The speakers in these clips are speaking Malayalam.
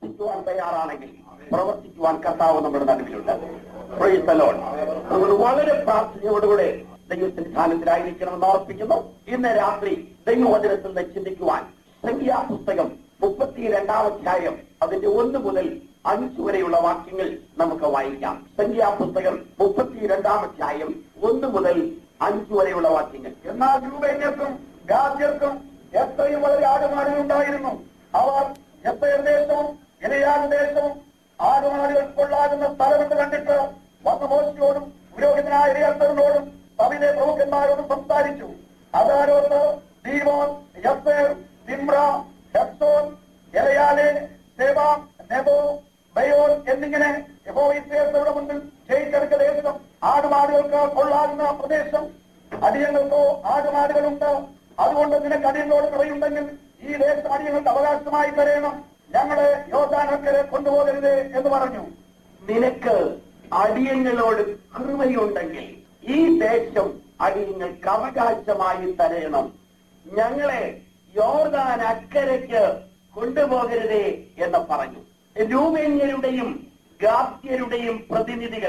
പ്രവർത്തിക്കുവാൻ തയ്യാറാണെങ്കിൽ പ്രവർത്തിക്കുവാൻ കർത്താവ് നമ്മുടെ നടുവിലുണ്ട് Praise the Lord. നമ്മൾ വളരെ പ്രാർത്ഥനയോടുകൂടെ ദൈവസന്നിധാനത്തിലായിരിക്കണമെന്ന് ഓർപ്പിക്കുന്നു ഇന്ന് രാത്രി ദൈവവചനത്തിൽ നിന്ന് ചിന്തിക്കുവാൻ സംഖ്യാപുസ്തകം മുപ്പത്തിരണ്ടാം അധ്യായം അതിന്റെ ഒന്ന് മുതൽ അഞ്ച് വരെയുള്ള വാക്യങ്ങൾ നമുക്ക് വായിക്കാം സംഖ്യാപുസ്തകം മുപ്പത്തിരണ്ടാം അധ്യായം ഒന്ന് മുതൽ അഞ്ച് വരെയുള്ള വാക്യങ്ങൾ എന്നാൽ രൂപേന്യർക്കും ഗാദ്യർക്കും എത്രയും വളരെ ആടുമാടുകളുണ്ടായിരുന്നു അവർ എത്രയും ദേശവും ഇലയാൻ ദേശവും ആടുമാടുകൾ കൊള്ളാകുന്ന സ്ഥലമെന്ന് കണ്ടിട്ട് വന്ന മോശിയോടും പുരോഹിതനായ ഇരയത്തറിനോടും സഭയിലെ പ്രമുഖന്മാരോടും സംസാരിച്ചു അതാരോത്ത് ദീമോൻ യസേർ തിമ്ര ഹെപ്സോൻ എലയാലെ സേവ നെബോ ബയോൻ എന്നിങ്ങനെ യഹോയിസേരുടെ മുന്നിൽ ജയിച്ചെടുക്ക ദേശം ആടുമാടുകൾക്ക് കൊള്ളാകുന്ന പ്രദേശം അടിയങ്ങൾക്കോ ആടുമാടുകളുണ്ട് അതുകൊണ്ട് നിനക്ക് അടിയങ്ങളോട് കൃപയുണ്ടെങ്കിൽ ഈ ദേശം അടിയങ്ങൾക്ക് അവകാശമായി തരയണം ഞങ്ങളെ യോദ്ധാനക്കരെ കൊണ്ടുപോകരുത് എന്ന് പറഞ്ഞു നിനക്ക് അടിയങ്ങളോട് കൃപയുണ്ടെങ്കിൽ ഈ ദേശം അടിയങ്ങൾക്ക് അവകാശമായി തരയണം ഞങ്ങളെ യോർദാൻ അക്കരയ്ക്ക് കൊണ്ടുപോകരുതേ എന്ന് പറഞ്ഞു രൂപേന്യരുടെയും ഗാദ്യരുടെയും പ്രതിനിധികൾ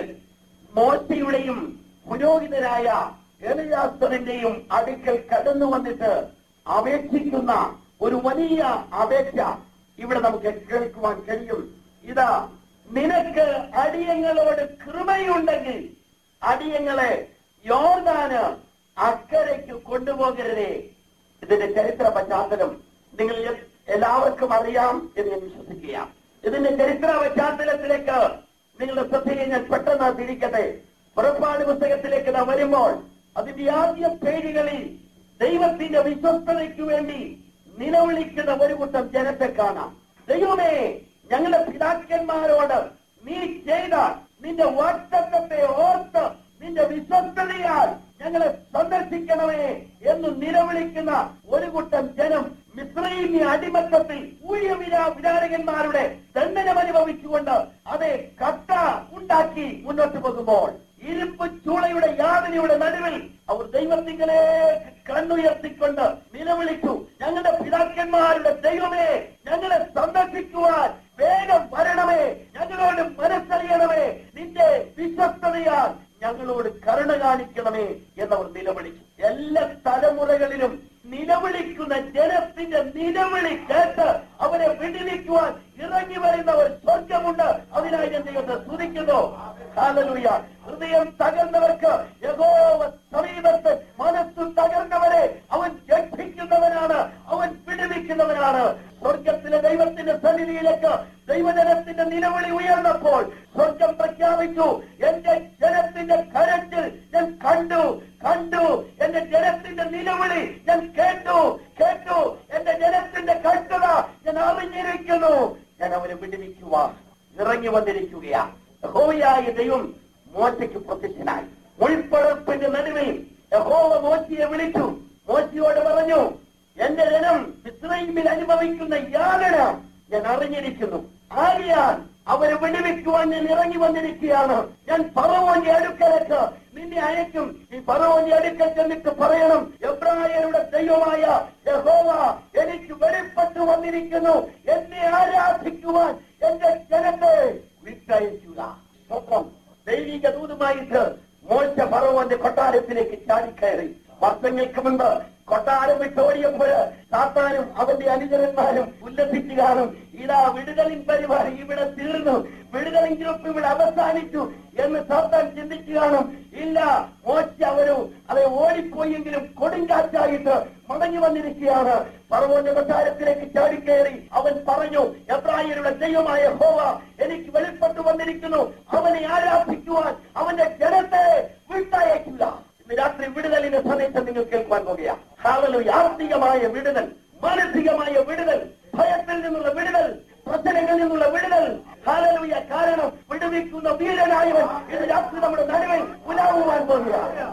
മോശയുടെയും പുരോഹിതരായ എലിയാസ്തറിന്റെയും അടുക്കൽ കടന്നു വന്നിട്ട് അപേക്ഷിക്കുന്ന ഒരു വലിയ അപേക്ഷ ഇവിടെ നമുക്ക് കേൾക്കുവാൻ കഴിയും ഇതാ നിനക്ക് അടിയങ്ങളോട് കൃപയുണ്ടെങ്കിൽ അടിയങ്ങളെ യോർദാന് അക്കരയ്ക്ക് കൊണ്ടുപോകരുതേ ഇതിന്റെ ചരിത്ര പശ്ചാത്തലം നിങ്ങൾ എ- എല്ലാവർക്കും അറിയാം എന്ന് ഞാൻ വിശ്വസിക്കുകയാണ് ഇതിന്റെ ചരിത്ര പശ്ചാത്തലത്തിലേക്ക് നിങ്ങളുടെ ശ്രദ്ധയെ ഞാൻ പെട്ടെന്ന് തിരിക്കട്ടെ പുറപ്പാട് പുസ്തകത്തിലേക്ക് നാം വരുമ്പോൾ അതിന്റെ ആദ്യ പേരുകളിൽ ദൈവത്തിന്റെ വിശ്വസ്തതയ്ക്ക് വേണ്ടി നിലവിളിക്കുന്ന ഒരു കൂട്ടം ജനത്തെ കാണാം ദൈവമേ ഞങ്ങളുടെ പിതാക്കന്മാരോട് നീ ചെയ്ത നിന്റെ വാക്തത്വത്തെ ഓർത്ത് നിന്റെ വിശ്വസ്തതയാൽ ഞങ്ങളെ സന്ദർശിക്കണമേ എന്ന് നിലവിളിക്കുന്ന ഒരു കൂട്ടം ജനം മിശ്രൈമി അടിമത്തത്തിൽ ഊഴിയവിരാ വിചാരകന്മാരുടെ ദണ്ഡനം അനുഭവിച്ചുകൊണ്ട് അതെ കട്ട ഉണ്ടാക്കി മുന്നോട്ട് പോകുമ്പോൾ ഇരുമ്പ് ചൂളയുടെ യാതനയുടെ നടുവിൽ അവർ ദൈവത്തിങ്ങളെ കണ്ണുയർത്തിക്കൊണ്ട് നിലവിളിച്ചു ഞങ്ങളുടെ പിതാക്കന്മാരുടെ ദൈവമേ ഞങ്ങളെ സന്ദർശിക്കുവാൻ വേഗം വരണമേ ഞങ്ങളോട് മനസ്സറിയണമേ നിന്റെ വിശ്വസ്തതയാൽ ഞങ്ങളോട് കരുണ കാണിക്കണമേ എന്നവർ നിലവിളിച്ചു എല്ലാ തലമുറകളിലും നിലവിളിക്കുന്ന ജനത്തിന്റെ നിലവിളി കേട്ട് അവരെ വിടിവിക്കുവാൻ ഇറങ്ങി വരുന്ന ഒരു സ്വർഗമുണ്ട് അതിനായി ഞാൻ ദൈവത്തെ സ്തുതിക്കുന്നു ഹല്ലേലൂയ ഹൃദയം തകർന്നവർക്ക് യഹോവ സമീപത്ത് മനസ്സ് തകർന്നവരെ അവൻ ജയിപ്പിക്കുന്നവനാണ് അവൻ വിടുവിക്കുന്നവനാണ് സ്വർഗത്തിലെ ദൈവത്തിന്റെ സന്നിധിയിലേക്ക് ദൈവജനത്തിന്റെ നിലവിളി ഉയർന്നപ്പോൾ സ്വർഗം പ്രഖ്യാപിച്ചു എന്റെ ജനത്തിന്റെ കരച്ചിൽ ഞാൻ കണ്ടു കണ്ടു എന്റെ ജനത്തിന്റെ നിലവിളി ഞാൻ കേട്ടു കേട്ടു എന്റെ ജനത്തിന്റെ കഷ്ടത ഞാൻ അറിഞ്ഞിരിക്കുന്നു ഞാൻ അവരെ വിടുവിക്കുവാൻ ഇറങ്ങി വന്നിരിക്കുകയാ യഹോവയായ ദൈവം മോശയ്ക്ക് പ്രത്യക്ഷനായി മുൾപ്പടർപ്പിന്റെ നടുവിൽ യഹോവ മോശിയെ വിളിച്ചു മോശിയോട് പറഞ്ഞു എന്റെ ജനം ഇസ്രൈമിൽ അനുഭവിക്കുന്ന യാതന ഞാൻ അറിഞ്ഞിരിക്കുന്നു ആകയാൽ അവരെ വിടുവിക്കുവാൻ ഞാൻ ഇറങ്ങി വന്നിരിക്കുകയാണ് ഞാൻ പറവോന്റെ അടുക്കലേക്ക് നിന്നെ അയക്കും ഈ പറവോന്റെ അടുക്കൽ ചെന്നിട്ട് പറയണം എബ്രായരുടെ ദൈവമായ യഹോവ എനിക്ക് വെളിപ്പെട്ടു വന്നിരിക്കുന്നു എന്നെ ആരാധിക്കുവാൻ എന്റെ ജനത്തെ വിട്ടയക്കുക സ്വന്തം ദൈവിക ദൂതുമായിട്ട് മോശ പറവോന്റെ കൊട്ടാരത്തിലേക്ക് ചാടിക്കയറി വർഷങ്ങൾക്ക് മുൻപ് കൊട്ടാരം വിട്ടോടിയപ്പോൾ സാത്താനും അവന്റെ അനുചരന്മാരും ഉല്ലസിച്ചു കാണും ഇതാ വിടുതലിൻ പരിപാടി ഇവിടെ തീർന്നു വിടുതലിൻ ഗ്രൂപ്പ് ഇവിടെ അവസാനിച്ചു എന്ന് സാത്താൻ ചിന്തിച്ചു കാണും ഇല്ല മോശ അവരു അത് ഓടിപ്പോയെങ്കിലും കൊടുങ്കാറ്റായിട്ട് മടങ്ങി വന്നിരിക്കുകയാണ് പറവോന്റെ കൊട്ടാരത്തിലേക്ക് ചാടിക്കയറി അവൻ പറഞ്ഞു എബ്രായരുടെ ദൈവമായ ഹോവ എനിക്ക് വെളിപ്പെട്ടു വന്നിരിക്കുന്നു അവനെ ആരാധിക്കുവാൻ അവന്റെ ജനത്തെ വിട്ടയക്കില്ല ഇന്ന് രാത്രി വിടുതലിന്റെ സന്ദേശം നിങ്ങൾ കേൾക്കാൻ പോകുകയാണ് ഹാലലു ആത്മികമായ വിടുതൽ മാനസികമായ വിടുതൽ ഭയത്തിൽ നിന്നുള്ള വിടുതൽ പ്രശ്നങ്ങളിൽ നിന്നുള്ള വിടുതൽ ഹാലലുയ കാരണം വിടുവിക്കുന്ന വീരനായവൻ ഇന്ന് രാത്രി നമ്മുടെ നടുവിൽ ഉലാവുവാൻ പോകുകയാണ്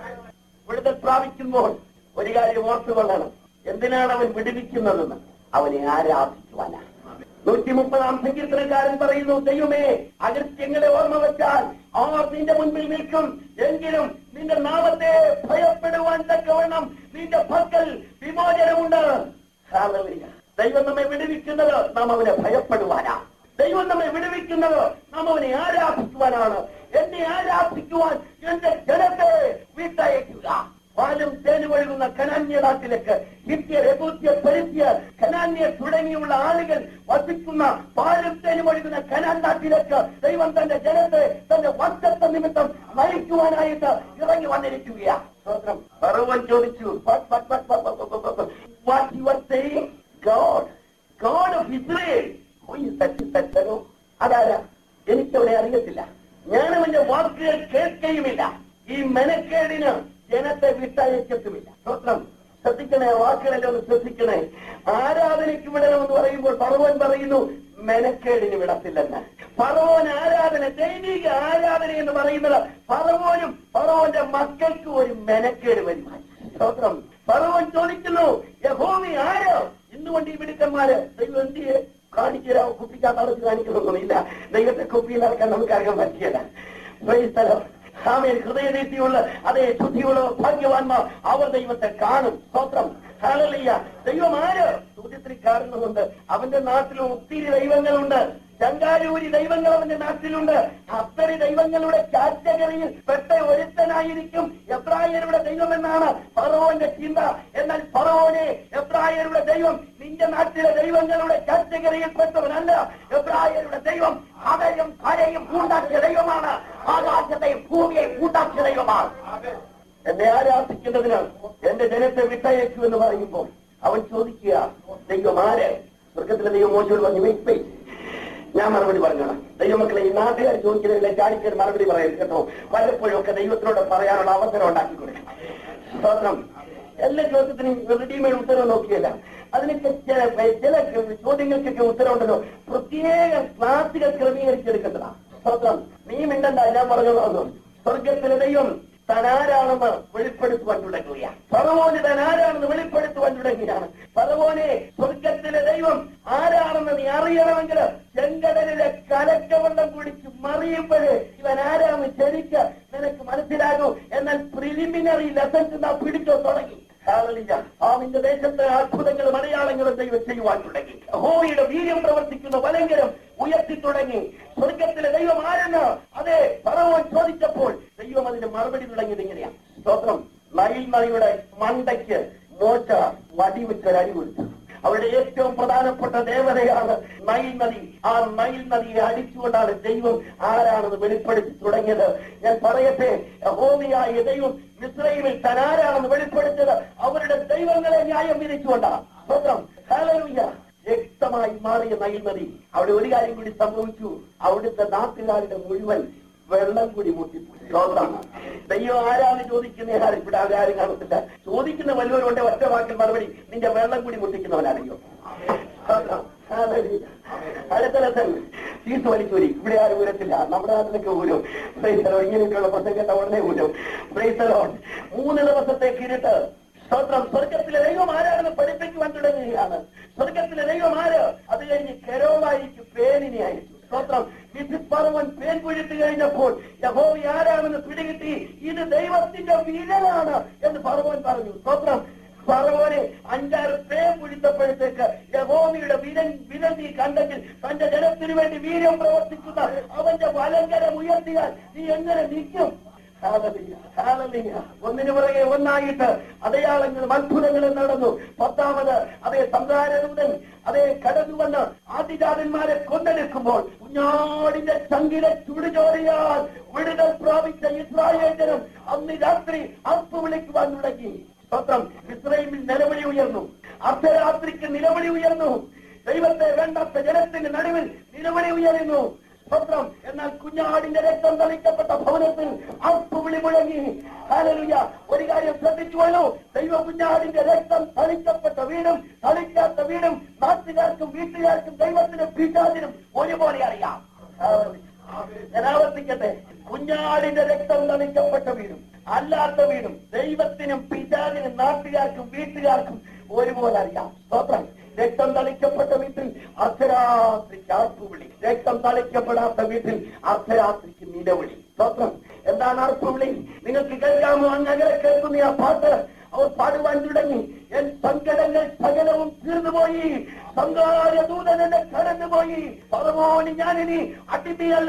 വിടുതൽ പ്രാപിക്കുമ്പോൾ ഒരു കാര്യം ഓർത്തുകൊള്ളണം എന്തിനാണ് അവൻ വിടുവിക്കുന്നതെന്ന് അവനെ ആരാധിക്കുവാനാണ് നൂറ്റി മുപ്പതാം സങ്കീർത്തനക്കാരൻ പറയുന്നു ദൈവമേ അകൃത്യങ്ങളെ ഓർമ്മ വെച്ചാൽ അവർ നിന്റെ മുൻപിൽ നിൽക്കും എങ്കിലും നിന്റെ നാമത്തെ ഭയപ്പെടുവാൻ തക്കവണ്ണം നിന്റെ ഭക്തൽ വിമോചനമുണ്ട് Hallelujah. ദൈവം നമ്മെ വിടുവിക്കുന്നത് നാം അവനെ ഭയപ്പെടുവാനാ ദൈവം നമ്മെ വിടുവിക്കുന്നത് നാം അവനെ ആരാധിക്കുവാനാണ് എന്നെ ആരാധിക്കുവാൻ എന്റെ ജനത്തെ വിട്ടയക്കുക പാലും തേനും ഒഴുകുന്ന കനാന്യ നാട്ടിലേക്ക് ഹിത്യർ എബൂത്യർ പരിത്യർ കനാന്യർ തുടങ്ങിയുള്ള ആളുകൾ വസിക്കുന്ന പാലും തേനും ഒഴുകുന്ന കനാൻ നാട്ടിലേക്ക് ദൈവം തന്റെ ജനത്തെ തന്റെ വർഷത്തെ നിമിത്തം നയിക്കുവാനായിട്ട് ഇറങ്ങി വന്നിരിക്കുകയാ സ്തോത്രം ഫറവോൻ ചോദിച്ചു what you are saying God God of Israel സച്ചോ അതാരാ എനിക്കവിടെ അറിയത്തില്ല ഞാൻ അവന്റെ വാക്കുകൾ കേൾക്കുകയുമില്ല ഈ മെനക്കേടിന് ജനത്തെ വിട്ടയക്കത്തുമില്ല സ്തോത്രം ശ്രദ്ധിക്കണേ ആ വാക്കുകളെല്ലാം ഒന്ന് ശ്രദ്ധിക്കണേ ആരാധനയ്ക്ക് വിടണമെന്ന് പറയുമ്പോൾ പറവോൻ പറയുന്നു മെനക്കേടിന് വിടത്തില്ലെന്ന് പറവോൻ ആരാധന ദൈവിക ആരാധന എന്ന് പറയുന്നത് പറവോനും പറവോന്റെ മക്കൾക്ക് ഒരു മെനക്കേട് വരുമായി സ്തോത്രം പറവോൻ ചോദിക്കുന്നു യഹോമി ആരോ ഇന്നുകൊണ്ട് ഈ മിടുക്കന്മാര് ദൈവം എന്തിയെ കാണിച്ചുതരാം കുപ്പിക്കകത്ത് അടച്ച് കാണിക്കുന്നൊന്നുമില്ല ദൈവത്തെ കുപ്പിയിൽ നടക്കാൻ നമുക്ക് അറിയാൻ പറ്റിയല്ല സ്ഥലം ആമേൻ ഹൃദയനീതിയുള്ള അതേ ശുദ്ധിയുള്ള ഭാഗ്യവാന്മാർ അവർ ദൈവത്തെ കാണും സ്തോത്രം ഹാലലിയ ദൈവം ആര് ചോദ്യത്തിന് കാണുന്നുണ്ട് അവന്റെ നാട്ടിൽ ഒത്തിരി ദൈവങ്ങളുണ്ട് ചങ്കാരൂരി ദൈവങ്ങൾ അവന്റെ നാട്ടിലുണ്ട് അത്തരി ദൈവങ്ങളുടെ കാറ്റഗറിയിൽ പെട്ട ഒരുത്തനായിരിക്കും എബ്രായരുടെ ദൈവമെന്നാണ് ഫറവോന്റെ ചിന്ത എന്നാൽ ഫറവോനെ എബ്രായരുടെ ദൈവം നിന്റെ നാട്ടിലെ ദൈവങ്ങളുടെ കാറ്റഗറിയിൽ പെട്ടവനല്ല എബ്രായരുടെ ദൈവം അവയും കരയും ഉണ്ടാക്കിയ ദൈവമാണ് ആകാശത്തെയും ഭൂമിയെയും ഉണ്ടാക്കിയ ദൈവമാണ് എന്നെ ആരാധിക്കുന്നതിന് എന്റെ ജനത്തെ വിട്ടയക്കൂ എന്ന് പറയുമ്പോൾ അവൻ ചോദിക്കുക ദൈവം ആര് സ്വർഗത്തിലെ ദൈവം മോശോട് പറഞ്ഞു "Wait, wait." ഞാൻ മറുപടി പറഞ്ഞോളാം ദൈവമക്കളെ ഈ നാട്ടുകാർ ചോദിക്കുന്നതിലെ ചാടിക്കാൻ മറുപടി പറയരുത് കേട്ടോ വല്ലപ്പോഴും ഒക്കെ ദൈവത്തിനോട് പറയാനുള്ള അവസരം ഉണ്ടാക്കി കൊടുക്കണം സ്തോത്രം എല്ലാ ചോദ്യത്തിനും റെഡിമെയ്ഡ് ഉത്തരവ് നോക്കിയല്ല അതിനൊക്കെ ചില ചില ചോദ്യങ്ങൾക്കൊക്കെ ഉത്തരവുണ്ടല്ലോ പ്രത്യേക ക്ലാസുകൾ ക്രമീകരിച്ചെടുക്കേണ്ടതാണ് സ്തോത്രം നീ മിണ്ടണ്ട ഞാൻ പറഞ്ഞോളാം സ്വർഗത്തിലെ ദൈവം തനാരാണെന്ന് വെളിപ്പെടുത്തുവാൻ തുടങ്ങുകയാണ് ഫറവോന് തനാരാണെന്ന് വെളിപ്പെടുത്തുവാൻ തുടങ്ങിയാണ് ഫറവോനെ സ്വർഗത്തിലെ ദൈവം ആരാണെന്ന് നീ അറിയണമെങ്കിൽ ചെങ്കടലിലെ കലക്കവെള്ളം കുടിച്ച് മറിയുമ്പോഴേ ഇവൻ ആരാന്ന് ശരിക്ക് നിനക്ക് മനസ്സിലാകൂ എന്നാൽ പ്രിലിമിനറി ലെസൺസ് നാം പിടിച്ചോ തുടങ്ങി ഹാലലിയ. ആ നിന്റെ ദേശത്തെ അത്ഭുതങ്ങളും അടയാളങ്ങളും ദൈവം ചെയ്യുവാൻ തുടങ്ങി ഹോയുടെ വീര്യം പ്രവർത്തിക്കുന്ന വലങ്കരം ഉയർത്തി തുടങ്ങി സ്വർഗത്തിലെ ദൈവം ആരെന്ന് അതെ പറവോൻ ചോദിച്ചപ്പോൾ ദൈവം അതിന് മറുപടി തുടങ്ങിയത് ഇങ്ങനെയാണ് സ്തോത്രം നൈൽ നദിയുടെ മണ്ടയ്ക്ക് മോശ വടി വെച്ച് ഒരു അടി കൊടുത്തു അവരുടെ ഏറ്റവും പ്രധാനപ്പെട്ട ദേവതയാണ് നൈൽ നദി ആ നൈൽ നദിയെ അടിച്ചുകൊണ്ടാണ് ദൈവം ആരാണെന്ന് വെളിപ്പെടുത്തി തുടങ്ങിയത് ഞാൻ പറയട്ടെ ഹോമിയായ ദൈവം മിശ്രൈമിൽ തനാരാണെന്ന് വെളിപ്പെടുത്തിയത് അവരുടെ ദൈവങ്ങളെ ന്യായം വിധിച്ചുകൊണ്ടാണ് സ്വന്തം ഹല്ലേലൂയ വ്യക്തമായി മാറിയ നൈൽ നദി അവിടെ ഒരു കാര്യം കൂടി സംഭവിച്ചു അവിടുത്തെ നാട്ടുകാരുടെ മുഴുവൻ വെള്ളം കൂടി മുട്ടിപ്പോയി സ്തോത്രം. ദൈവം ആരാണ് ചോദിക്കുന്ന ആരും ഇവിടെ ആരും കാണത്തില്ല ചോദിക്കുന്ന വല്ലവരുണ്ട് ഒറ്റ വാക്കിൽ മറുപടി നിന്റെ വെള്ളം കൂടി മുട്ടിക്കുന്നവനാണെയോ സ്തോത്രം. ഹല്ലേലൂയ. അടുത്ത ലെസൺ ഫീസ് വലിച്ചൂരി ഇവിടെ ആരും ഊരത്തില്ല നമ്മുടെ നാട്ടിലൊക്കെ ഊരും പ്രൈസലോ ഇങ്ങനെയൊക്കെയുള്ള പ്രശ്നം കേട്ട ഉടനെ ഊരും പ്രൈസലോ മൂന്ന് ദിവസത്തേക്ക് ഇരുട്ട് സ്തോത്രം സ്വർഗത്തിലെ ദൈവം ആരാണെന്ന് പഠിപ്പിക്കുവാൻ തുടങ്ങുകയാണ് സ്വർഗത്തിലെ ദൈവം ആര് അത് കഴിഞ്ഞ് കെരോമായിരിക്കും പേനിനെ അയച്ചു സ്തോത്രം വിസിത് പറവൻ പേൻ കുഴിട്ട് കഴിഞ്ഞപ്പോൾ യഹോവി ആരാണെന്ന് പിടികിട്ടി ഇത് ദൈവത്തിന്റെ വിരലാണ് എന്ന് പറവൻ പറഞ്ഞു സ്തോത്രം പറവോനെ അഞ്ചാറ് പേൻ കുഴിത്തപ്പോഴത്തേക്ക് യഹോവയുടെ വിരൻ വിരൽ നീ കണ്ടെങ്കിൽ തന്റെ ജനത്തിനു വേണ്ടി വീര്യം പ്രവർത്തിക്കുന്ന അവന്റെ വലങ്കരം ഉയർത്തിയാൽ നീ എങ്ങനെ നിൽക്കും ഹാലലിയ, ഹാലലിയ. ഒന്നിനു പുറകെ ഒന്നായിട്ട് അടയാളങ്ങളും അത്ഭുതങ്ങളും നടന്നു പത്താമത് അതേ സംഹാരദൂതൻ അതേ കടന്നു വന്ന് ആദിജാതന്മാരെ കൊണ്ടെടുക്കുമ്പോൾ കുഞ്ഞാടിന്റെ ചങ്കിലെ ചുടുചോറിയാൽ വിടുതൽ പ്രാപിച്ച ഇസ്രായേൽ ജനം അന്ന് രാത്രി അർപ്പ് വിളിക്കുവാൻ തുടങ്ങി സ്വന്തം ഇസ്രയേലിൽ നിലവിളി ഉയർന്നു അർദ്ധരാത്രിക്ക് നിലവിളി ഉയർന്നു ദൈവത്തെ വേണ്ടാത്ത ജനത്തിന്റെ നടുവിൽ നിലവിളി ഉയരുന്നു സ്വത്രം എന്നാൽ കുഞ്ഞാടിന്റെ രക്തം തളിക്കപ്പെട്ട ഭവനത്തിൽ അപ്പുവിളി മുഴങ്ങി ഹാലലുയ ഒരു കാര്യം ശ്രദ്ധിച്ചുവല്ലോ ദൈവ കുഞ്ഞാടിന്റെ രക്തം തളിക്കപ്പെട്ട വീടും തളിക്കാത്ത വീടും നാട്ടുകാർക്കും വീട്ടുകാർക്കും ദൈവത്തിനും പിതാവിനും ഒരുപോലെ അറിയാം ഹാലലുയ. ഞാൻ ആവർത്തിക്കട്ടെ കുഞ്ഞാടിന്റെ രക്തം തളിക്കപ്പെട്ട വീടും അല്ലാത്ത വീടും ദൈവത്തിനും പിതാവിനും നാട്ടുകാർക്കും വീട്ടുകാർക്കും ഒരുപോലെ അറിയാം സ്തോത്രം രക്തം തളിക്കപ്പെട്ട വീട്ടിൽ അർദ്ധരാത്രിക്ക് ആർപ്പുവിളി രക്തം തളിക്കപ്പെടാത്ത വീട്ടിൽ അർദ്ധരാത്രിക്ക് നിലവിളി സ്തോത്രം എന്താണ് ആർപ്പുവിളി നിങ്ങൾക്ക് കേൾക്കാമോ അങ്ങ് അകലെ കേൾക്കുന്ന ആ പാട്ട് അവർ പാടുവാൻ തുടങ്ങി എൻ സങ്കടങ്ങൾ സകലവും തീർന്നുപോയി സംഘാര ദൂതൻ എന്നെ കടന്നുപോയി പറവോന് ഞാനിനി അടിമയല്ല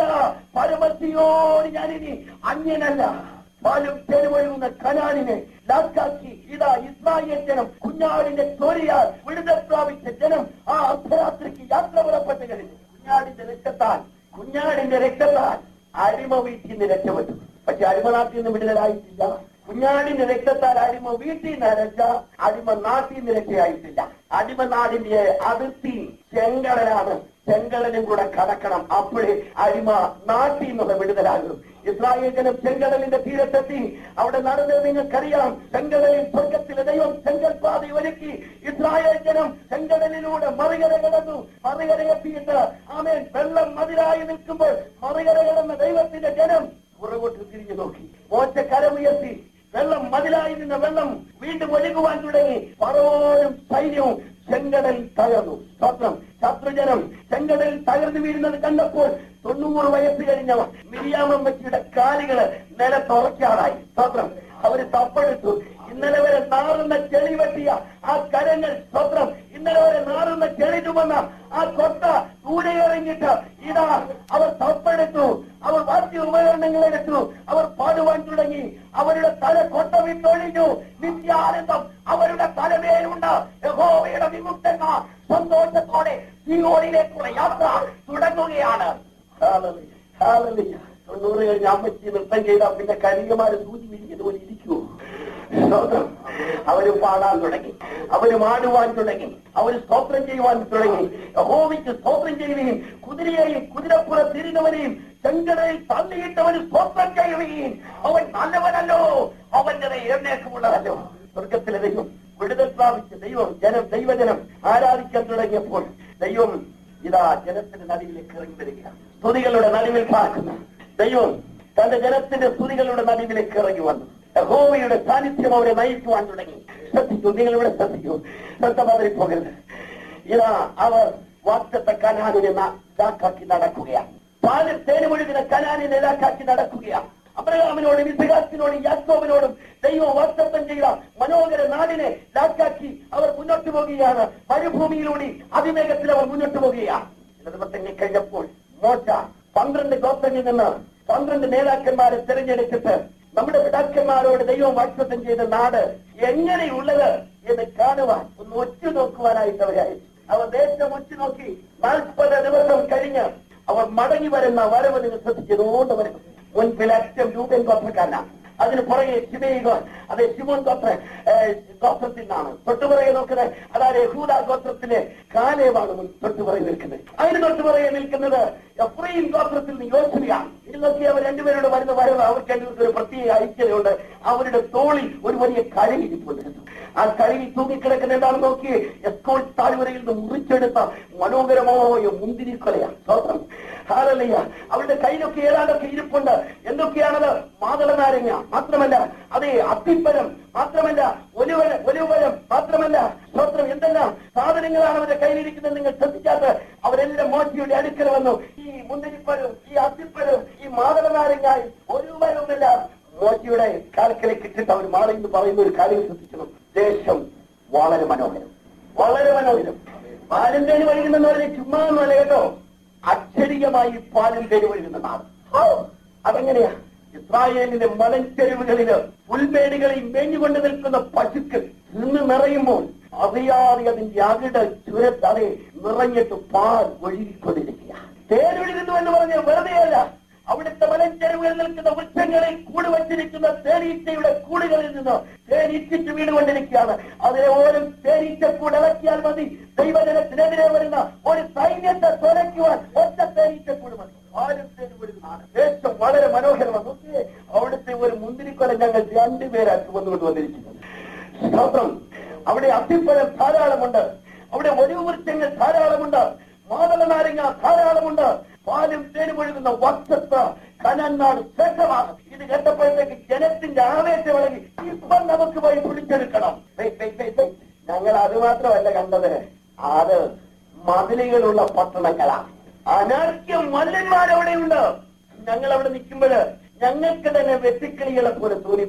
പരമസിയോന് ഞാനിനി അന്യനല്ല പാലും തെരുവൊഴുകുന്ന കനാലിനെ ലാക്കാക്കി ഇതാ ഇസ്രായേൽ ജനം കുഞ്ഞാടിന്റെ തൊലിയാൽ വിടുതൽ പ്രാപിച്ച ജനം ആ അർദ്ധരാത്രിക്ക് യാത്ര പുറപ്പെട്ടു കഴിഞ്ഞു കുഞ്ഞാടിന്റെ രക്തത്താൽ കുഞ്ഞാടിന്റെ രക്തത്താൽ അടിമ വീട്ടിൽ നിന്ന് രക്ഷപ്പെട്ടു പക്ഷെ അടിമ നാട്ടിൽ നിന്ന് വിടുതലായിട്ടില്ല കുഞ്ഞാടിന്റെ രക്തത്താൽ അടിമ വീട്ടിൽ നിന്ന് രക്ഷ അടിമ നാട്ടിൽ നിന്ന് രക്ഷയായിട്ടില്ല അടിമ നാടിന്റെ അതിർത്തി ചെങ്കടലാണ് ചെങ്കടലും കൂടെ കടക്കണം അപ്പോഴേ അടിമ നാട്ടിൽ നിന്നുള്ള വിടുതലാകും ഇസ്രായേൽ ജനം ചെങ്കടലിന്റെ തീരത്തെത്തി അവിടെ നടന്നത് നിങ്ങൾക്കറിയാം ചെങ്കടലിൽ സ്വർഗത്തിലെ ദൈവം ചെങ്കൽപാത ഒരുക്കി ഇസ്രായേൽ ജനം ചെങ്കടലിലൂടെ മറികര കടന്നു മറികര എത്തിയിട്ട് ആമേൻ വെള്ളം മതിലായി നിൽക്കുമ്പോൾ മറികര കടന്ന ദൈവത്തിന്റെ ജനം പുറകോട്ട് തിരിഞ്ഞു നോക്കി മോശ കരമുയർത്തി വെള്ളം മതിലായി നിന്ന വെള്ളം വീണ്ടും ഒഴുകുവാൻ തുടങ്ങി പറവോരും സൈന്യവും ചെങ്കടൽ തകർന്നു സ്തോത്രം ശത്രുജനം ചെങ്കടൽ തകർന്നു വീഴുന്നത് കണ്ടപ്പോൾ തൊണ്ണൂറ് വയസ്സ് കഴിഞ്ഞ മിരിയാമമ്മച്ചിയുടെ കാലുകള് നിലത്തുറക്കാറായി സ്തോത്രം അവര് തപ്പെടുത്തു ഇന്നലെ വരെ നാറുന്ന ചെളി വെട്ടിയ ആ കരങ്ങൾ സ്വത്രം ഇന്നലെ വരെ നാറുന്ന ചെളി ചുമന്ന ആ കൊട്ട ദൂരെ ഇറങ്ങിയിട്ട് ഇതാ അവർ തപ്പെടുത്തു അവർ വാദ്യ ഉപകരണങ്ങൾ എടുത്തു അവർ പാടുവാൻ തുടങ്ങി അവരുടെ തല കൊട്ട വിട്ടൊഴിഞ്ഞു നിത്യാനന്ദം അവരുടെ തലമേലുണ്ട് യഹോവയുടെ വിമുക്തന്മാർ സന്തോഷത്തോടെ സിയോണിലേക്കുള്ള യാത്ര തുടങ്ങുകയാണ് Hallelujah. Hallelujah. തൊണ്ണൂറ് കഴിഞ്ഞ് അമ്മച്ചി നൃത്തം ചെയ്താൽ പിന്നെ കനികമാര് സൂചി വിരിഞ്ഞതുപോലെ ഇരിക്കുവോ സ്തോത്രം അവര് പാടാൻ തുടങ്ങി അവര് മാടുവാൻ തുടങ്ങി അവര് സ്തോത്രം ചെയ്യുവാൻ തുടങ്ങി ഹോമിക്ക് സ്തോത്രം ചെയ്യുകയും കുതിരയെയും കുതിരപ്പുറത്തിരുന്നവനെയും ചെങ്കടയിൽ തള്ളിയിട്ടവന് സ്തോത്രം ചെയ്യുകയും അവൻ നല്ലവനല്ലോ അവന്റെ എഴുന്നേക്കമുള്ളതല്ലോ സ്വർഗത്തിലെ ദൈവം വിടുതൽ പ്രാപിച്ച ദൈവം ജനം ദൈവജനം ആരാധിക്കാൻ തുടങ്ങിയപ്പോൾ ദൈവം ഇതാ ജനത്തിന്റെ നടുവിലേക്ക് ഇറങ്ങി വരികയാണ് സ്തുതികളുടെ നടുവിൽ പാർക്കുന്ന ദൈവം തന്റെ ജനത്തിന്റെ സ്തുതികളുടെ നടുവിലേക്ക് ഇറങ്ങി വന്നു യഹോവയുടെ സാന്നിധ്യം അവരെ നയിക്കുവാൻ തുടങ്ങി ശ്രദ്ധിക്കൂ നിങ്ങൾ ഇവിടെ ശ്രദ്ധിക്കൂ ശ്രദ്ധ പതറി പോകരുത് ഇതാ അവർ വാക്തത്തെ കനാലിനെ ഇതാക്കാക്കി നടക്കുകയാണ് പാലിൽ തേന് മുഴുകിന കനാലിനെ ഇതാക്കാക്കി നടക്കുകയാണ് അബ്രഹാമിനോടും ഇസ്ഹാസിനോടും യാക്കോബിനോടും ദൈവം വാക്തത്വം ചെയ്ത മനോഹര നാടിനെ ലാക്കാക്കി അവർ മുന്നോട്ട് പോകുകയാണ് മരുഭൂമിയിലൂടെ അതിവേഗത്തിൽ അവർ മുന്നോട്ട് പോകുകയാണ് ചില ദിവസങ്ങൾ കഴിഞ്ഞപ്പോൾ മോശ പന്ത്രണ്ട് ഗോത്രങ്ങളിൽ നിന്ന് പന്ത്രണ്ട് നേതാക്കന്മാരെ തിരഞ്ഞെടുത്തിട്ട് നമ്മുടെ പിതാക്കന്മാരോട് ദൈവം വാക്തത്വം ചെയ്ത നാട് എങ്ങനെയുള്ളത് എന്ന് കാണുവാൻ ഒന്ന് ഒറ്റ നോക്കുവാനായിട്ട് അവരായി അവർ ദേശം ഒറ്റ നോക്കി നാൽപ്പത് ദിവസം കഴിഞ്ഞ് അവർ മടങ്ങി വരുന്ന വരവ് നിങ്ങൾ ശ്രദ്ധിച്ചതുകൊണ്ട് വരും മുൻപിൽ അറ്റം രൂപൻ ഗോത്രക്കാരനാണ് അതിന് പുറകെ ശിവയി ഗോ അതെ ശിവൻ ഗോത്ര ഗോത്രത്തിൽ നിന്നാണ് തൊട്ടുപുറകെ നോക്കുന്നത് അതായത് യഹൂദ ഗോത്രത്തിലെ കാലേവാണ് മുൻ തൊട്ടുപുറകെ നിൽക്കുന്നത് അതിന് തൊട്ടുപുറകെ നിൽക്കുന്നത് എഫ്രൈം ഗോത്രത്തിൽ നിന്ന് യോശുവയാണ് ഇത് നോക്കി അവർ രണ്ടുപേരോട് വരുന്ന വരവ് അവർക്ക് രണ്ടുപേർക്ക് ഒരു പ്രത്യേക ഐക്യതയുണ്ട് അവരുടെ തോളിൽ ഒരു വലിയ കഴുകി ഇരിപ്പുണ്ട് ആ കഴുകി തൂങ്ങിക്കിടക്കുന്ന എന്താണെന്ന് നോക്കി എസ്കോൾ താഴ്വരയിൽ നിന്ന് മുറിച്ചെടുത്ത മനോഹരമായ മുന്തിരിക്കൊലയാണ് സ്വന്തം ഹാലല്ലയ്യ അവരുടെ കയ്യിലൊക്കെ ഏതാണ്ടൊക്കെ ഇരിപ്പുണ്ട് എന്തൊക്കെയാണത് മാതള നാരങ്ങ മാത്രമല്ല അതേ അത്തിപ്പരം മാത്രമല്ല ഒലുവരം ഒലുവരം മാത്രമല്ല സ്വത്രം എന്തെല്ലാം സാധനങ്ങളാണ് അവരുടെ കയ്യിലിരിക്കുന്നത് നിങ്ങൾ ശ്രദ്ധിക്കാത്ത അവരെല്ലാം മോശിയുടെ അടുക്കൽ വന്നു ഈ മുന്തിരിപ്പരം ഈ അത്തിപ്പരം ഈ മാതള നാരങ്ങായി ഒരുവരുമില്ല മോശിയുടെ കാലക്കലേക്ക് ഇട്ടിട്ട് അവർ മാറി എന്ന് പറയുന്ന ഒരു കാര്യം ശ്രദ്ധിക്കണം ദേശം വളരെ മനോഹരം വളരെ മനോഹരം പാലും തേടി വഴികുന്നെന്ന് പറഞ്ഞ ചുമ്മാ ഒന്നുമല്ല കേട്ടോ അക്ഷരികമായി പാലും തേടി വഴികുന്ന നാട് ഓ, അതെങ്ങനെയാ ഇസ്രായേലിന്റെ മലഞ്ചെരുവുകളില് പുൽമേടുകളിൽ മേഞ്ഞുകൊണ്ട് നിൽക്കുന്ന പശുക്കൾ നിന്ന് നിറയുമ്പോൾ അറിയാതെ അതിന്റെ അകിട് ചുരത്തതെ നിറഞ്ഞിട്ട് പാൽ ഒഴുകിക്കൊണ്ടിരിക്കുക തേനൊഴുകുന്നു എന്ന് പറഞ്ഞ വെറുതെയല്ല അവിടുത്തെ മലഞ്ചെരുവുകളിൽ നിൽക്കുന്ന വൃക്ഷങ്ങളിൽ കൂട് വച്ചിരിക്കുന്ന തേനീച്ചയുടെ കൂടുകളിൽ നിന്ന് തേനീച്ചിട്ട് വീണുകൊണ്ടിരിക്കുകയാണ് അതിനെ ഓരോ തേനീച്ച കൂട് ഇളക്കിയാൽ മതി ദൈവജനത്തിനെതിരെ വരുന്ന ഒരു സൈന്യത്തെ തുലയ്ക്കുവാൻ ഒറ്റ തേനീച്ച കൂട് മതി ആരും തേനുകൊടുക്കുന്നതാണ് ദേശം വളരെ മനോഹരമാണ് നോക്കിയേ അവിടുത്തെ ഒരു മുന്തിരിക്കൊല ഞങ്ങൾ രണ്ടുപേരാ ചുമന്നുകൊണ്ട് വന്നിരിക്കുന്നത് സ്തോത്രം അവിടെ അത്തിപ്പഴം ധാരാളമുണ്ട് അവിടെ ഒലിവ് വൃക്ഷങ്ങൾ ധാരാളമുണ്ട് മാതള നാരങ്ങ ധാരാളമുണ്ട് പാലും തേനും ഒഴുകുന്ന വസ്ത്രത്ത് കനന്നാട് ശ്രേഷ്ഠമാണ് ഇത് കേട്ടപ്പോഴത്തേക്ക് ജനത്തിന്റെ ആവേശം ഇളകി ഇപ്പം നമുക്ക് പോയി പിടിച്ചെടുക്കണം വെയ്, വെയ്, വെയ്, വെയ്. ഞങ്ങൾ അത് മാത്രമല്ല കണ്ടത് അത് മതിലുകളുള്ള പട്ടണങ്ങളാണ് അനാർക്യ മല്ലന്മാരവിടെയുണ്ട് ഞങ്ങൾ അവിടെ നിൽക്കുമ്പോൾ ഞങ്ങൾക്ക് തന്നെ വെട്ടിക്കിളികളെ പോലെ തോന്നിപ്പോയി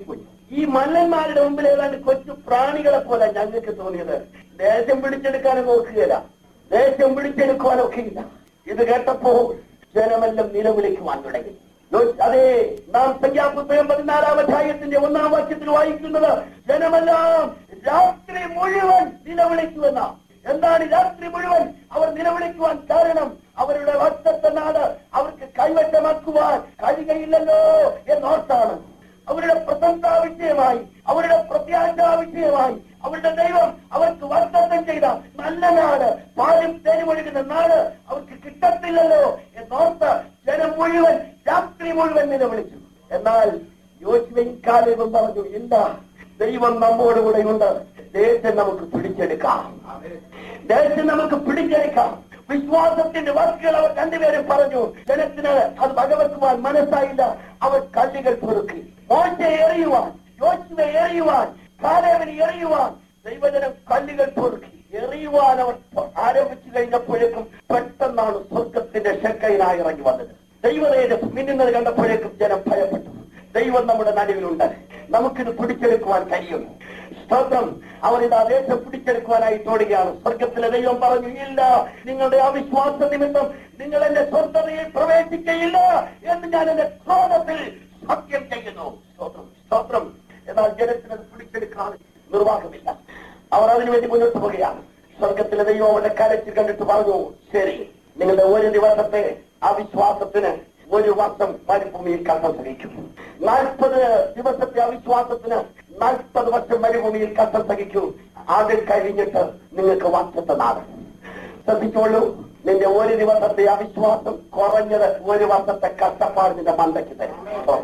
ഈ മല്ലന്മാരുടെ മുമ്പിൽ ഏതാണ്ട് കൊച്ചു പ്രാണികളെ പോലെ ഞങ്ങൾക്ക് തോന്നിയത് ദേശം പിടിച്ചെടുക്കാനും നോക്കുകയില്ല ദേശം പിടിച്ചെടുക്കുവാനൊക്കെ ഇല്ല ഇത് കേട്ടപ്പോൾ ജനമെല്ലാം നിലവിളിക്കുവാൻ തുടങ്ങി യോ- അതെ നാം സംഖ്യാപുസ്തകം പതിനാലാം അധ്യായത്തിന്റെ ഒന്നാം വാക്യത്തിൽ വായിക്കുന്നത് ജനമെല്ലാം രാത്രി മുഴുവൻ നിലവിളിക്കുമെന്ന എന്താണ് രാത്രി മുഴുവൻ അവർ നിലവിളിക്കുവാൻ കാരണം അവരുടെ വർഷത്തെ നാട് അവർക്ക് കൈവശമാക്കുവാൻ കഴിയുകയില്ലല്ലോ എന്നോർത്താണ് അവരുടെ പ്രശംസാ വിഷയമായി അവരുടെ പ്രത്യാശാ വിഷയമായി അവരുടെ ദൈവം അവർക്ക് വാഗ്ദത്തം ചെയ്ത നല്ല നാട് പാലും തേനുമൊഴുകുന്ന നാട് അവർക്ക് കിട്ടത്തില്ലല്ലോ എന്നോർത്ത് ജനം മുഴുവൻ രാത്രി മുഴുവൻ നിലവിളിച്ചു എന്നാൽ യോശുവയും കാലവും പറഞ്ഞു ഇല്ല ദൈവം നമ്മോടുകൂടെ ഉണ്ട് ദേശം നമുക്ക് പിടിച്ചെടുക്കാം ദേശം നമുക്ക് പിടിച്ചെടുക്കാം വിശ്വാസത്തിന്റെ വാക്കുകൾ അവർ രണ്ടുപേരും പറഞ്ഞു ജനത്തിന് അത് വകവെക്കുവാൻ മനസ്സായില്ല അവർ കല്ലുകൾ പെറുക്കി മോശയെ എറിയുവാൻ യോശുവെ എറിയുവാൻ കാലേവന് എറിയുവാൻ ദൈവജനം കല്ലുകൾ പെറുക്കി എറിയുവാൻ അവർ ആരംഭിച്ചു കഴിഞ്ഞപ്പോഴേക്കും പെട്ടെന്നാണ് സ്വർഗത്തിന്റെ ശക്കയിനായി ഇറങ്ങി വന്നത് ദൈവതേജസ് മിന്നുന്നത് കണ്ടപ്പോഴേക്കും ജനം ഭയപ്പെട്ടു ദൈവം നമ്മുടെ നടുവിലുണ്ട് നമുക്കിത് പിടിച്ചെടുക്കുവാൻ കഴിയും സ്തോത്രം അവർ ഇതാ ദേശം പിടിച്ചെടുക്കുവാനായി തോടുകയാണ് സ്വർഗത്തിലെ ദൈവം പറഞ്ഞു ഇല്ല നിങ്ങളുടെ അവിശ്വാസ നിമിത്തം നിങ്ങൾ എന്റെ സ്വന്തതയിൽ പ്രവേശിക്കയില്ല എന്ന് ഞാൻ എന്റെ ക്രോധത്തിൽ സത്യം ചെയ്യുന്നു സ്തോത്രം സ്തോത്രം എന്നാൽ ജനത്തിന് അത് പിടിച്ചെടുക്കാൻ നിർവാഹമില്ല അവർ അതിനുവേണ്ടി മുന്നോട്ട് പോവുകയാണ് സ്വർഗത്തിലെ ദൈവം അവരുടെ കരച്ചിൽ കണ്ടിട്ട് പറഞ്ഞു ശരി നിങ്ങളുടെ ഒരു ദിവസത്തെ അവിശ്വാസത്തിന് ഒരു വർഷം മരുഭൂമിയിൽ കഷ്ടം സഹിക്കും നാൽപ്പത് ദിവസത്തെ അവിശ്വാസത്തിന് നാൽപ്പത് വർഷം മരുഭൂമിയിൽ കഷ്ടം സഹിക്കൂ അത് കഴിഞ്ഞിട്ട് നിങ്ങൾക്ക് വർഷത്തെ നാട് ശ്രദ്ധിച്ചോളൂ നിന്റെ ഒരു ദിവസത്തെ അവിശ്വാസം കുറഞ്ഞത് ഒരു വർഷത്തെ കഷ്ടപ്പാട് നിന്റെ മണ്ടയ്ക്ക് തരും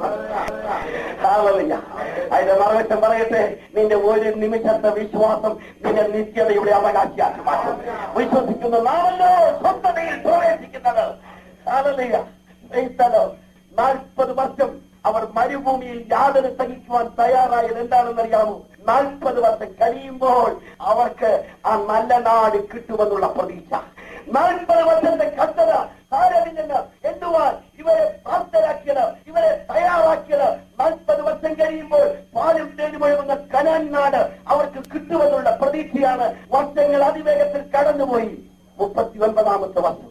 ഹാലലുയ്യ. അതിന്റെ മറുവശം പറയട്ടെ നിന്റെ ഒരു നിമിഷത്തെ വിശ്വാസം നിന്റെ നിത്യതയുടെ അവകാശിയാക്കി മാറ്റും വിശ്വസിക്കുന്ന നാമല്ലോ സ്വന്തതയിൽ പ്രവേശിക്കുന്നത് ഹാലലുയ്യ. Praise the Lord. നാൽപ്പത് വർഷം അവർ മരുഭൂമിയിൽ യാതൊരു സഹിക്കുവാൻ തയ്യാറായത് എന്താണെന്നറിയാമോ നാൽപ്പത് വർഷം കഴിയുമ്പോൾ അവർക്ക് ആ നല്ല നാട് കിട്ടുമെന്നുള്ള പ്രതീക്ഷ നാൽപ്പത് വർഷത്തെ കഷ്ടത സാരമില്ലെന്ന് എണ്ണുവാൻ ഇവരെ പ്രാപ്തരാക്കിയത് ഇവരെ തയ്യാറാക്കിയത് നാൽപ്പത് വർഷം കഴിയുമ്പോൾ പാലും തേനുമൊഴുകുന്ന കനാൻ നാട് അവർക്ക് കിട്ടുമെന്നുള്ള പ്രതീക്ഷയാണ് വർഷങ്ങൾ അതിവേഗത്തിൽ കടന്നുപോയി മുപ്പത്തി ഒൻപതാമത്തെ വർഷം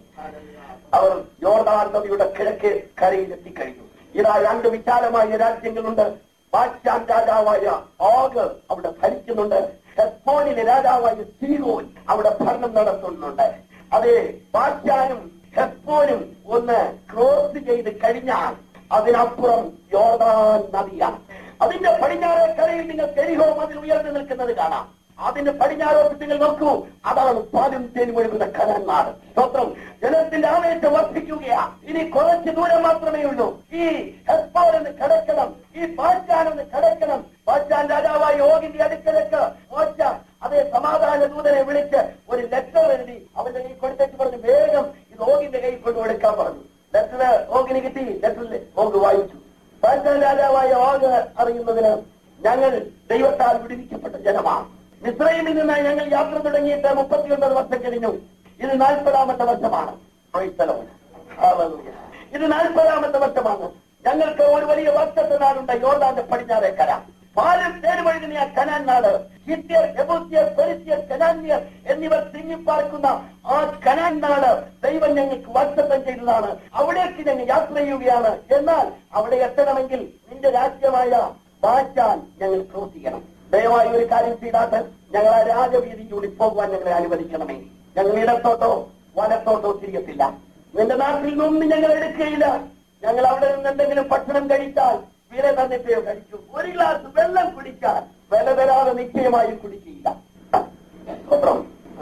അവർ യോർദാൻ നദിയുടെ കിഴക്ക് കരയിലെത്തിക്കഴിഞ്ഞു ഇതാ രണ്ട് വിശാലമായ രാജ്യങ്ങളുണ്ട് ബാദ്ശാൻ രാജാവായ ഓഗ് അവിടെ ഭരിക്കുന്നുണ്ട് ഹെസ്ബോനിലെ രാജാവായ സീഹോൻ അവിടെ ഭരണം നടത്തുന്നുണ്ട് അതെ ബാദ്ശാനും ഹെസ്ബോനും ഒന്ന് ക്രോസ് ചെയ്ത് കഴിഞ്ഞാൽ അതിനപ്പുറം യോർദാൻ നദിയാണ് അതിന്റെ പടിഞ്ഞാറേ കരയിൽ നിങ്ങൾ കെരിഹോ മതിൽ ഉയർന്നു നിൽക്കുന്നത് കാണാം അതിന്റെ പടിഞ്ഞാറോട്ട് നിങ്ങൾ നോക്കൂ അതാണ് പാലും തേനും ഒഴുകുന്ന കനാൻ നാട് സ്തോത്രം ജനത്തിന്റെ ആവേശം വർദ്ധിക്കുകയാ ഇനി കുറച്ച് ദൂരം മാത്രമേ ഉള്ളൂ ഈ ഹെസ്ബോൻ എന്ന് കടക്കണം ഈ ബാച്ചാൻ എന്ന് കടക്കണം ബാച്ചാൻ രാജാവായ യോഗിന്റെ അടുക്കലേക്ക് മോശ അതേ സമാധാന ദൂതനെ വിളിച്ച് ഒരു ലെറ്റർ എഴുതി അവന്റെ കൈ കൊടുത്തേക്ക് പറഞ്ഞു വേഗം ഇത് ഓഗിന്റെ കൈ കൊണ്ട് കൊടുക്കാൻ പറഞ്ഞു ലെറ്റർ ഓഗിന് കിട്ടി ലെറ്ററിൽ ഓഗ് വായിച്ചു ബാച്ചാൻ രാജാവായ ഓഗ് അറിയുന്നതിന് ഞങ്ങൾ ദൈവത്താൽ വിടുവിക്കപ്പെട്ട ജനമാണ് മിശ്രൈമിൽ നിന്ന് ഞങ്ങൾ യാത്ര തുടങ്ങിയിട്ട് മുപ്പത്തിയൊൻപത് വർഷം കഴിഞ്ഞു ഇത് നാൽപ്പതാമത്തെ വർഷമാണ് Praise the Lord. Hallelujah. ഇത് നാൽപ്പതാമത്തെ വർഷമാണ് ഞങ്ങൾക്ക് ഒരു വലിയ വർഷത്തെ നാടുണ്ട് യോർദാന്റെ പടിഞ്ഞാറേ കര പാലും തേനുമൊഴുകുന്ന ആ കനാൻ നാട് ഹിത്യർ എബൂത്യർ പെരിസ്യർ കനാന്യർ എന്നിവർ തിങ്ങിപ്പാർക്കുന്ന ആ കനാൻ നാട് ദൈവം ഞങ്ങൾക്ക് വാഗ്ദത്തം ചെയ്തതാണ് അവിടേക്ക് ഞങ്ങൾ യാത്ര ചെയ്യുകയാണ് എന്നാൽ അവിടെ എത്തണമെങ്കിൽ നിന്റെ രാജ്യമായ ബാറ്റാൻ ഞങ്ങൾ ക്രോസ് ചെയ്യണം ദയവായി ഒരു കാര്യം ചെയ്താട്ട് ഞങ്ങൾ ആ രാജവീതിയിലൂടെ പോകുവാൻ ഞങ്ങളെ അനുവദിക്കണമേ ഞങ്ങൾ ഇടത്തോട്ടോ വലത്തോട്ടോ തിരിയത്തില്ല നിന്റെ നാട്ടിൽ നിന്നൊന്നും ഞങ്ങൾ എടുക്കുകയില്ല ഞങ്ങൾ അവിടെ നിന്ന് എന്തെങ്കിലും ഭക്ഷണം കഴിച്ചാൽ വില തന്നിട്ടേ കഴിച്ചു ഒരു ഗ്ലാസ് വെള്ളം കുടിച്ചാൽ വില തരാതെ നിശ്ചയമായും കുടിക്കുകയില്ല സ്തോത്രം.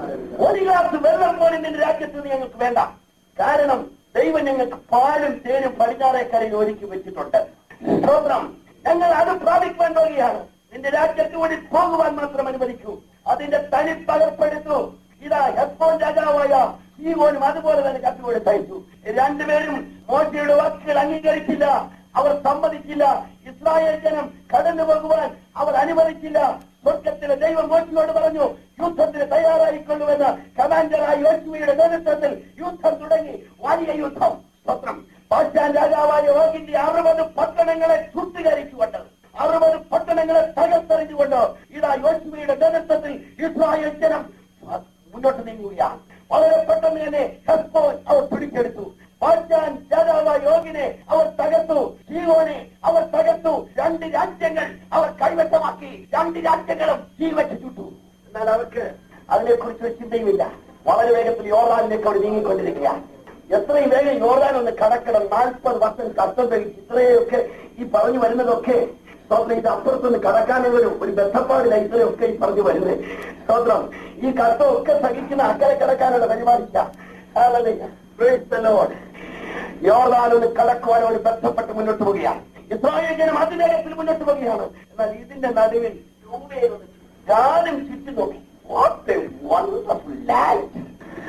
ഒരു ഗ്ലാസ് വെള്ളം പോലും നിന്റെ രാജ്യത്ത് നിന്ന് ഞങ്ങൾക്ക് വേണ്ട കാരണം ദൈവം ഞങ്ങൾക്ക് പാലും തേനും പടിഞ്ഞാറേക്കരയിൽ ഒരുക്കി വെച്ചിട്ടുണ്ട് സ്തോത്രം ഞങ്ങൾ അത് പ്രാപിക്കാൻ പോകുകയാണ് നിന്റെ രാജ്യത്ത് കൂടി പോകുവാൻ മാത്രം അനുവദിക്കൂ അതിന്റെ തനി പകർപ്പെടുത്തു ഇതാ ഹെസ്ബോൻ രാജാവായ സീമോനും അതുപോലെ തന്നെ കത്തുകൂടെ അയച്ചു രണ്ടുപേരും മോശയുടെ വാക്കുകൾ അംഗീകരിച്ചില്ല അവർ സമ്മതിച്ചില്ല ഇസ്രായേൽ ജനം കടന്നു പോകുവാൻ അവർ അനുവദിച്ചില്ല സ്വർഗത്തിലെ ദൈവം മോശിയോട് പറഞ്ഞു യുദ്ധത്തിന് തയ്യാറായിക്കൊള്ളുവെന്ന് കമാൻഡറായ യോശുവയുടെ നേതൃത്വത്തിൽ യുദ്ധം തുടങ്ങി വലിയ യുദ്ധം സ്വത്രം പാശ്ചാൻ രാജാവായ ഓഗിന്റെ അറുപത് പട്ടണങ്ങളെ ചുട്ടുകരിച്ചുകൊണ്ട് അറുപത് പട്ടണങ്ങളെ തകർത്തെറിഞ്ഞുകൊണ്ട് ഇതാ യോശുവയുടെ നേതൃത്വത്തിൽ ഇസ്രായേൽ ജനം മുന്നോട്ട് നീങ്ങുകയാണ് വളരെ പെട്ടെന്ന് തന്നെ ഹെസ്ബോൻ അവർ പിടിച്ചെടുത്തു പാറ്റാൻ രാജാവ് യോഗിനെ അവർ തകർത്തു ജീവോനെ അവർ തകർത്തു രണ്ട് രാജ്യങ്ങൾ അവർ കൈവശമാക്കി രണ്ട് രാജ്യങ്ങളും ജീവച്ച് ചുട്ടു എന്നാൽ അവർക്ക് അതിനെക്കുറിച്ച് ഒരു ചിന്തയുമില്ല വളരെ വേഗത്തിൽ യോർദാനിലേക്ക് അവർ നീങ്ങിക്കൊണ്ടിരിക്കുക എത്രയും വേഗം യോർദാൻ ഒന്ന് കടക്കണം നാൽപ്പത് വർഷം കഷ്ടം കഴിച്ച് ഇത്രയൊക്കെ ഈ പറഞ്ഞു വരുന്നതൊക്കെ സ്തോത്രം ഇത് അപ്പുറത്തുനിന്ന് കടക്കാനുള്ള ഒരു ഒരു ബന്ധപ്പാടില്ല ഇത്രയൊക്കെ ഈ പറഞ്ഞു വരുന്നത് സ്തോത്രം ഈ കഷ്ടമൊക്കെ സഹിക്കുന്ന അക്കരെ കടക്കാനുള്ള പരിപാടിയില്ല Hallelujah. Praise the Lord. യോർദാൻ ഒന്ന് കടക്കുവാൻ ഒരു ബന്ധപ്പെട്ട് മുന്നോട്ട് പോവുകയാണ് ഇസ്രായേൽ ജനം അതിവേഗത്തിൽ മുന്നോട്ട് പോവുകയാണ് എന്നാൽ ഇതിന്റെ നടുവിൽ രൂപയിൽ ഒന്ന് ഞാനും ചുറ്റി നോക്കി വാട്ട് എ വണ്ടർഫുൾ ലാൻഡ്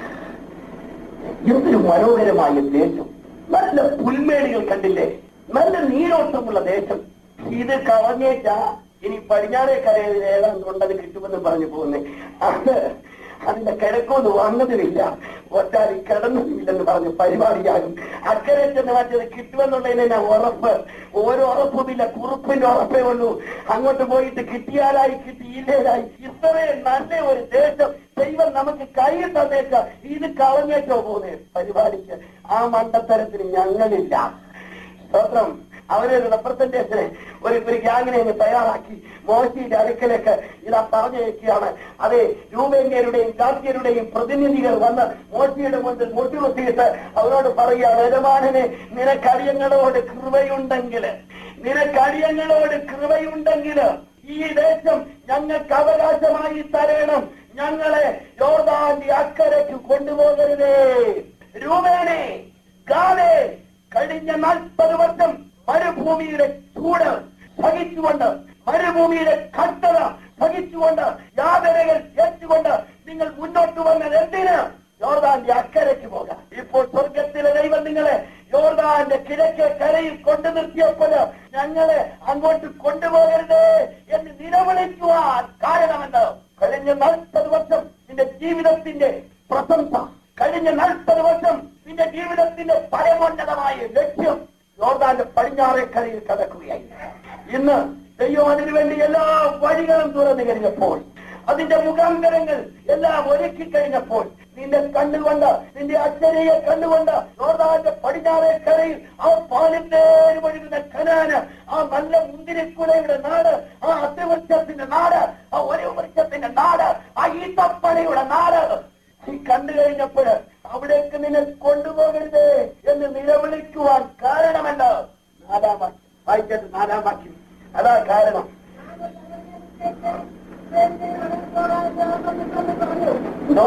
എന്തൊരു മനോഹരമായ ദേശം നല്ല പുൽമേടുകൾ കണ്ടില്ലേ നല്ല നീരോട്ടമുള്ള ദേശം ഇത് കളഞ്ഞേച്ച ഇനി പടിഞ്ഞാറേ കരയിൽ ഏതാണ്ട് ഉണ്ടത് കിട്ടുമെന്ന് പറഞ്ഞു പോകുന്നേ അത് അതിന്റെ കിഴക്കൊന്നും വന്നതുമില്ല ഒറ്റാലി കിടന്നതുമില്ലെന്ന് പറഞ്ഞു പരിപാടിയാകും അക്കരെ ചെന്ന് മറ്റത് കിട്ടുമെന്നുള്ളതിന് ഞാൻ ഉറപ്പ് ഓരോ ഉറപ്പുമില്ല കുറുപ്പിന്റെ ഉറപ്പേ ഉള്ളൂ അങ്ങോട്ട് പോയിട്ട് കിട്ടിയാലായി കിട്ടിയില്ലേലായി ഇത്രയും നല്ല ഒരു ദേശം ദൈവം നമുക്ക് കയ്യിൽ തന്നേക്ക ഇത് കളഞ്ഞേക്കോ പോകുന്നേ പരിപാടിക്ക് ആ മണ്ടത്തരത്തിന് ഞങ്ങളില്ല സ്തോത്രം അവരൊരു റെപ്രസെന്റേഷനെ ഒരു ഒരു ഗ്യാങ്ങിനെ അങ്ങ് തയ്യാറാക്കി മോശിയുടെ അടുക്കലേക്ക് ഇതാ പറഞ്ഞയക്കുകയാണ് അതെ രൂപേന്ദ്യരുടെയും ജാത്യരുടെയും പ്രതിനിധികൾ വന്ന് മോശിയുടെ മുൻപിൽ മുട്ടുകുത്തിയിട്ട് അവരോട് പറയുക യജമാനനെ നിനക്കടിയങ്ങളോട് കൃപയുണ്ടെങ്കിൽ നിനക്കടിയങ്ങളോട് കൃപയുണ്ടെങ്കിൽ ഈ ദേശം ഞങ്ങൾക്ക് അവകാശമായി തരണം ഞങ്ങളെ യോർദാന്റെ അക്കരയ്ക്ക് കൊണ്ടുപോകരുതേ രൂപേനെ ഗാലേ കഴിഞ്ഞ നാൽപ്പത് വർഷം മരുഭൂമിയുടെ ചൂട് സഹിച്ചുകൊണ്ട് മരുഭൂമിയുടെ കഷ്ടത സഹിച്ചുകൊണ്ട് യാതനകൾ ഏറ്റുകൊണ്ട് നിങ്ങൾ മുന്നോട്ട് വന്നത് എന്തിന് യോർദാന്റെ അക്കരയ്ക്ക് പോകാം ഇപ്പോൾ സ്വർഗത്തിലെ ദൈവം നിങ്ങളെ യോർദാന്റെ കിഴക്കേ കരയിൽ കൊണ്ടു നിർത്തിയപ്പോൾ ഞങ്ങളെ അങ്ങോട്ട് കൊണ്ടുപോകരുത് എന്ന് നിലവിളിക്കുവാൻ കാരണമെന്ന് കഴിഞ്ഞ നാൽപ്പത് വർഷം നിന്റെ ജീവിതത്തിന്റെ പ്രശംസ കഴിഞ്ഞ നാൽപ്പത് വർഷം നിന്റെ ജീവിതത്തിന്റെ പരമോന്നതമായ ലക്ഷ്യം യോർദാന്റെ പടിഞ്ഞാറേ കരയിൽ കടക്കുകയായി ഇന്ന് ദൈവം അതിനു വേണ്ടി എല്ലാ വഴികളും തുറന്നു കഴിഞ്ഞപ്പോൾ അതിന്റെ മുഖാന്തരങ്ങൾ എല്ലാം ഒരുക്കി കഴിഞ്ഞപ്പോൾ നിന്റെ കണ്ണുകൊണ്ട് നിന്റെ അച്ഛനെയെ കണ്ടുകൊണ്ട് യോർദാന്റെ പടിഞ്ഞാറേ കരയിൽ ആ പാലിത്തേര് ഒഴുകുന്ന കനാന് ആ നല്ല മുന്തിരിക്കുലയുടെ നാട് ആ അതിവൃക്ഷത്തിന്റെ നാട് ആ ഒരു വൃക്ഷത്തിന്റെ നാട് ആ ഈത്തപ്പനയുടെ നാട് ഈ കണ്ടു കഴിഞ്ഞപ്പോൾ അവിടേക്ക് നിന്നെ കൊണ്ടുപോകരുത് എന്ന് നിലവിളിക്കുവാൻ കാരണമെന്ത് നാലാം വാക്യം വായിക്കട്ടെ നാലാം വാക്യം അതാ കാരണം നോ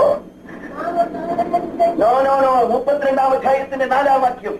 നോ നോ നോ മുപ്പത്തിരണ്ടാം അധ്യായത്തിന്റെ നാലാം വാക്യം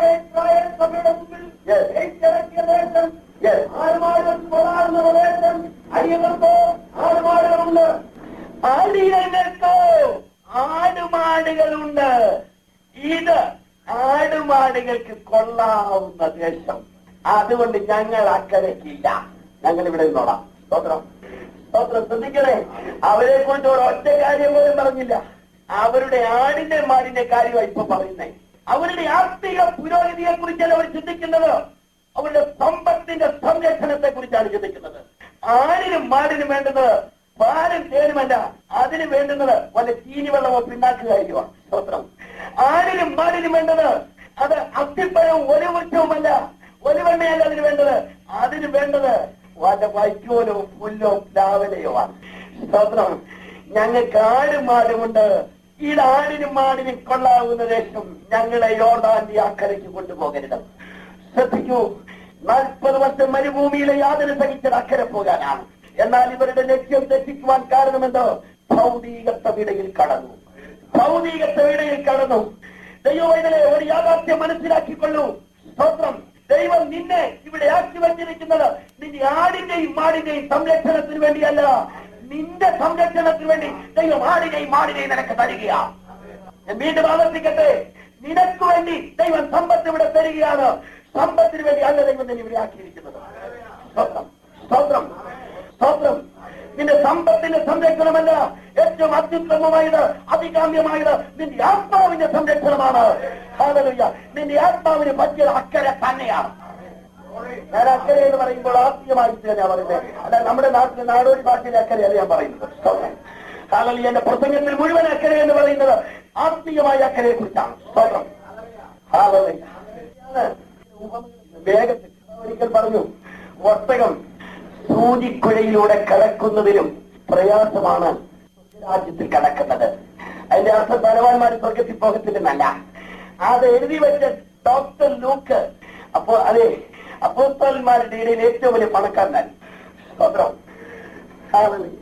Yes. Yes. അടിയങ്ങൾക്കോ ആടുമാടുകളുണ്ട് അടിയങ്ങൾക്കോ ആടുമാടുകളുണ്ട് ഇത് ആടുമാടുകൾക്ക് കൊള്ളാവുന്ന ദേശം അതുകൊണ്ട് ഞങ്ങൾ അക്കരയ്ക്കില്ല ഞങ്ങൾ ഇവിടെ നിന്നോളാം സ്തോത്രം സ്തോത്രം ശ്രദ്ധിക്കണേ അവരെ കുറിച്ച് ഒരു ഒറ്റ കാര്യം പോലും പറഞ്ഞില്ല അവരുടെ ആടിന്റെ മാടിന്റെ കാര്യമാണ് ഇപ്പൊ പറയുന്നേ അവരുടെ ആത്മീക പുരോഗതിയെ കുറിച്ചല്ല അവർ ചിന്തിക്കുന്നത് അവരുടെ സമ്പത്തിന്റെ സംരക്ഷണത്തെ കുറിച്ചാണ് ചിന്തിക്കുന്നത് ആടിനും മാടിനും വേണ്ടത് പാലും തേനുമല്ല അതിന് വേണ്ടുന്നത് വല്ല ചീനിവെള്ളമോ പിന്നാക്കുകയായിരിക്കുവാ സ്തോത്രം ആടിനും മാടിനും വേണ്ടത് അത് അത്തിപ്പഴവും ഒരു വൃക്ഷവുമല്ല ഒലിവെണ്ണയല്ല അതിന് വേണ്ടത് അതിന് വേണ്ടത് വല്ല വൈക്കോലോ പുല്ലോ പ്ലാവലയോ ആണ് സ്തോത്രം ഞങ്ങൾക്ക് ആടും മാടുമുണ്ട് ഈ ആടിനും മാടിനും കൊള്ളാവുന്ന ദേശം ഞങ്ങളെ യോർദാന്റെ അക്കരയ്ക്ക് കൊണ്ടുപോകരുത് ശ്രദ്ധിക്കൂ നാൽപ്പത് വർഷം മരുഭൂമിയിലെ യാതന സഹിച്ചത് അക്കരെ പോകാനാണ് എന്നാൽ ഇവരുടെ ലക്ഷ്യം തെറ്റിക്കുവാൻ കാരണമെന്തോ ഭൗതികത്വവിടയിൽ കടന്നു ഭൗതികത്വവിടയിൽ കടന്നു ദൈവവൈതലെ ഒരു യാഥാർത്ഥ്യം മനസ്സിലാക്കിക്കൊള്ളൂ സ്തോത്രം ദൈവം നിന്നെ ഇവിടെ ആക്കി വച്ചിരിക്കുന്നത് നിന്റെ ആടിന്റെയും മാടിന്റെയും സംരക്ഷണത്തിന് വേണ്ടിയല്ല നിന്റെ സംരക്ഷണത്തിന് വേണ്ടി ദൈവം ആടിനെയും മാടിനെയും നിനക്ക് തരികയാ ഞാൻ വീണ്ടും ആവർത്തിക്കട്ടെ നിനക്ക് വേണ്ടി ദൈവം സമ്പത്ത് ഇവിടെ തരികയാണ് സമ്പത്തിന് വേണ്ടി അല്ല ദൈവം തന്നെ ഇവിടെ ആക്കിയിരിക്കുന്നത് സ്തോത്രം സ്തോത്രം സ്തോത്രം നിന്റെ സമ്പത്തിന്റെ സംരക്ഷണമല്ല ഏറ്റവും അത്യുത്തമമായത് അഭികാമ്യമായത് നിന്റെ ആത്മാവിന്റെ സംരക്ഷണമാണ് ഹാലലുയ്യ നിന്റെ ആത്മാവിന് പറ്റിയത് അക്കരെ തന്നെയാണ് ഞാൻ അക്കരെ എന്ന് പറയുമ്പോൾ ആത്മീയമായിട്ട് ഞാൻ പറയുന്നത് അല്ല നമ്മുടെ നാട്ടിലെ നാടോടി ഭാഷയിലെ അക്കരെയല്ല ഞാൻ പറയുന്നത് ഹാലലി എന്റെ പ്രസംഗത്തിൽ മുഴുവൻ അക്കരെ എന്ന് പറയുന്നത് ആത്മീയമായ അക്കരയെ കുറിച്ചാണ് സ്തോത്രം ഹാലലി വേഗത്തിൽ ഒരിക്കൽ പറഞ്ഞു ഒട്ടകം സൂചിക്കുഴയിലൂടെ കടക്കുന്നതിലും പ്രയാസമാണ് രാജ്യത്തിൽ കടക്കുന്നത് അതിന്റെ അർത്ഥം ധനവാന്മാർ സ്വർഗത്തിൽ പോകത്തില്ലെന്നല്ല അത് എഴുതി വെച്ച ഡോക്ടർ ലൂക്ക് അപ്പോ അതെ അപ്പോസ്തലന്മാരുടെ ഇടയിൽ ഏറ്റവും വലിയ പണക്കാരനാണ് സ്തോത്രം Hallelujah.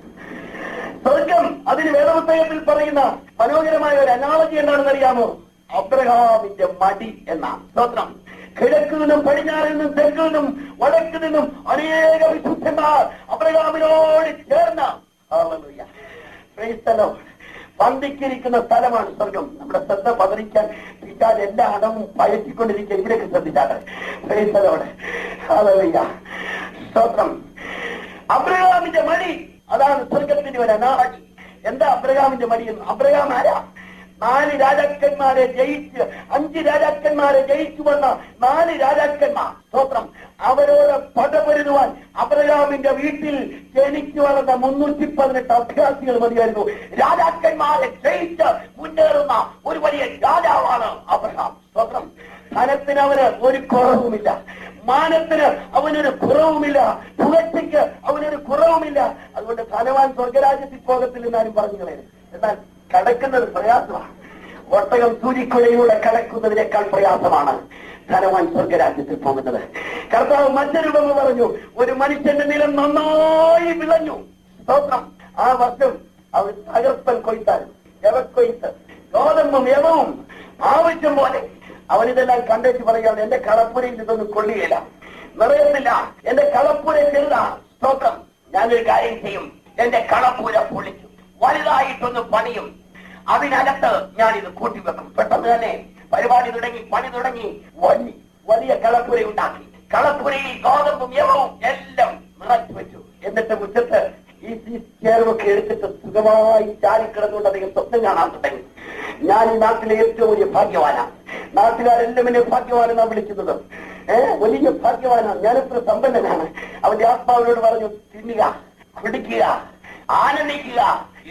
സ്വർഗം അതിന് വേദപുസ്തകത്തിൽ പറയുന്ന മനോഹരമായ ഒരു അനാളജി എന്താണെന്ന് അറിയാമോ അബ്രഹാമിന്റെ മടി എന്ന സ്തോത്രം കിഴക്ക് നിന്നും പടിഞ്ഞാറിൽ നിന്നും തെക്ക് നിന്നും വടക്ക് നിന്നും അനേക വിശുദ്ധന്മാർ അബ്രഹാമിനോട് ചേർന്ന Hallelujah. Praise the Lord. പന്തിക്കിരിക്കുന്ന സ്ഥലമാണ് സ്വർഗം നമ്മുടെ ശ്രദ്ധ പതറിക്കാൻ പിറ്റാൽ എല്ലാ അടവും പയറ്റിക്കൊണ്ടിരിക്കുക ഇവിടേക്ക് ശ്രദ്ധിച്ചാട്ടെ Praise the Lord. Hallelujah. സ്തോത്രം അബ്രഹാമിന്റെ മടി അതാണ് സ്വർഗത്തിന്റെ ഒരു അനാളി എന്താ അബ്രഹാമിന്റെ മടി എന്ന് അബ്രഹാം ആരാ നാല് രാജാക്കന്മാരെ ജയിച്ച് അഞ്ച് രാജാക്കന്മാരെ ജയിച്ചു വന്ന നാല് രാജാക്കന്മാർ സ്തോത്രം അവരോട് പടപൊരുതുവാൻ അബ്രഹാമിന്റെ വീട്ടിൽ ജനിച്ചു വളർന്ന മുന്നൂറ്റി പതിനെട്ട് അഭ്യാസികൾ മതിയായിരുന്നു രാജാക്കന്മാരെ ജയിച്ച് മുന്നേറുന്ന ഒരു വലിയ രാജാവാണ് അബ്രഹാം സ്തോത്രം ധനത്തിന് അവന് ഒരു കുറവുമില്ല മാനത്തിന് അവനൊരു കുറവുമില്ല പുകഴ്ചയ്ക്ക് അവനൊരു കുറവുമില്ല അതുകൊണ്ട് ധനവാൻ സ്വർഗരാജ്യത്തിൽ പോകത്തില്ലെന്നാരും പറഞ്ഞു കളയരുത് എന്നാൽ കടക്കുന്നത് പ്രയാസമാണ് ഒട്ടകം സൂര്യക്കുഴയിലൂടെ കടക്കുന്നതിനേക്കാൾ പ്രയാസമാണ് ധനവാൻ സ്വർഗരാജ്യത്തിൽ പോകുന്നത് കർത്താവ് മറ്റൊരു ഉപമ പറഞ്ഞു ഒരു മനുഷ്യന്റെ നിലം നന്നായി വിളഞ്ഞു സ്തോത്രം ആ വർഷം അവർ തകർപ്പൻ കൊയ്ത്തായിരുന്നു യവക്കൊയ്ത്ത് ഗോതമ്പും യവവും ആവശ്യം പോലെ അവനിതെല്ലാം കണ്ടേച്ച് പറയുകയാണ് എന്റെ കളപ്പുരയിൽ ഇതൊന്നും കൊള്ളുകയില്ല നിറയുന്നില്ല എന്റെ കളപ്പുര ചെറുതാ സ്തോത്രം ഞാനൊരു കാര്യം ചെയ്യും എന്റെ കളപ്പുര പൊളിച്ചു വലുതായിട്ടൊന്ന് പണിയും അതിനകത്ത് ഞാൻ ഇത് കൂട്ടിവെക്കും പെട്ടെന്ന് തന്നെ പരിപാടി തുടങ്ങി പണി തുടങ്ങി വലി വലിയ കളപ്പുര ഉണ്ടാക്കി കളപ്പുരയിൽ ഗോതമ്പും യവവും എല്ലാം നിറച്ചു വെച്ചു എന്നിട്ട് മുറ്റത്ത് ഈ ഈ ചേർവൊക്കെ എടുത്തിട്ട് സുഖമായി ചാരിക്കിടന്നുകൊണ്ട് അദ്ദേഹം സ്വപ്നം കാണാൻ തുടങ്ങി ഞാൻ ഈ നാട്ടിലെ ഏറ്റവും വലിയ ഭാഗ്യവാനാണ് നാട്ടുകാരെല്ലാം എന്നെ ഭാഗ്യവാനെന്നാണ് വിളിക്കുന്നത് ഏഹ് വലിയ ഭാഗ്യവാനാണ് ഞാനെത്ര സമ്പന്നനാണ് അവന്റെ ആത്മാവിനോട് പറഞ്ഞു തിന്നുക കുടിക്കുക ആനന്ദിക്കുക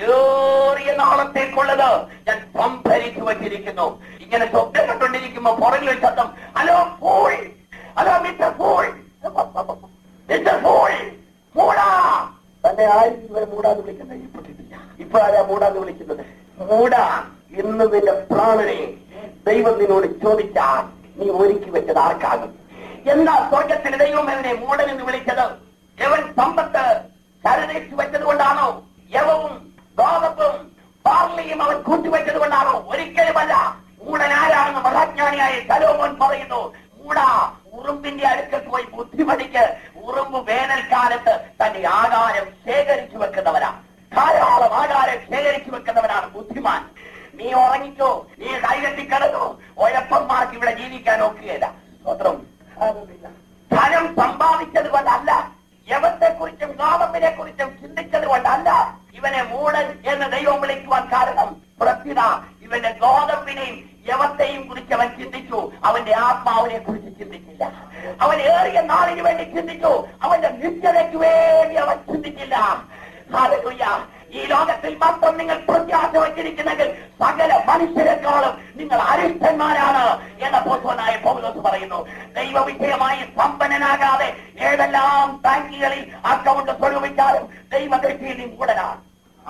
ഏറിയ നാളത്തേക്കുള്ളത് ഞാൻ സംഭരിച്ചു വച്ചിരിക്കുന്നു ഇങ്ങനെ സ്വപ്നം കണ്ടുകൊണ്ടിരിക്കുമ്പോ പുറകിൽ ഒരു ശബ്ദം hello fool hello mister fool mister fool മൂടാ തന്നെ ആരും ഇതുവരെ മൂടാന്ന് വിളിക്കുന്നത് ഇപ്പോട്ടിട്ടില്ല ഇപ്പൊ ആരാ മൂടാന്ന് വിളിക്കുന്നത് മൂടാ ഇന്ന് നിന്റെ പ്രാണനെ ദൈവം നിന്നോട് ചോദിച്ചാൽ നീ ഒരുക്കി വെച്ചത് ആർക്കാകും എന്താ സ്വർഗത്തിന് ദൈവം അവനെ മൂടൻ എന്ന് വിളിച്ചത് എവൻ സമ്പത്ത് കരുതേച്ചു വെച്ചത് കൊണ്ടാണോ യവവും ഗോതമ്പും ബാർലിയും അവൻ കൂട്ടിവെച്ചത് കൊണ്ടാണോ ഒരിക്കലുമല്ല മൂടൻ ആരാണെന്ന് മഹാജ്ഞാനിയായ സലോമോൻ പറയുന്നു മൂട ഉറുമ്പിന്റെ അടുക്കൽ പോയി ബുദ്ധി പഠിക്ക് ഉറുമ്പ് വേനൽക്കാലത്ത് തന്റെ ആകാരം ശേഖരിച്ചു വെക്കുന്നവരാ ധാരാളം ആകാരം ശേഖരിച്ചു വെക്കുന്നവനാണ് ബുദ്ധിമാൻ നീ ഉറങ്ങിക്കോ നീ കൈകെട്ടി കിടന്നു ഒഴപ്പന്മാർക്ക് ഇവിടെ ജീവിക്കാൻ ഒക്കുകയില്ല സ്വത്രം ധനം സമ്പാദിച്ചത് കൊണ്ടല്ല യവത്തെ കുറിച്ചും ഗോതമ്പിനെ കുറിച്ചും ചിന്തിച്ചത് കൊണ്ടല്ല ഇവനെ മൂടൻ എന്ന് ദൈവം വിളിക്കുവാൻ കാരണം പ്രത്യുത ഇവന്റെ ഗോതമ്പിനെയും യവത്തെയും കുറിച്ച് അവൻ ചിന്തിച്ചു അവന്റെ ആത്മാവിനെ കുറിച്ച് ചിന്തിച്ചില്ല അവൻ ഏറിയ നാളിന് വേണ്ടി ചിന്തിച്ചു അവന്റെ നിത്യതയ്ക്ക് വേണ്ടി അവൻ ചിന്തിച്ചില്ല ഹാലലുയ്യ ഈ ലോകത്തിൽ മാത്രം നിങ്ങൾ പ്രത്യാശ വച്ചിരിക്കുന്നെങ്കിൽ സകല മനുഷ്യരെക്കാളും നിങ്ങൾ അരിഷ്ടന്മാരാണ് എന്ന പോസ്വനായ പൗലോസ് പറയുന്നു ദൈവവിഷയമായി സമ്പന്നനാകാതെ ഏതെല്ലാം ബാങ്കുകളിൽ അക്കൗണ്ട് സ്വരൂപിച്ചാലും ദൈവദൃഷ്ടിയിൽ നീ കൂടലാണ്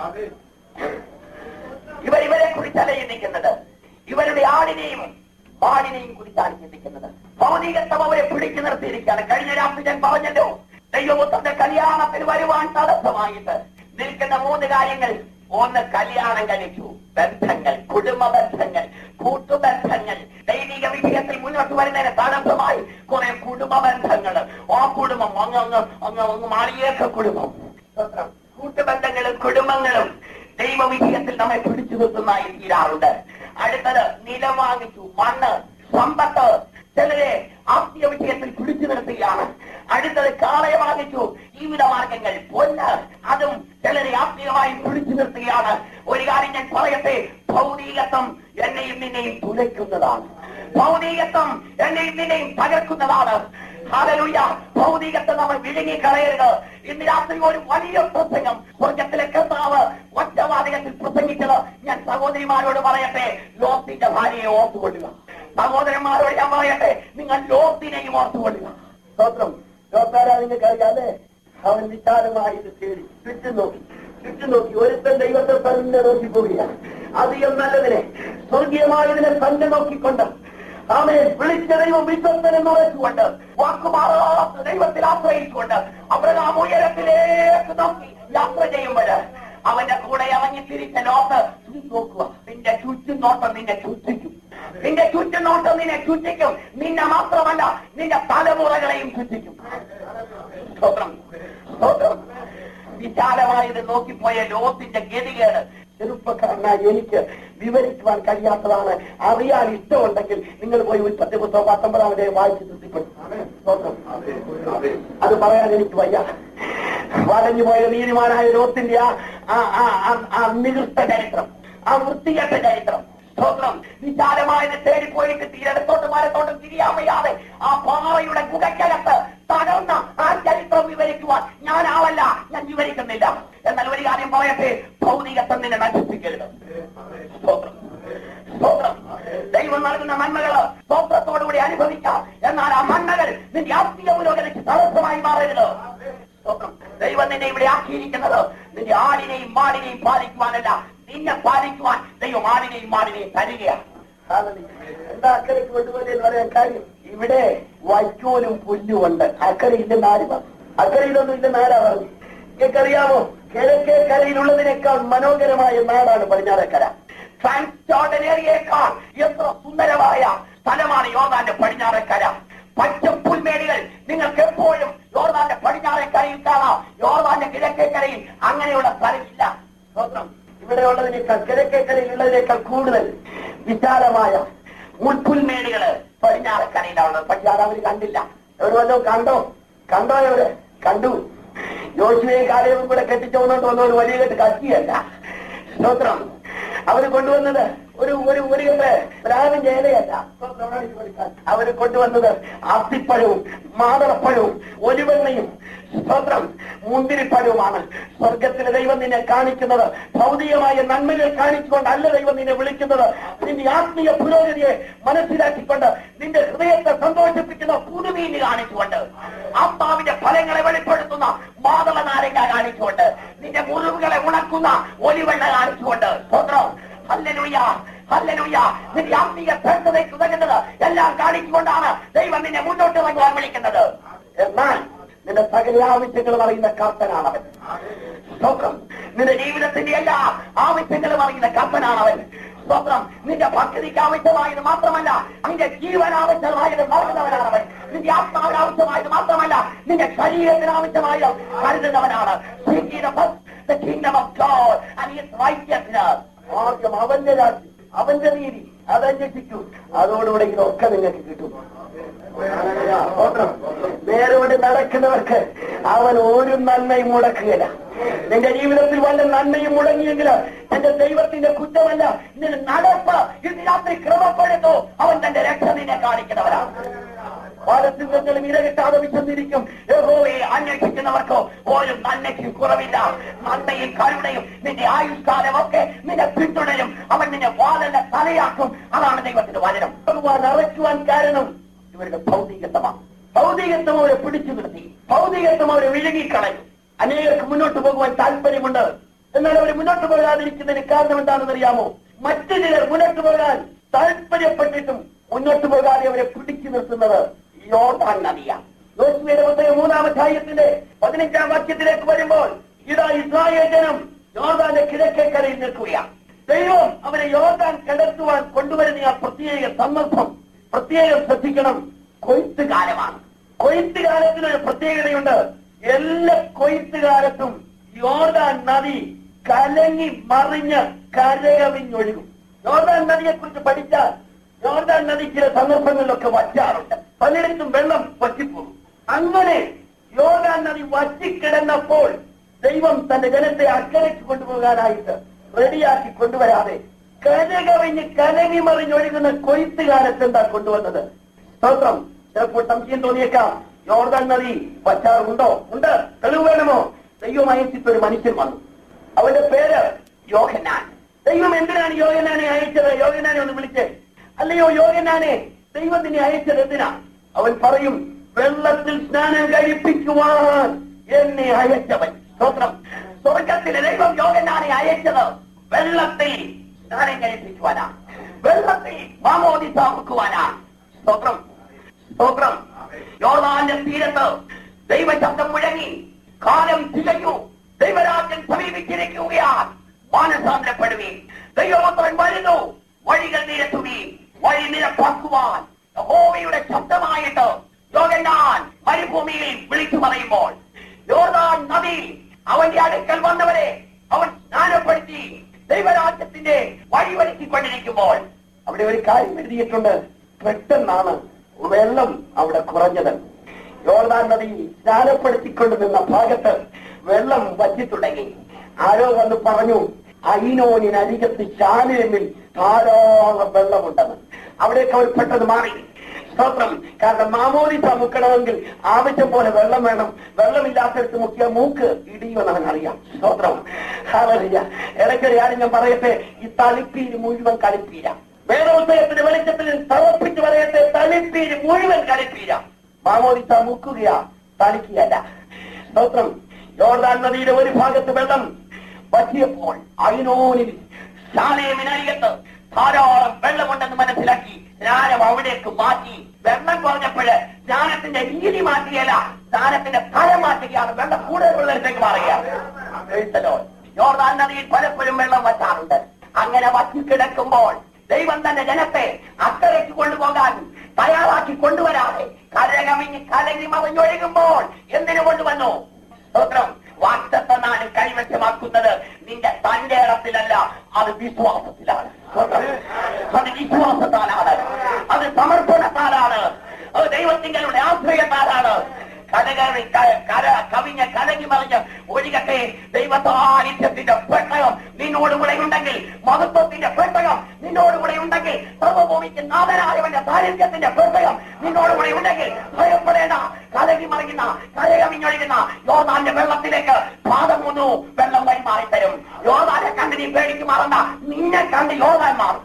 ഇവർ ഇവരെ കുറിച്ചല്ല ചിന്തിക്കുന്നത് ഇവരുടെ ആടിനെയും പാടിനെയും കുറിച്ചാണ് ചിന്തിക്കുന്നത് ഭൗതികത്വം അവരെ പിടിച്ചു നിർത്തിയിരിക്കുകയാണ് കഴിഞ്ഞ രാത്രി ഞാൻ പറഞ്ഞല്ലോ ദൈവപുത്രന്റെ കല്യാണത്തിന് വരുവാൻ തടസ്സമായിട്ട് നിൽക്കുന്ന മൂന്ന് കാര്യങ്ങൾ ഒന്ന് കല്യാണം കഴിച്ചു ബന്ധങ്ങൾ കുടുംബ ബന്ധങ്ങൾ കൂട്ടുബന്ധങ്ങൾ ദൈവിക വിഷയത്തിൽ മുന്നോട്ട് വരുന്നതിന് തടസ്സമായി കുറെ കുടുംബ ബന്ധങ്ങൾ ആ കുടുംബം അങ്ങ് അങ്ങ് അങ്ങ് അങ്ങ് മാറിയേക്ക കുടുംബം കൂട്ടുബന്ധങ്ങളും കുടുംബങ്ങളും ദൈവ വിഷയത്തിൽ നമ്മെ പിടിച്ചു നിർത്തുന്നതായി തീരാറുണ്ട് അടുത്തത് നിലം വാങ്ങിച്ചു മണ്ണ് സമ്പത്ത് ചിലരെ ആത്മീയ വിഷയത്തിൽ പിടിച്ചു നിർത്തുകയാണ് അടുത്തത് കാളയെ വാങ്ങിച്ചു ജീവിത മാർഗങ്ങൾ പൊന്ന് അതും ചിലരെ ആത്മീയമായി പിടിച്ചു നിർത്തുകയാണ് ഒരു കാര്യം ഞാൻ പറയട്ടെ ഭൗതികത്വം എന്നെയും നിന്നെയും തുലയ്ക്കുന്നതാണ് ഭൗതികത്വം എന്നെയും നിന്നെയും തകർക്കുന്നതാണ് ഹാലലൂയ ഭൗതികത്തെ നമ്മൾ വിഴുങ്ങി കളയരുത് ഇന്ന് രാത്രി ഒരു വലിയ പ്രസംഗം സ്വർഗത്തിലെ കർത്താവ് ഒറ്റവാചകത്തിൽ പ്രസംഗിച്ചത് ഞാൻ സഹോദരിമാരോട് പറയട്ടെ ലോത്തിന്റെ ഭാര്യയെ ഓർത്തുകൊള്ളുക സഹോദരന്മാരോട് ഞാൻ പറയട്ടെ നിങ്ങൾ ലോത്തിനെയും ഓർത്തുകൊള്ളുക സ്തോത്രം ലോക്കാരാ നിങ്ങൾക്ക് അറിയാതെ അവൻ വിശാലമായി ഇത് തേടി ചുറ്റും നോക്കി ചുറ്റും നോക്കി ഒരുത്തൻ ദൈവത്തെ തന്നെ നോക്കി പോവുകയാണ് അധികം നല്ലതിനെ സ്വർഗീയമായതിനെ തന്നെ നോക്കിക്കൊണ്ട് അവനെ വിളിച്ച ദൈവം വിശ്വസ്തനെ ഉറച്ചുകൊണ്ട് വാക്കുമാറാത്ത ദൈവത്തിൽ ആശ്രയിച്ചുകൊണ്ട് അബ്രഹാം ഉയരത്തിലേക്ക് നോക്കി യാത്ര ചെയ്യുമ്പോൾ അവന്റെ കൂടെ ഇറങ്ങി തിരിച്ച ലോട്ട് നോക്കുക നിന്റെ ചുറ്റും നോട്ടം നിന്നെ ചുറ്റിക്കും നിന്റെ ചുറ്റും നോട്ടം നിന്നെ ചുറ്റിക്കും നിന്നെ മാത്രമല്ല നിന്റെ തലമുറകളെയും ചുറ്റിക്കും സ്തോത്രം സ്തോത്രം വിശാലമായത് നോക്കിപ്പോയ ലോകത്തിന്റെ ഗതികേട് ചെറുപ്പക്കാരനായി എനിക്ക് വിവരിക്കുവാൻ കഴിയാത്തതാണ് അറിയാൻ ഇഷ്ടമുണ്ടെങ്കിൽ നിങ്ങൾ പോയി ഉൽപ്പത്തി പുസ്തകം പത്തൊമ്പതാമതേ വായിച്ച് തൃപ്തിപ്പെടും സ്തോത്രം. അത് പറയാൻ എനിക്ക് വയ്യ വളഞ്ഞുപോയ നീതിമാനായ ലോകത്തിന്റെ ആ ആ- ആ- ആ- ആ നികൃഷ്ട ചരിത്രം ആ വൃത്തികെട്ട ചരിത്രം സ്തോത്രം വിശാലമായത് തേടിപ്പോയിട്ട് തീരത്തോട്ട് മരത്തോട്ടും തിരിയാൻ വയ്യാതെ ആ പാറയുടെ ഗുഹയ്ക്കകത്ത് തകർന്ന ആ ചരിത്രം വിവരിക്കുവാൻ ഞാൻ ആളല്ല ഞാൻ വിവരിക്കുന്നില്ല എന്നാൽ ഒരു കാര്യം പറയട്ടെ ഭൗതികത്വം നിന്നെ നശിപ്പിക്കരുത് സ്തോത്രം സ്തോത്രം ദൈവം നൽകുന്ന നന്മകള് സ്തോത്രത്തോടുകൂടി അനുഭവിക്കാം എന്നാൽ ആ നന്മകൾ നിന്റെ ആത്മീയ പുരോഗതിക്ക് തടസ്സമായി മാറരുത് സ്തോത്രം ദൈവം നിന്നെ ഇവിടെ ആക്കിയിരിക്കുന്നത് നിന്റെ ആടിനെയും മാടിനെയും പാലിക്കുവാനല്ല നിന്നെ പാലിക്കുവാൻ ദൈവം ആടിനെയും മാടിനെയും തരികയാണ് ഹാലലൂയ. എന്താ അക്കരയ്ക്ക് കൊണ്ടുപോലെ എന്ന് പറയാൻ കാര്യം ഇവിടെ വൈക്കോലും പുല്ലുമുണ്ട് അക്കരെ ഇല്ലെന്ന് ആര് പറഞ്ഞു അക്കരെ ഇതൊന്നും ഇല്ലെന്ന് ആരാ പറഞ്ഞു നിങ്ങൾക്കറിയാമോ കിഴക്കേ കരയിലുള്ളതിനേക്കാൾ മനോഹരമായ നാടാണ് പടിഞ്ഞാറക്കര ട്രാൻസ്ജോർഡനേറിയേക്കാൾ എത്ര സുന്ദരമായ സ്ഥലമാണ് യോർദാന്റെ പടിഞ്ഞാറേക്കര പച്ച പുൽമേടുകൾ നിങ്ങൾക്ക് എപ്പോഴും യോർദാന്റെ പടിഞ്ഞാറേക്കരയിൽ കാണാം യോർദാന്റെ കിഴക്കേക്കരയിൽ അങ്ങനെയുള്ള സ്ഥലമില്ല സ്തോത്രം ഇവിടെയുള്ളതിനേക്കാൾ കിഴക്കേ കരയിലുള്ളതിനേക്കാൾ കൂടുതൽ വിശാലമായ മുൾപുൽമേടുകള് പടിഞ്ഞാറേക്കരയിലുള്ളത് പക്ഷെ അത് അവർ കണ്ടില്ല എവിടെ വല്ലതും കണ്ടോ കണ്ടോ എവിടെ കണ്ടു യോശുവയും കാലവും കൂടെ കെട്ടിച്ചോന്നോട്ട് വന്ന ഒരു വലിയ കെട്ട് കത്തിയല്ല സ്തോത്രം അവര് കൊണ്ടുവന്നത് ഒരു ഒരു ഒരു കെട്ട് പ്ലാവിന്റെ ഇലയല്ല അവര് കൊണ്ടുവന്നത് ആത്തിപ്പഴവും മാതളപ്പഴവും ഒലിവെണ്ണയും സ്തോത്രം മുന്തിരിപ്പഴവുമാണ് സ്വർഗത്തിലെ ദൈവം നിന്നെ കാണിക്കുന്നത് ഭൗതികമായ നന്മകൾ കാണിച്ചുകൊണ്ടല്ല ദൈവം നിന്നെ വിളിക്കുന്നത് നിന്റെ ആത്മീയ പുരോഗതിയെ മനസ്സിലാക്കിക്കൊണ്ട് നിന്റെ ഹൃദയത്തെ സന്തോഷിപ്പിക്കുന്ന പുതുമീന് കാണിച്ചുകൊണ്ട് ആത്മാവിന്റെ ഫലങ്ങളെ വെളിപ്പെടുത്തുന്ന മാതള നാരങ്ങ കാണിച്ചുകൊണ്ട് നിന്റെ മുറിവുകളെ ഉണക്കുന്ന ഒലിവെണ്ണ കാണിച്ചുകൊണ്ട് സ്തോത്രം ഹല്ലേലൂയ ഹല്ലേലൂയ നിന്റെ ആത്മീയ ശ്രദ്ധതയ്ക്ക് ഉതകുന്നത് എല്ലാം കാണിച്ചുകൊണ്ടാണ് ദൈവം നിന്നെ മുന്നോട്ട് ഇറങ്ങുവാൻ വിളിക്കുന്നത് എന്നാൽ നിന്റെ സകല ആവശ്യങ്ങളും അറിയുന്ന കർത്തനാണവൻ സ്തോത്രം നിന്റെ ജീവിതത്തിന്റെ എല്ലാ ആവശ്യങ്ങളും അറിയുന്ന കപ്പനാണവൻ സ്തോത്രം നിന്റെ ഭക്തിക്ക് ആവശ്യമായത് മാത്രമല്ല നിന്റെ ജീവൻ ആവശ്യമായത് നൽകുന്നവനാണവൻ നിന്റെ ആത്മാവിന് ആവശ്യമായത് മാത്രമല്ല നിന്റെ ശരീരത്തിന് ആവശ്യമായത് കരുതുന്നവനാണ് Seek ye the first the kingdom of God and his righteousness. ആദ്യം അവന്റെ രാജ്യം അവന്റെ നീതി അതന്വേഷിക്കൂ അതോടുകൂടെ ഇതൊക്കെ നിങ്ങൾക്ക് കിട്ടും സ്തോത്രം. നേരോട് നടക്കുന്നവർക്ക് അവൻ ഒരു നന്മയും മുടക്കുകയില്ല നിന്റെ ജീവിതത്തിൽ വല്ല നന്മയും മുടങ്ങിയെങ്കിൽ എന്റെ ദൈവത്തിന്റെ കുറ്റമല്ല നിന്റെ നടപ്പ് ഇന്ന് രാത്രി ക്രമപ്പെടുത്തു അവൻ തന്റെ രക്ഷ നിന്നെ കാണിക്കുന്നവരാണ് പാലസിംഹങ്ങളും ഇരകിട്ടാതെ വിശന്നിരിക്കും യഹോവയെ അന്വേഷിക്കുന്നവർക്ക് ഒരു നന്മയ്ക്കും കുറവില്ല നന്മയും കരുണയും നിന്റെ ആയുഷ്കാലമൊക്കെ നിന്നെ പിന്തുടരും അവൻ നിന്നെ വാലല്ല തലയാക്കും അതാണ് ദൈവത്തിന്റെ വചനം ഭഗവാൻ അറയ്ക്കുവാൻ കാരണം ഇവരുടെ ഭൗതികത്വമാണ് ഭൗതികത്വം അവരെ പിടിച്ചു നിർത്തി ഭൗതികത്വം അവരെ വിഴുങ്ങിക്കളയും അനേകർക്ക് മുന്നോട്ട് പോകുവാൻ താല്പര്യമുണ്ട് എന്നാൽ അവർ മുന്നോട്ട് പോകാതിരിക്കുന്നതിന് കാരണം എന്താണെന്ന് അറിയാമോ മറ്റു ചിലർ മുന്നോട്ട് പോകാൻ താല്പര്യപ്പെട്ടിട്ടും മുന്നോട്ട് പോകാതെ അവരെ പിടിച്ചു നിർത്തുന്നത് യോർദാൻ നദിയാണ് യോശുവയുടെ പുസ്തകം മൂന്നാം അധ്യായത്തിന്റെ പതിനഞ്ചാം വാക്യത്തിലേക്ക് വരുമ്പോൾ ഇതാ ഇസ്രായേൽ ജനം യോർദാന്റെ കിഴക്കേക്കരയിൽ നിൽക്കുകയാണ് ദൈവം അവരെ യോർദാൻ കടത്തുവാൻ കൊണ്ടുവരുന്ന ആ പ്രത്യേക സന്ദർഭം പ്രത്യേകം ശ്രദ്ധിക്കണം കൊയ്ത്ത് കാലമാണ് കൊയ്ത്ത് കാലത്തിനൊരു പ്രത്യേകതയുണ്ട് എല്ലാ കൊയ്ത്ത് കാലത്തും യോർദാൻ നദി കലങ്ങി മറിഞ്ഞ് കരകവിഞ്ഞൊഴുകും യോർദാൻ നദിയെ കുറിച്ച് പഠിച്ചാൽ യോർദാൻ നദി ചില സന്ദർഭങ്ങളിലൊക്കെ വറ്റാറുണ്ട് പലയിടത്തും വെള്ളം വറ്റിപ്പോകും അങ്ങനെ യോർദാൻ നദി വറ്റിക്കിടന്നപ്പോൾ ദൈവം തന്റെ ജനത്തെ അക്കരയ്ക്ക് കൊണ്ടുപോകാനായിട്ട് റെഡിയാക്കി കൊണ്ടുവരാതെ കരകവിഞ്ഞ് കലങ്ങി മറിഞ്ഞൊഴുകുന്ന കൊയ്ത്ത് കാലത്ത് എന്താ കൊണ്ടുവന്നത് സ്തോത്രം ചിലപ്പോൾ സംശയം തോന്നിയേക്കാം യോർദാൻ നദി വറ്റാറുണ്ടോ ഉണ്ട് തെളിവ് വേണമോ ദൈവം അയച്ചിട്ട് ഒരു മനുഷ്യൻ വന്നു അവന്റെ പേര് യോഹന്നാൻ ദൈവം എന്തിനാണ് യോഹന്നാനെ അയച്ചത് യോഹന്നാനെ ഒന്ന് വിളിച്ച് അല്ലയോ യോഹന്നാനെ ദൈവം നിന്നെ അയച്ചത് എന്തിനാ അവൻ പറയും വെള്ളത്തിൽ സ്നാനം കഴിപ്പിക്കുവാൻ എന്നെ അയച്ചവൻ സ്തോത്രം സ്വർഗത്തിലെ ദൈവം യോഹന്നാനെ അയച്ചത് വെള്ളത്തിൽ സ്നാനം കഴിപ്പിക്കുവാനാ വെള്ളത്തിൽ മാമോദിസ മുക്കുവാനാ സ്തോത്രം സ്തോത്രം യോർദാന്റെ തീരത്ത് ദൈവശബ്ദം മുഴങ്ങി കാലം തികഞ്ഞു ദൈവരാജ്യം സമീപിച്ചിരിക്കുകയാൽ മാനസാന്തരപ്പെടുവീൻ ദൈവമത്രൻ വരുന്നു വഴികൾ നിരത്തുവീൻ വഴി നിരപ്പാക്കുവാൻ യഹോവയുടെ ശബ്ദമായിട്ട് യോഗന്നാൻ മരുഭൂമിയിൽ വിളിച്ചു പറയുമ്പോൾ യോർദാൻ നദി അവന്റെ അടുക്കൽ വന്നവരെ അവൻ സ്നാനപ്പെടുത്തി ദൈവരാജ്യത്തിന്റെ വഴിവരുത്തിക്കൊണ്ടിരിക്കുമ്പോൾ അവിടെ ഒരു കാര്യം എഴുതിയിട്ടുണ്ട് പെട്ടെന്നാണ് വെള്ളം അവിടെ കുറഞ്ഞത് യോർദാൻ നദി സ്നാനപ്പെടുത്തിക്കൊണ്ട് നിന്ന ഭാഗത്ത് വെള്ളം വറ്റി തുടങ്ങി ആരോ വന്ന് പറഞ്ഞു അയിനോനിനരികത്ത് ശാലേമിൽ ധാരാളം വെള്ളമുണ്ടെന്ന് അവിടേക്ക് അവർ പെട്ടെന്ന് മാറി സ്തോത്രം കാരണം മാമോദിസ മുക്കണമെങ്കിൽ ആവശ്യം പോലെ വെള്ളം വേണം വെള്ളമില്ലാത്തടത്ത് മുക്കിയ മൂക്ക് ഇടിയുമെന്ന് അവൻ അറിയാം സ്തോത്രം ഹാലറിയ ഇടയ്ക്കൊരു കാര്യം ഞാൻ പറയട്ടെ ഈ തളിപ്പീര് മുഴുവൻ കളിപ്പീര വേദോത്സവത്തിന്റെ വെളിച്ചത്തിൽ തറപ്പിച്ച് പറയട്ടെ തളിപ്പീര് മുഴുവൻ കളിപ്പീര മാമോദിസ മുക്കുകയാ തളിക്കുകയല്ല സ്തോത്രം യോർദാൻ നദിയുടെ ഒരു ഭാഗത്ത് വെള്ളം പറ്റിയപ്പോൾ അയിനോനിൽ ശാലേമിനരികത്ത് ധാരാളം വെള്ളമുണ്ടെന്ന് മനസ്സിലാക്കി സ്നാനം അവിടേക്ക് മാറ്റി വെള്ളം കുറഞ്ഞപ്പോഴ് സ്നാനത്തിന്റെ രീതി മാറ്റിയല്ല സ്നാനത്തിന്റെ ഫലം മാറ്റുകയാണ് വെള്ളം കൂടുതലുള്ളിടത്തേക്ക് മാറുകയാണ് Praise the Lord. യോർദാൻ നദിയിൽ പലപ്പോഴും വെള്ളം വറ്റാറുണ്ട് അങ്ങനെ വറ്റിക്കിടക്കുമ്പോൾ ദൈവം തന്റെ ജനത്തെ അക്കരയ്ക്ക് കൊണ്ടുപോകാൻ തയ്യാറാക്കി കൊണ്ടുവരാതെ കരകമിഞ്ഞ് കലങ്ങി മറിഞ്ഞൊഴുകുമ്പോൾ എന്തിനു കൊണ്ടുവന്നു സ്തോത്രം വാക്തത്വനാണ് കൈവശമാക്കുന്നത് നിന്റെ തന്റെ ഇടത്തിലല്ല അത് വിശ്വാസത്തിലാണ് സ്തോത്രം. അത് വിശ്വാസത്താലാണ് അത് സമർപ്പണത്താലാണ് അത് ദൈവത്തിങ്ങളുടെ ആശ്രയത്താലാണ് കലകറി കര കവിഞ്ഞ കലങ്ങി മറിഞ്ഞ് ഒഴുകട്ടെ ദൈവസാന്നിധ്യത്തിന്റെ പെട്ടകം നിന്നോടുകൂടെ ഉണ്ടെങ്കിൽ മഹത്വത്തിന്റെ പെട്ടകം നിന്നോടുകൂടെ ഉണ്ടെങ്കിൽ സർവഭൂമിക്ക് നാഥനായവന്റെ സാന്നിധ്യത്തിന്റെ പെട്ടകം നിന്നോടുകൂടെ ഉണ്ടെങ്കിൽ ഭയപ്പെടേണ്ട കലങ്ങി മറിയുന്ന കരകവിഞ്ഞൊഴുകുന്ന യോദാന്റെ വെള്ളത്തിലേക്ക് പാദമൂന്നു വെള്ളം കൈമാറി തരും യോദാനെ കണ്ട് നീ പേടിക്ക് മാറണ്ട നിന്നെ കണ്ട് യോദാൻ മാറും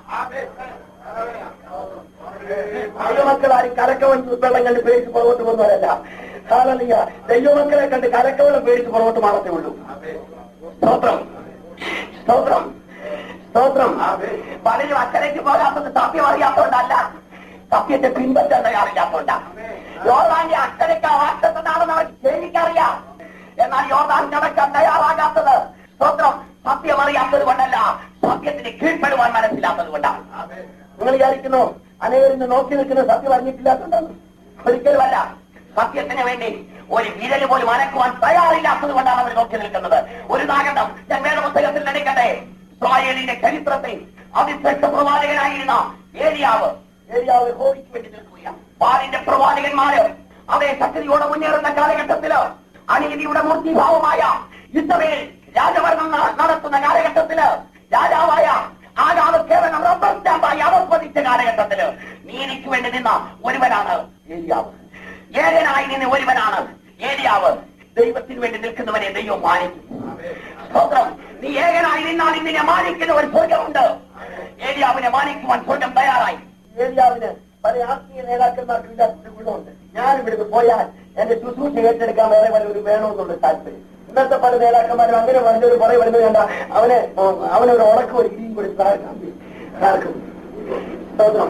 ദൈവമക്കളാരും കലക്കവൻ വെള്ളം കണ്ട് പേടിച്ച് പുറകോട്ട് പോകുന്നവരല്ല ഹാലലിയ ദൈവമക്കളെ കണ്ട് കലക്കവളം പേടിച്ച് പുറകോട്ട് മാറത്തേ ഉള്ളൂ സ്തോത്രം സ്തോത്രം സ്തോത്രം പലരും അക്കരയ്ക്ക് പോകാത്തത് സത്യം അറിയാത്തോണ്ടല്ല സത്യത്തെ പിൻപറ്റാൻ തയ്യാറില്ലാത്തോണ്ടാ യോർദാന്റെ അക്കരയ്ക്ക് വാക്തത്വനാണെന്ന് അവർ എനിക്കറിയാം എന്നാൽ യോർദാൻ നടക്കാൻ തയ്യാറാകാത്തത് സ്തോത്രം സത്യം അറിയാത്തത് കൊണ്ടല്ല സത്യത്തിന് കീഴ്പ്പെടുവാൻ മനസ്സിലാത്തത് കൊണ്ടാണ് നിങ്ങൾ വിചാരിക്കുന്നു അനേകരിന്ന് നോക്കി നിൽക്കുന്ന സത്യം അറിഞ്ഞിട്ടില്ലാത്തതുകൊണ്ടാണ് ഒരിക്കലുമല്ല സത്യത്തിന് വേണ്ടി ഒരു വിരല് പോലും അനക്കുവാൻ തയ്യാറില്ലാത്തത് കൊണ്ടാണ് അവർ നോക്കി നിൽക്കുന്നത് ഒരു നാഗണ്ഡം ഞാൻ വേദപുസ്തകത്തിൽ നടിക്കട്ടെ ഇസ്രായേലിന്റെ ചരിത്രത്തിൽ അതിശ്രേഷ്ഠ പ്രവാചകനായിരുന്ന ഏരിയാവ് ഏരിയാവ് ഹോവിക്ക് വേണ്ടി നിൽക്കുകയാണ് ബാലിന്റെ പ്രവാചകന്മാര് അതേ ശക്തിയോടെ മുന്നേറുന്ന കാലഘട്ടത്തില് അനീതിയുടെ മൂർത്തിഭാവമായ ഇസ്രയേൽ രാജഭരണം ന- നടത്തുന്ന കാലഘട്ടത്തില് രാജാവായ ആകാവ് കേവലം റബ്ബർ സ്റ്റാമ്പായി അവസ്വദിച്ച കാലഘട്ടത്തില് നീതിക്ക് വേണ്ടി നിന്ന ഒരുവനാണ് ഏരിയാവ് ഏകനായി നിന്ന ഒരുവനാണ് ഏരിയാവ് ദൈവത്തിന് വേണ്ടി നിൽക്കുന്നവനെ ദൈവം മാനിക്കും സ്തോത്രം നീ ഏകനായി നിന്നാൽ നിന്നെ മാനിക്കുന്ന ഒരു സ്വർഗമുണ്ട് ഏരിയാവിനെ മാനിക്കുവാൻ സ്വർഗം തയ്യാറായി ഏരിയാവിന് പല ആത്മീയ നേതാക്കന്മാർക്കും ഇല്ലാത്ത ഗുണമുണ്ട് ഞാൻ ഇവിടുന്ന് പോയാൽ എന്റെ ശുശ്രൂഷ ഏറ്റെടുക്കാൻ വേറെ വല്ലവരും വേണമെന്നുള്ള താല്പര്യം ഇന്നത്തെ പല നേതാക്കന്മാരും അങ്ങനെ പറഞ്ഞൊരു പറയ വരുന്നത് കണ്ട അവന് അവനൊരു ഉണക്കും ഒരു ഇടിയും കൊടുത്ത് താഴ്ക്കും സ്തോത്രം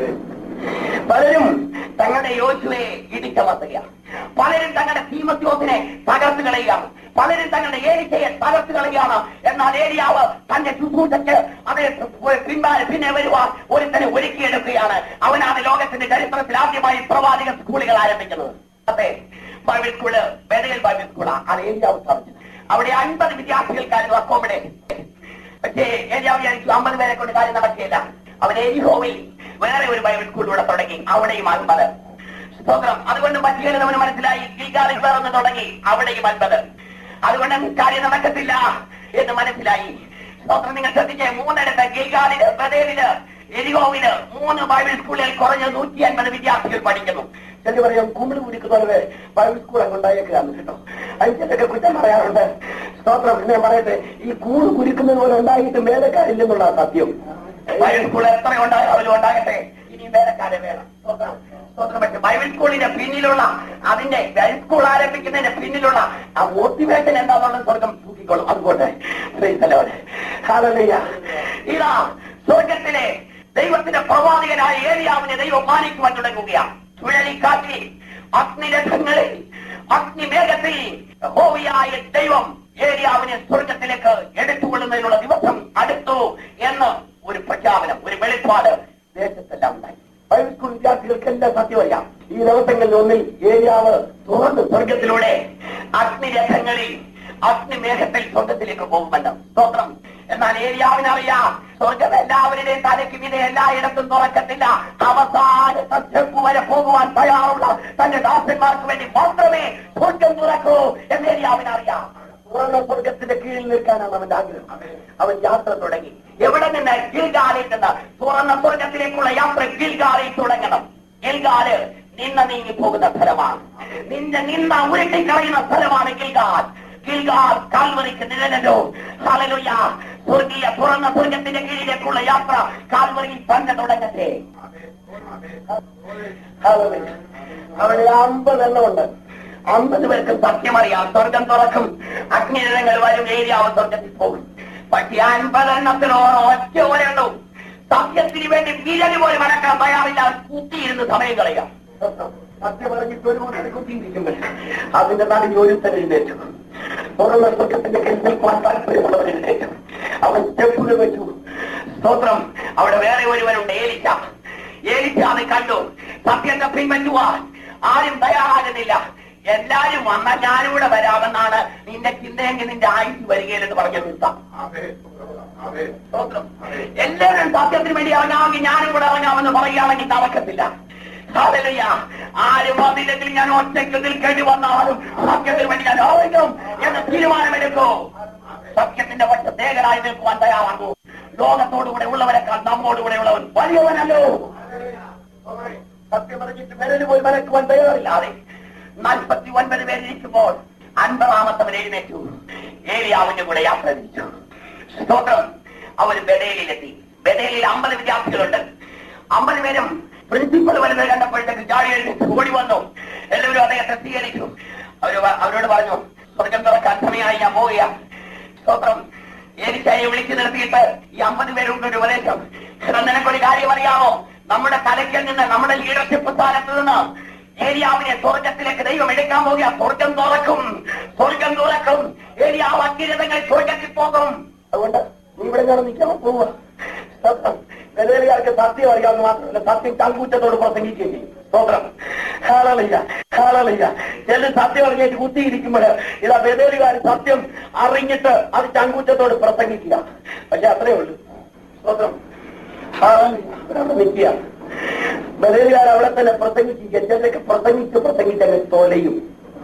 പലരും തങ്ങളുടെ യോശുവെ ഇടിച്ചമർത്തുകയാണ് പലരും തങ്ങളുടെ തീമത്യോസിനെ തകർത്ത് കളയുകയാണ് പലരും തങ്ങളുടെ ഏരിക്കയെ തകർത്ത് കളയുകയാണ് എന്നാൽ ഏരിയാവ് തന്റെ ശുശ്രൂഷയ്ക്ക് അത് പിൻപാലെ പിന്നെ വരുവാൻ ഒരുത്തനെ ഒരുക്കിയെടുക്കുകയാണ് അവനാണ് ലോകത്തിന്റെ ചരിത്രത്തിൽ ആദ്യമായി പ്രവാചക സ്കൂളുകൾ ആരംഭിക്കുന്നത് അതെ ബൈബിൾ സ്കൂള് ബെഡയിൽ ബൈബിൾ സ്കൂളാണ് അത് ഏരിയാവ് സ്ഥാപിച്ചത് അവിടെ അൻപത് വിദ്യാർത്ഥികൾക്കായിരുന്നു അക്കോമഡേഷൻ പക്ഷേ ഏരിയാവ് വിചാരിച്ചു അമ്പത് പേരെ കൊണ്ട് കാര്യം നടക്കില്ല അവൻ എരിഹോവിൽ വേറെ ഒരു ബൈബിൾ സ്കൂളിലൂടെ തുടങ്ങി അവിടെയും അൻപത് സ്തോത്രം അതുകൊണ്ട് പറ്റിയത് അവന് മനസ്സിലായി ഗിൽഗാലിൽ വേറൊന്ന് തുടങ്ങി അവിടെയും അൻപത് അതുകൊണ്ട് കാര്യം നടക്കത്തില്ല എന്ന് മനസ്സിലായി സ്തോത്രം നിങ്ങൾ ശ്രദ്ധിച്ചേ മൂന്നിടത്ത് ഗിൽഗാലില് ബദേലില് എരിഹോവില് മൂന്ന് ബൈബിൾ സ്കൂളിൽ കുറഞ്ഞ നൂറ്റി അൻപത് വിദ്യാർത്ഥികൾ പഠിക്കുന്നു ചില പറയാം കുമ്പിള് കുടിക്കുന്നവരെ ബൈബിൾ സ്കൂൾ അങ്ങ് ഉണ്ടായേക്കാന്ന് കേട്ടോ അതിനൊക്കെ കുറ്റം പറയാറുണ്ട് സ്തോത്രം പിന്നെ ഞാൻ പറയട്ടെ ഈ കൂട് കുരുക്കുന്നത് പോലെ ഉണ്ടായിട്ട് വേലക്കാരില്ലെന്നുള്ള സത്യം ബൈബിൾ സ്കൂൾ എത്ര ഉണ്ടായാലും ഉണ്ടാകട്ടെ ഇനി വേലക്കാരെ വേണം സ്തോത്രം സ്തോത്രം പക്ഷെ ബൈബിൾ സ്കൂളിന്റെ പിന്നിലുള്ള അതിന്റെ ബൈബിൾ സ്കൂൾ ആരംഭിക്കുന്നതിന്റെ പിന്നിലുള്ള ആ മോട്ടിവേഷൻ എന്താണെന്നുള്ള സ്വർഗം തൂക്കിക്കൊള്ളും അതുകൊണ്ട് ഇതാ സ്വർഗത്തിലെ ദൈവത്തിന്റെ പ്രവാചകനായ ഏലിയാവിനെ ദൈവം മാനിക്കുവാൻ തുടങ്ങുകയാണ് ചുഴലിക്കാറ്റിൽ അഗ്നിരഥങ്ങളിൽ അഗ്നിമേഘത്തിൽ ഹോവിയായ ദൈവം ഏലിയാവിനെ സ്വർഗത്തിലേക്ക് എടുത്തുകൊള്ളുന്നതിനുള്ള ദിവസം അടുത്തു എന്ന് ഒരു പ്രഖ്യാപനം ഒരു വെളിപ്പാട് ദേശത്തെല്ലാം ഉണ്ടായി ബൈബിൾ സ്കൂൾ വിദ്യാർത്ഥികൾക്കെല്ലാം സത്യം അറിയാം ഈ ദിവസങ്ങളിൽ ഒന്നിൽ ഏലിയാവ് തുറന്ന് സ്വർഗത്തിലൂടെ അഗ്നിരഥങ്ങളിൽ അഗ്നിമേഘത്തിൽ സ്വർഗത്തിലേക്ക് പോകുമെന്ന് സ്തോത്രം എന്നാൽ ഏരിയാവിനറിയാം സ്വർഗം എല്ലാവരുടെയും തലയ്ക്ക് മീതെ എല്ലായിടത്തും തുറക്കത്തില്ല അവസാന സത്യപ്പ് വരെ പോകുവാൻ തയ്യാറുള്ള തന്റെ ദാസന്മാർക്ക് വേണ്ടി മാത്രമേ സ്വർഗം തുറക്കൂ എന്ന് ഏരിയാവിനറിയാം തുറന്ന സ്വർഗത്തിന്റെ കീഴിൽ നിൽക്കാനാണ് അവന്റെ ആഗ്രഹം അവൻ യാത്ര തുടങ്ങി എവിടെ നിന്ന് ഗിൽഗാലിൽ നിന്ന് തുറന്ന സ്വർഗത്തിലേക്കുള്ള യാത്ര ഗിൽഗാലിൽ തുടങ്ങണം ഗിൽഗാല് നിന്ന നീങ്ങി പോകുന്ന സ്ഥലമാണ് നിന്റെ നിന്ന ഉരുട്ടിക്കളയുന്ന സ്ഥലമാണ് ഗിൽഗാൽ ഗിൽഗാൽ കാൽവറിക്ക് നിഴലല്ലോ ഹല്ലേലൂയ സ്വർഗീയ തുറന്ന സ്വർഗത്തിന്റെ കീഴിലേക്കുള്ള യാത്ര കാൽവറിയിൽ തന്നെ തുടങ്ങട്ടെ ഹല്ലേലൂയ. അവിടെ അമ്പത് എണ്ണമുണ്ട് അമ്പത് പേർക്ക് സത്യമറിയാം സ്വർഗം തുറക്കും അഗ്നിരങ്ങൾ വരും ഏരിയാവ് സ്വർഗത്തിൽ പോകും പക്ഷേ അൻപതെണ്ണത്തിനോട് ഒറ്റ ഒരെണ്ണു സത്യത്തിന് വേണ്ടി വിരല് പോലും അടക്കാൻ തയ്യാറില്ല കുത്തിയിരുന്ന് സമയം കളയാം സത്യം പറഞ്ഞിട്ട് ഒരു മുതൽ കുത്തിയിരിക്കുമ്പോൾ അതിന്റെ നടുവിൽ ഒരുത്തൻ എഴുന്നേറ്റു തുറന്ന സ്വർഗത്തിന്റെ കരുത്തിൽ താല്പര്യമുള്ളവർ എഴുന്നേറ്റു അവൻ സ്റ്റെപ്പുകൾ വെച്ചു സ്തോത്രം അവിടെ വേറെ ഒരുവനുണ്ട് ഏലിച്ച ഏലിച്ച അത് കണ്ടു സത്യത്തെ പിൻവറ്റുവാൻ ആരും തയ്യാറാകുന്നില്ല എല്ലാരും വന്നാൽ ഞാനിവിടെ വരാമെന്നാണ് നിന്റെ ചിന്തയെങ്കിൽ നിന്റെ ആയുസ് വരികയില്ലെന്ന് പറഞ്ഞ നിസ്സാം സ്തോത്രം. എല്ലാവരും സത്യത്തിന് വേണ്ടി ഇറങ്ങാമെങ്കിൽ ഞാനും കൂടെ ഇറങ്ങാമെന്ന് പറയുകയാണെങ്കിൽ നടക്കത്തില്ല ഹല്ലേലൂയ. ആരും വന്നില്ലെങ്കിൽ ഞാൻ ഒറ്റയ്ക്ക് നിൽക്കേണ്ടി വന്നാലും സത്യത്തിന് വേണ്ടി ഞാൻ ഇറങ്ങും എന്ന് തീരുമാനമെടുക്കൂ സത്യത്തിന്റെ പക്ഷത്തേകനായി നിൽക്കുവാൻ തയ്യാറാകൂ ലോകത്തോടുകൂടെ ഉള്ളവരെക്കാൾ നമ്മോടുകൂടെ ഉള്ളവൻ വലിയവനല്ലോ സത്യം പറഞ്ഞിട്ട് വിരല് പോയി വരക്കുവാൻ തയ്യാറില്ലാതെ നാൽപ്പത്തി ഒൻപത് പേരിരിക്കുമ്പോൾ അൻപതാമത്തവൻ എഴുന്നേറ്റു ഏലിയാവിന്റെ കൂടെ യാത്ര തിരിച്ചു സ്തോത്രം അവർ ബഡേലിലെത്തി ബഡേലിൽ അമ്പത് വിദ്യാർത്ഥികളുണ്ട് അമ്പത് പേരും പ്രിൻസിപ്പൽ വരുന്നത് കണ്ടപ്പോഴത്തേക്ക് ചാടി എഴുന്നേറ്റ് ഓടി വന്നു എല്ലാവരും അദ്ദേഹത്തെ സ്വീകരിച്ചു അവര് വ- അവരോട് പറഞ്ഞു സ്വർഗം തുറക്കാൻ സമയമായി ഞാൻ പോവുക സ്തോത്രം ഏലിച്ചായെ വിളിച്ചു നിർത്തിയിട്ട് ഈ അമ്പത് പേരുണ്ട് ഒരു ഉപദേശം എടാ, നിനക്കൊരു കാര്യം അറിയാമോ നമ്മുടെ തലയ്ക്കിൽ നിന്ന് നമ്മുടെ ലീഡർഷിപ്പ് സ്ഥാനത്ത് നിന്ന് ഏരിയാവിനെ സ്വർഗത്തിലേക്ക് ദൈവം എടുക്കാൻ പോകുക സ്വർഗം തുറക്കും സ്വർഗം തുറക്കും ഏരിയാവ് അഗ്നിരഥങ്ങൾ സ്വർഗത്തിൽ പോകും അതുകൊണ്ട് നീ ഇവിടെ ഞാൻ നിൽക്കാൻ പോവുക സ്തോത്രം വെല്ലുവിളിക്കാർക്ക് സത്യം അറിയാമെന്ന് മാത്രമല്ല സത്യം ചങ്കൂറ്റത്തോട് പ്രസംഗിക്കുകയും ചെയ്യും സ്തോത്രം ഹാളറിയ ഹാളറിയ ചില സത്യം അറിഞ്ഞിട്ട് കുത്തിയിരിക്കുമ്പോൾ ഇതാ വെല്ലുവിളിക്കാർ സത്യം അറിഞ്ഞിട്ട് അത് ചങ്കൂറ്റത്തോട് പ്രസംഗിക്കുക പക്ഷെ അത്രേ ഉള്ളൂ സ്തോത്രം ഹാളറിയ അവരവിടെ നിൽക്കുക വെല്ലുവിളിക്കാർ അവിടെ തന്നെ പ്രസംഗിക്കുക ചിലരൊക്കെ പ്രസംഗിച്ച് പ്രസംഗിച്ചങ്ങ് തോലയും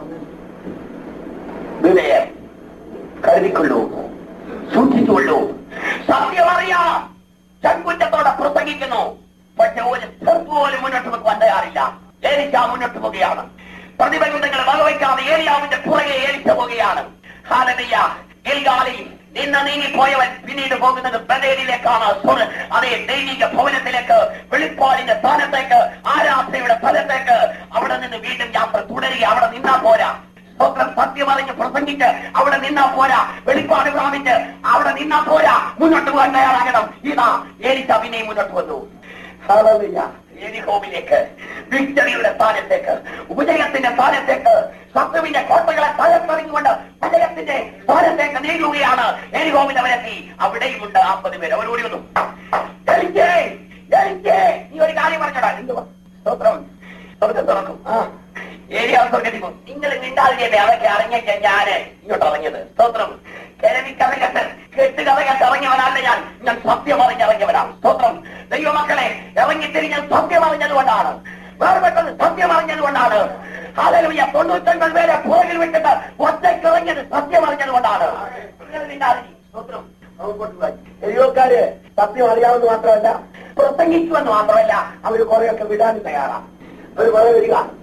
വിനയം കരുതിക്കൊള്ളൂ സൂക്ഷിച്ചുകൊള്ളൂ സത്യം അറിയാം ചങ്കുറ്റത്തോടെ പ്രസംഗിക്കുന്നു പക്ഷെ ഒരു സ്റ്റെപ്പ് പോലും മുന്നോട്ട് വെക്കുവാൻ തയ്യാറില്ല ഏലിച്ച മുന്നോട്ട് പോവുകയാണ് പ്രതിബന്ധങ്ങൾ വകവയ്ക്കാതെ ഏലിയാവിന്റെ പുറകെ ഏലിച്ച പോവുകയാണ് ഹാലനിയ ഗിൽഗാലിൽ നിന്ന് നീങ്ങിപ്പോയവൻ പിന്നീട് പോകുന്നത് ബദേലിലേക്കാണ് സ്വർ- അതേ ദൈവിക ഭവനത്തിലേക്ക് വെളിപ്പാടിന്റെ സ്ഥാനത്തേക്ക് ആരാധനയുടെ സ്ഥലത്തേക്ക് അവിടെ നിന്ന് വീണ്ടും യാത്ര തുടരുക അവിടെ നിന്നാ പോരാ സ്തോത്രം സത്യം അറിഞ്ഞ് പ്രസംഗിച്ച് അവിടെ നിന്നാ പോരാ വെളിപ്പാട് പ്രാപിച്ച് അവിടെ നിന്നാ പോരാ മുന്നോട്ട് പോകാൻ തയ്യാറാകണം ഇതാ ഏലിച്ച പിന്നെയും മുന്നോട്ട് വന്നു ഹല്ലേലൂയ. എരിഹോമിലേക്ക് വിക്ടറിയുടെ സ്ഥാനത്തേക്ക് ഉപജയത്തിന്റെ സ്ഥാനത്തേക്ക് ശത്രുവിന്റെ കോട്ടകളെ തകർത്തെറിഞ്ഞുകൊണ്ട് വിജയത്തിന്റെ സ്ഥാനത്തേക്ക് നീങ്ങുകയാണ് എരിഹോമിൽ അവരെത്തി അവിടെയുമുണ്ട് അമ്പത് പേര് അവരോടി വന്നു എലിക്കേ, എലിക്കേ, നീ ഒരു കാര്യം പറഞ്ഞോടാ എന്തുവാ സ്തോത്രം സ്വർഗം തുറക്കും ആ ഏരിയ സ്വർഗത്തിൽ പോകും നിങ്ങൾ മിണ്ടാതിരിക്കട്ടെ അതൊക്കെ അറിഞ്ഞേക്ക് ഞാന് ഇങ്ങോട്ട് ഇറങ്ങിയത് സ്തോത്രം കിഴവി കഥ കേട്ട് കെട്ട് കഥ കേട്ട് ഇറങ്ങിയവനല്ല ഞാൻ ഞാൻ സത്യം അറിഞ്ഞിറങ്ങിയവനാണ് സ്തോത്രം ദൈവമക്കളെ ഇറങ്ങിത്തിരിഞ്ഞാൽ സത്യം അറിഞ്ഞതുകൊണ്ടാണ് വേറെ പെട്ടെന്ന് സത്യം അറിഞ്ഞതുകൊണ്ടാണ് ഹാലലുയ തൊണ്ണൂറ്റൊൻപത് പേരെ പുറകിൽ വിട്ടിട്ട് ഒറ്റയ്ക്ക് ഇറങ്ങിയത് സത്യം അറിഞ്ഞതുകൊണ്ടാണ് നിങ്ങൾ മിണ്ടാതിരി. സ്തോത്രം ദൈവക്കാര് സത്യം അറിയാമെന്ന് മാത്രമല്ല പ്രസംഗിക്കുമെന്ന് മാത്രമല്ല അവര് കുറെയൊക്കെ വിടാനും തയ്യാറാണ് അവർ കുറെ വരിക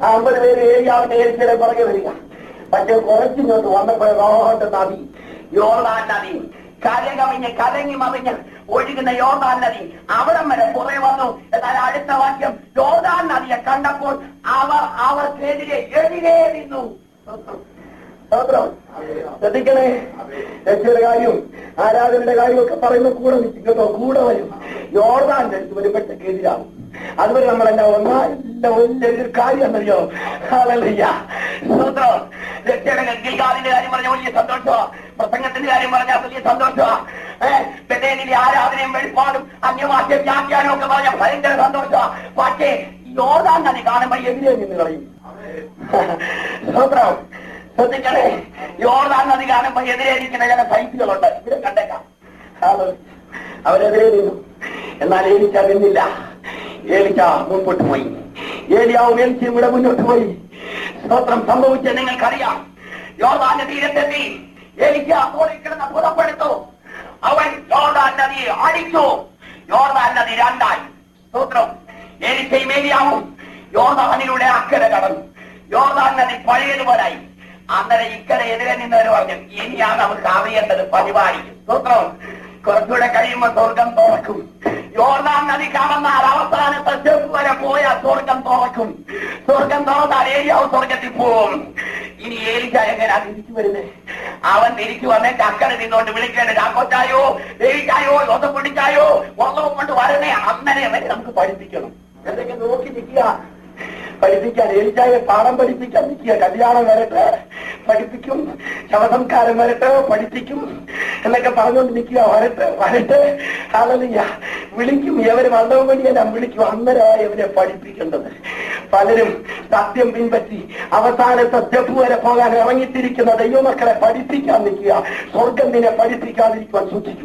ആ അമ്പത് പേര് ഏരിയാവിന്റെ ഏരിയയുടെ പുറകെ വരിക പക്ഷെ കുറച്ചിങ്ങോട്ട് വന്നപ്പോഴോട്ട് നദി യോർദാൻ നദി കരകവിഞ്ഞ് കലങ്ങി മറിഞ്ഞ് ഒഴുകുന്ന യോർദാൻ നദി അവിടം വരെ കുറെ വന്നു എന്നാൽ അടുത്ത വാക്യം യോർദാൻ നദിയെ കണ്ടപ്പോൾ അവർ അവർക്കെതിരെ എതിരെ നിന്നു സ്തോത്രം. ശ്രദ്ധിക്കണേ രക്ഷയുടെ കാര്യം ആരാധനയുടെ കാര്യമൊക്കെ പറയുന്ന കൂടെ നിൽക്കും കേട്ടോ കൂടെ വരും യോർദാന്റെ അടുത്ത് വരുമ്പോഴത്തേക്ക് എതിരാവും അതുവരെ നമ്മളെല്ലാം ഒന്നായില്ല വലിയൊരു കാര്യം എന്നറിയോ ഹാലലിയ സ്തോത്രം രക്ഷയുടെ ഗിൽഗാലിന്റെ കാര്യം പറഞ്ഞ വലിയ സന്തോഷമാ പ്രസംഗത്തിന്റെ കാര്യം പറഞ്ഞ വലിയ സന്തോഷമാ ഏഹ് ബെത്തേനിലെ ആരാധനയും വെളിപ്പാടും അന്യഭാഷ വ്യാഖ്യാനവും ഒക്കെ പറഞ്ഞ ഭയങ്കര സന്തോഷമാ പക്ഷേ യോർദാൻ നദി കാണുമ്പോ എതിരെ നിന്ന് കളയും സ്തോത്രം ശ്രദ്ധിക്കണേ യോർദാൻ നദി കാണുമ്പോ എതിരെ ഇരിക്കുന്ന ചില സൈറ്റുകളുണ്ട് ഇവിടെ കണ്ടേക്കാം ഹാലലിയ. അവരെതിരെ നിന്നു എന്നാൽ ഏലിച്ച നിന്നില്ല ഏലിച്ച മുൻപോട്ട് പോയി ഏലിയാവും ഏലിച്ചയും ഇവിടെ മുന്നോട്ട് പോയി സ്തോത്രം സംഭവിച്ച നിങ്ങൾക്കറിയാം യോർദാന്റെ തീരത്തെത്തി എനിക്ക് ഓടി കിടന്ന് പുറപ്പെടുത്തു അവൻ യോർദാൻ നദിയെ അടിച്ചു യോർദാൻ നദി രണ്ടായി സ്തോത്രം എനിക്കയും ഏരിയാവും യോർദാനിലൂടെ അക്കരെ കടന്നു യോർദാൻ നദി പഴയതുപോലായി അന്നേരം ഇക്കരെ എതിരെ നിന്നവർ പറഞ്ഞു ഇനിയാണ് നമുക്ക് അറിയേണ്ടത് പരിപാടി സ്തോത്രം കുറച്ചുകൂടെ കഴിയുമ്പോൾ സ്വർഗം തുറക്കും യോർദാൻ നദി കാണുന്നാൽ അവസാനത്തെ സ്റ്റെപ്പ് വരെ പോയാൽ സ്വർഗം തുറക്കും സ്വർഗം തുറന്നാൽ ഏരിയാവ് സ്വർഗത്തിൽ പോകും ഇനി ഏലിച്ച എങ്ങനെയാ തിരിച്ചു വരുന്നത് അവൻ തിരിച്ചു വന്നേക്ക് അക്കരെ നിന്നോണ്ട് വിളിക്കേണ്ടത് ചാക്കോച്ചായോ ഏലിച്ചായോ യോസം പിടിച്ചായോ വള്ളവും കൊണ്ട് വരണേ അന്നേരം വരെ നമുക്ക് പഠിപ്പിക്കണം എന്തൊക്കെ നോക്കി നിൽക്കുക പഠിപ്പിക്കാൻ ഏലിച്ചായെ പാഠം പഠിപ്പിക്കാൻ നിൽക്കുക കല്യാണം വരട്ടെ പഠിപ്പിക്കും ശവസംസ്കാരം വരട്ടെ പഠിപ്പിക്കും എന്നൊക്കെ പറഞ്ഞുകൊണ്ട് നിൽക്കുക വരട്ടെ വരട്ടെ ഹാലലിയ വിളിക്കും ഇവര് വന്നവും വേണ്ടിയെല്ലാം വിളിക്കും അന്നേരമായി ഇവരെ പഠിപ്പിക്കേണ്ടത് പലരും സത്യം പിൻപറ്റി അവസാനത്തെ സ്റ്റെപ്പ് വരെ പോകാൻ ഇറങ്ങിത്തിരിക്കുന്ന ദൈവമക്കളെ പഠിപ്പിക്കാൻ നിൽക്കുക സ്വർഗം നിന്നെ പഠിപ്പിക്കാതിരിക്കുവാൻ സൂക്ഷിക്കൂ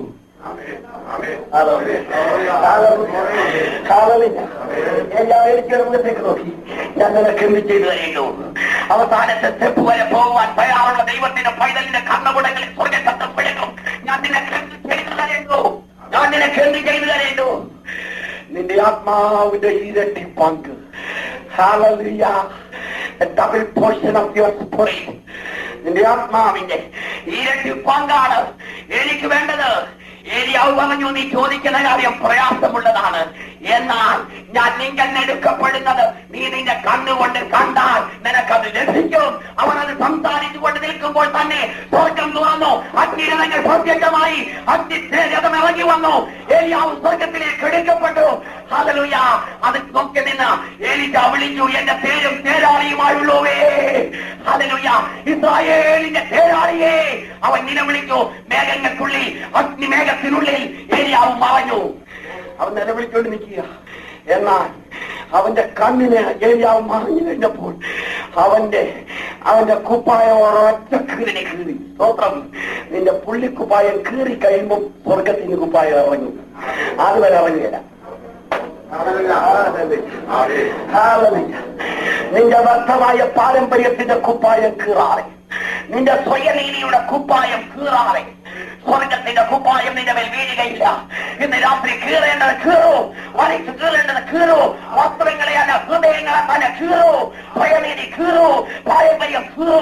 മുഖത്തേക്ക് നോക്കി ഞാൻ നിനക്ക് എന്ത് ചെയ്തു ചെയ്തു അവസാനത്തെ സ്റ്റെപ്പ് വരെ പോകുവാൻ തയ്യാറുള്ള ദൈവത്തിന്റെ പൈതലിന്റെ കണ്ണുകുടങ്ങളിൽ സ്വർഗശബ്ദം പിഴക്കും ഞാൻ നിനക്ക് എന്ത് ചെയ്തു തരേണ്ടു ഞാൻ നിനക്ക് എന്ത് ചെയ്തു തരേണ്ടു നിന്റെ ആത്മാവിന്റെ ഇരട്ടി പങ്ക് double portion of your spirit നിന്റെ ആത്മാവിന്റെ ഇരട്ടി പങ്കാണ് എനിക്ക് വേണ്ടത് ഏരിയാവ് പറഞ്ഞു നീ ചോദിക്കുന്ന കാര്യം പ്രയാസമുള്ളതാണ് എന്നാൽ ഞാൻ നിങ്ങൾ എടുക്കപ്പെടുന്നത് നീ നിന്റെ കണ്ണുകൊണ്ട് കണ്ടാൽ നിനക്കത് ലഭിക്കും അവനത് സംസാരിച്ചു കൊണ്ട് നിൽക്കുമ്പോൾ തന്നെ സ്വർഗം തുറന്നു അഗ്നിരങ്ങൾ പ്രത്യക്ഷമായി അഗ്നിരഥം ഇറങ്ങി വന്നു ഏലിയാവ് സ്വർഗത്തിലേക്ക് എടുക്കപ്പെട്ടു ഹല്ലേലൂയ അത് നോക്കി നിന്ന് ഏലിച്ച വിളിച്ചു എന്റെ പേരും തേരാളിയുമായുള്ളവേ ഹല്ലേലൂയ ഇസ്രായേലിന്റെ തേരാളിയേ അവൻ നിലവിളിച്ചു മേഘങ്ങൾക്കുള്ളിൽ അഗ്നിമേഘത്തിനുള്ളിൽ ഏലിയാവ് മറഞ്ഞു അവൻ നിലവിളിക്കൊണ്ട് നിൽക്കുക എന്നാൽ അവന്റെ കണ്ണിന് ഏരിയാവ് മറിഞ്ഞു കഴിഞ്ഞപ്പോൾ അവന്റെ അവന്റെ കുപ്പായം ഒരൊറ്റ കീറിനെ കീറി സ്തോത്രം നിന്റെ പുള്ളിക്കുപ്പായം കീറി കഴിയുമ്പോൾ സ്വർഗത്തിന് കുപ്പായം ഇറങ്ങും അതുവരെ ഇറങ്ങിയില്ല Hallelujah. നിന്റെ വ്യർത്ഥമായ പാരമ്പര്യത്തിന്റെ കുപ്പായം കീറാറെ നിന്റെ സ്വയനീതിയുടെ കുപ്പായം കീറാറെ സ്വർഗത്തിന്റെ കുപ്പായം നിന്റെ മേൽ വീഴുകയില്ല ഇന്ന് രാത്രി കീറേണ്ടത് കീറൂ വലിച്ചു കീറേണ്ടത് കീറൂ വസ്ത്രങ്ങളെ അല്ല ഹൃദയങ്ങളെ തന്നെ കീറൂ സ്വയനീതി കീറൂ പാരമ്പര്യം കീറൂ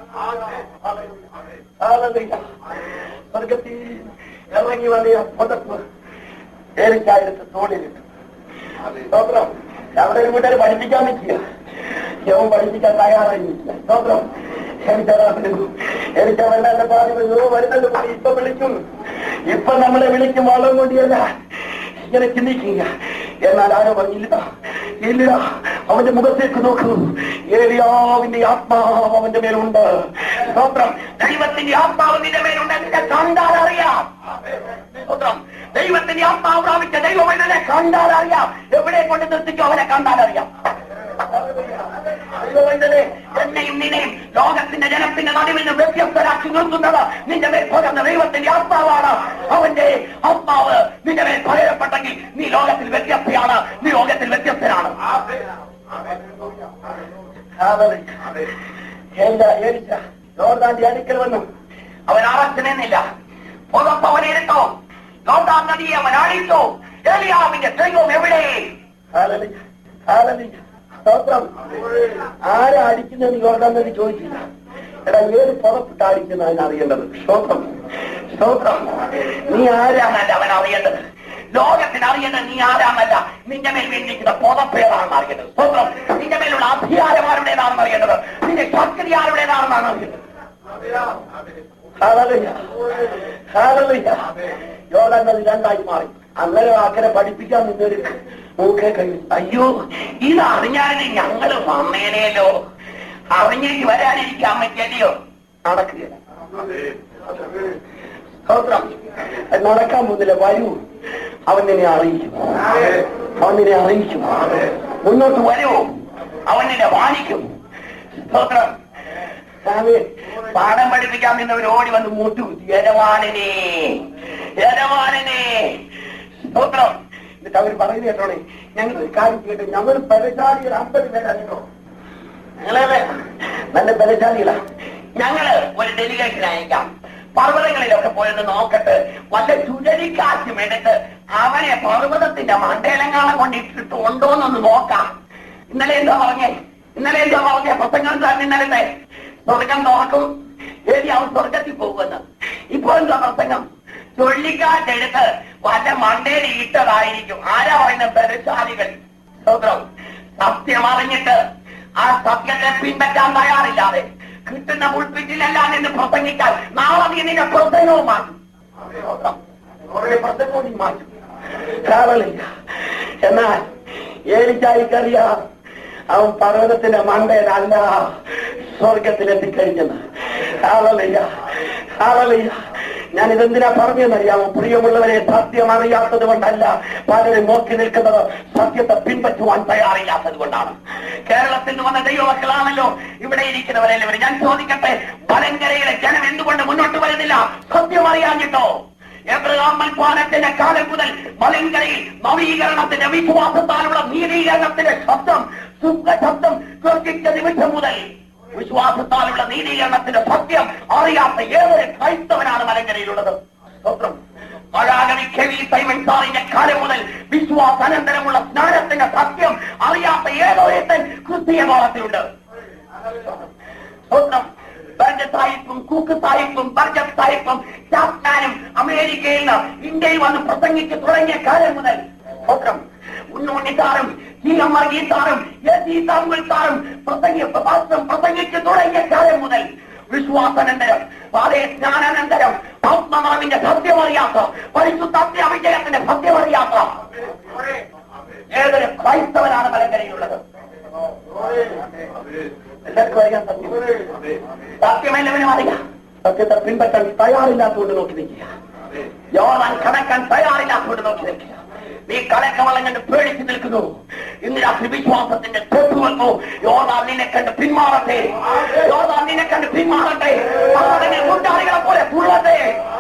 Hallelujah. സ്വർഗത്തിൽ ഇറങ്ങി വലിയ പുതപ്പ് ഏറിക്കായെടുത്ത് തോളിലിട്ടു സ്തോത്രം അവിടെ ഒരു വീട്ടുകാർ പഠിപ്പിക്കാൻ നിൽക്കുക യവൻ പഠിപ്പിക്കാൻ തയ്യാറായി നിൽക്കുക സ്തോത്രം എനിക്കവല്ല എന്റെ പറഞ്ഞു വരുന്നുണ്ട് പുള്ളി ഇപ്പൊ വിളിക്കും ഇപ്പൊ നമ്മളെ വിളിക്കും വള്ളം കൊണ്ടിയല്ല ഇങ്ങനെ ചിന്തിക്കുക എന്നാൽ ആരോ പറഞ്ഞില്ല ഇല്ല അവന്റെ മുഖത്തേക്ക് നോക്കൂ ഏലിയാവിന്റെ ആത്മാവ് അവന്റെ മേലുണ്ട് സ്തോത്രം ദൈവത്തിന്റെ ആത്മാവ് നിന്റെ മേലുണ്ട് നിന്നെ കണ്ടാൽ അറിയാം സ്തോത്രം ദൈവത്തിന്റെ ആത്മാവ് പ്രാപിച്ച ദൈവം എന്നെ കണ്ടാൽ അറിയാം എവിടെ കൊണ്ട് നിർത്തിക്കോ അവനെ കണ്ടാൽ അറിയാം ദൈവവേണ്ടത് എന്നെയും നിന്നെയും ലോകത്തിന്റെ ജനത്തിന്റെ നടുവിൽ നിന്ന് വ്യത്യസ്തരാക്കി നിർത്തുന്നത് നിന്റെ മേൽ പകർന്ന ദൈവത്തിന്റെ ആത്മാവാണ് അവന്റെ ആത്മാവ് നിന്റെ മേൽ പകരപ്പെട്ടെങ്കിൽ നീ ലോകത്തിൽ വ്യത്യസ്തയാണ് നീ ലോകത്തിൽ വ്യത്യസ്തനാണ് എന്റെ ഏലിച്ച ജോർദാന്റെ അടുക്കൽ വന്നു അവൻ അറച്ചനെന്നില്ല പുതപ്പ് അവനെടുത്തോ ലോട്ടാൻ നദിയെ അവൻ അഴിച്ചു ഏലിയാവിന്റെ ദൈവം എവിടെ Hallelujah. Hallelujah. സ്തോത്രം ആരാ അടിക്കുന്നതെന്ന് യോർദാൻ നദി ചോദിച്ചില്ല എടാ ഏത് പുറത്തിട്ട് അടിക്കുന്നതിന് അറിയേണ്ടത് സ്തോത്രം സ്തോത്രം നീ ആരാന്നല്ല അവൻ അറിയേണ്ടത് ലോകത്തിന് അറിയേണ്ടത് നീ ആരാന്നല്ല നിന്റെ മേൽ വീണ്ടിരിക്കുന്ന പുതപ്പേതാണെന്ന് അറിയേണ്ടത് സ്തോത്രം നിന്റെ മേലുള്ള അധികാരം ആരുടേതാണെന്ന് അറിയേണ്ടത് നിന്റെ ശക്തി ആരുടേതാണെന്നാണ് അറിയേണ്ടത് ഹാലലുയ്യ. ഹാലലുയ്യ. യോർദാൻ നദി രണ്ടായി മാറി അന്നേരം അക്കരെ പഠിപ്പിക്കാൻ നിന്നൊരു മൂക്കെ കഴിഞ്ഞു അയ്യോ ഇത് അറിഞ്ഞാലും ഞങ്ങള് വന്നേനേലോ അറിഞ്ഞിട്ട് വരാനിരിക്കാൻ പറ്റിയല്ലയോ നടക്കുകയില്ല സ്തോത്രം നടക്കാൻ പോകുന്നില്ല വരൂ അവൻ നിന്നെ അറിയിക്കും അവൻ നിന്നെ അറിയിക്കും മുന്നോട്ട് വരൂ അവൻ നിന്നെ വാണിക്കും സ്തോത്രം ആമേൻ. പാഠം പഠിപ്പിക്കാൻ നിന്നവർ ഓടി വന്ന് മുട്ടുകുത്തി യജമാനനെ യജമാനനെ സ്തോത്രം എന്നിട്ട് അവർ പറയുന്നത് കേട്ടോളെ ഞങ്ങൾ ഒരു കാര്യം കേട്ടു ഞങ്ങൾ പരശാലികൾ അമ്പത് പേരല്ലോ ഞങ്ങളെ നല്ല ബലശാലികളാ ഞങ്ങള് ഒരു ഡെലിഗേഷൻ അയക്കാം പർവ്വതങ്ങളിലൊക്കെ പോയത് നോക്കട്ട് വല്ല ചുഴലിക്കാറ്റും എടുത്ത് അവനെ പർവ്വതത്തിന്റെ മണ്ടേലങ്ങാളം കൊണ്ടിട്ടിട്ട് ഉണ്ടോന്നൊന്ന് നോക്കാം ഇന്നലെ എന്താ പറഞ്ഞേ ഇന്നലെ എന്താ പറഞ്ഞേ പ്രസംഗം തന്നെ ഇന്നലത്തെ സ്വർഗം നോക്കും ഏതി അവൻ സ്വർഗത്തിൽ പോകുമെന്ന് ഇപ്പൊ എന്താ പ്രസംഗം ചുഴലിക്കാറ്റെടുത്ത് വല്ല മണ്ടയിൽ ഇട്ടതായിരിക്കും ആരാ പറയുന്ന ബലശാലികൾ സ്തോത്രം സത്യം അറിഞ്ഞിട്ട് ആ സത്യത്തെ പിൻപറ്റാൻ തയ്യാറില്ലാതെ കിട്ടുന്ന മുൾപ്പിറ്റിലെല്ലാം നിന്ന് പ്രസംഗിക്കാൻ നാളെ നീ നിന്റെ പ്രസംഗവും മാറ്റും സ്തോത്രം. അവരുടെ പ്രസംഗവും നീ മാറ്റും കാവലില്ല എന്നാൽ ഏലിച്ചായിക്കറിയാം അവൻ പർവ്വതത്തിന്റെ മണ്ടയിലല്ല സ്വർഗത്തിലെത്തിക്കഴിഞ്ഞത് ആളലില്ല ആളലില്ല ഞാൻ ഇതെന്തിനാ പറഞ്ഞെന്നറിയാമോ പ്രിയമുള്ളവരെ സത്യം അറിയാത്തത് കൊണ്ടല്ല പലരും നോക്കി നിൽക്കുന്നത് സത്യത്തെ പിൻപറ്റുവാൻ തയ്യാറില്ലാത്തത് കൊണ്ടാണ് കേരളത്തിൽ നിന്ന് വന്ന ദൈവമക്കളാണല്ലോ ഇവിടെ ഇരിക്കുന്നവരെല്ലാവരും ഞാൻ ചോദിക്കട്ടെ പലങ്കരയിലെ ജനം എന്തുകൊണ്ട് മുന്നോട്ട് വരുന്നില്ല സത്യം അറിയാഞ്ഞിട്ടോ എബ്രഹാം മൽപ്പാനത്തിന്റെ കാലം മുതൽ മലങ്കരയിൽ നവീകരണത്തിന്റെ വിശ്വാസത്താലുള്ള നീതീകരണത്തിന്റെ ശബ്ദം സുഖശബ്ദം കേൾപ്പിച്ച നിമിഷം മുതൽ വിശ്വാസത്താലുള്ള നീതീകരണത്തിന്റെ സത്യം അറിയാത്ത ഏതൊരു ക്രൈസ്തവനാണ് മലങ്കരയിലുള്ളത് സ്തോത്രം മഴാകവി കെ വി സൈമൺ സാറിന്റെ കാലം മുതൽ വിശ്വാസാനന്തരമുള്ള സ്നാനത്തിന്റെ സത്യം അറിയാത്ത ഏതൊരുത്തൻ ക്രിസ്തീയ ബോധത്തിലുണ്ട് സ്തോത്രം ബർജ സാഹിബും കുക്ക് സാഹിബും ബർജ സാഹിബും ചാപ്മാനും അമേരിക്കയിൽ നിന്ന് ഇന്ത്യയിൽ വന്ന് പ്രസംഗിച്ച് തുടങ്ങിയ കാലം മുതൽ സ്തോത്രം ഉണ്ണുണ്ണി സാറും ജി എം വർഗീസ് സാറും എസ് ഇ സാമുൽ സാറും പ്രസംഗി പ്രഭാഷണം പ്രസംഗിച്ച് തുടങ്ങിയ കാലം മുതൽ വിശ്വാസാനന്തരം അതേ സ്നാനാനന്തരം ആത്മനാവിന്റെ സത്യമറിയാത്ത പരിശുദ്ധാത്മ അഭിജയത്തിന്റെ സത്യമറിയാത്ത ഏതൊരു ക്രൈസ്തവനാണ് മലങ്കരയിലുള്ളത് എല്ലാവർക്കും അറിയാൻ സത്യം സത്യമെല്ലാവരും അറിയാം സത്യത്തെ പിൻപറ്റാൻ തയ്യാറില്ലാത്തതുകൊണ്ട് നോക്കി നിൽക്കുക യോറാൻ കടക്കാൻ തയ്യാറില്ലാത്തതുകൊണ്ട് നോക്കി നിൽക്കുക നീ കടക്കവളം കണ്ട് പേടിച്ചു നിൽക്കുന്നു ഇന്ന് രാത്രി വിശ്വാസത്തിന്റെ തൊട്ടു വന്നു യോറാൻ നിന്നെ കണ്ട് പിന്മാറട്ടെ യോറാൻ നിന്നെ കണ്ട് പിന്മാറട്ടെ പർവ്വതങ്ങൾ മുണ്ടാളികളെ പോലെ തുള്ളട്ടെ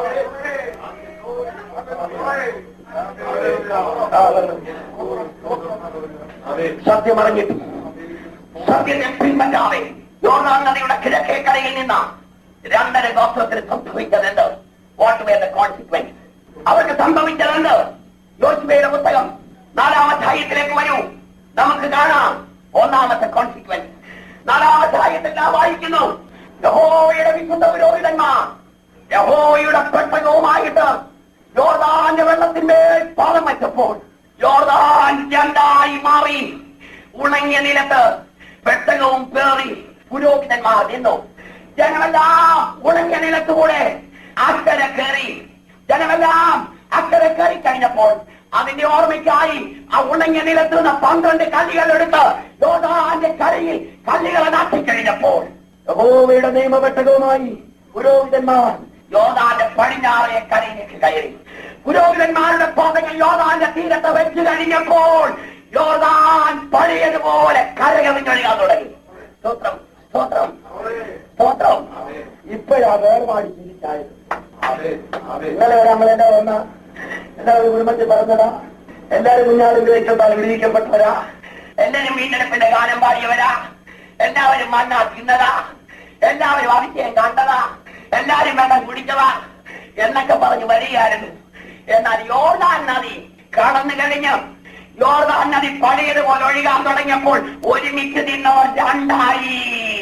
സത്യം അറിഞ്ഞിട്ടു സത്യത്തെ പിൻപറ്റാതെ യോർദാൻ നദിയുടെ കിഴക്കേ കരയിൽ നിന്ന് രണ്ടര ഗോത്രത്തിന് സംഭവിച്ചതെന്ത് വാട്ട് വേർ ദ കോൺസിക്വൻസ് അവർക്ക് സംഭവിച്ചതെന്ത് യോശുവയുടെ പുസ്തകം നാലാം അധ്യായത്തിലേക്ക് വരൂ നമുക്ക് കാണാം ഒന്നാമത്തെ കോൺസിക്വൻസ് നാലാം അധ്യായത്തിൽ നാം വായിക്കുന്നു യഹോവയുടെ വിശുദ്ധ പുരോഹിതന്മാർ യഹോവയുടെ പെട്ടകവുമായിട്ട് യോർദാന്റെ വെള്ളത്തിന്മേൽ പാദം വെച്ചപ്പോൾ യോർദാൻ രണ്ടായി മാറി ഉണങ്ങിയ നിലത്ത് പെട്ടകവും പേറി പുരോഹിതന്മാർ നിന്നു ജനമെല്ലാം ഉണങ്ങിയ നിലത്തുകൂടെ അക്കരെ കയറി ജനമെല്ലാം അക്കരെ കയറി കഴിഞ്ഞപ്പോൾ അതിന്റെ ഓർമ്മയ്ക്കായി ആ ഉണങ്ങിയ നിലത്ത് നിന്ന് പന്ത്രണ്ട് കല്ലുകൾ എടുത്ത് യോധാന്റെ കരയിൽ കല്ലുകളെ നാട്ടിക്കഴിഞ്ഞപ്പോൾ യഹോവയുടെ നിയമപെട്ടകവുമായി പുരോഹിതന്മാർ യോധാന്റെ പടിഞ്ഞാറേ കരയിലേക്ക് കയറി പുരോഹിതന്മാരുടെ പാദങ്ങൾ യോധാന്റെ തീരത്ത് വെച്ച് കഴിഞ്ഞപ്പോൾ യോധാൻ പഴയതുപോലെ കരകവിഞ്ഞൊഴിയാൻ തുടങ്ങി സ്തോത്രം സ്തോത്രം സ്തോത്രം ഇപ്പോഴാ വേർപാടി തിരിച്ചായത് ഇന്നലെ വരെ നമ്മളെന്താ വന്ന എല്ലാവരും കുടുംബത്തിൽ പറഞ്ഞതാ എല്ലാവരും കുഞ്ഞാടും ഗ്രഹിച്ചാൽ വിളിക്കപ്പെട്ടവരാ എല്ലാവരും വീണ്ടെടുപ്പിന്റെ ഗാനം പാടിയവരാ എല്ലാവരും മണ്ണ തിന്നതാ എല്ലാവരും അതിശയം കണ്ടതാ എല്ലാവരും വെള്ളം കുടിച്ചതാ എന്നൊക്കെ പറഞ്ഞു വരികയായിരുന്നു എന്നാൽ യോർദാൻ നദി കടന്നു കഴിഞ്ഞ് യോർദാൻ നദി പഴയതുപോലെ ഒഴുകാൻ തുടങ്ങിയപ്പോൾ ഒരുമിച്ച് നിന്നവർ രണ്ടായി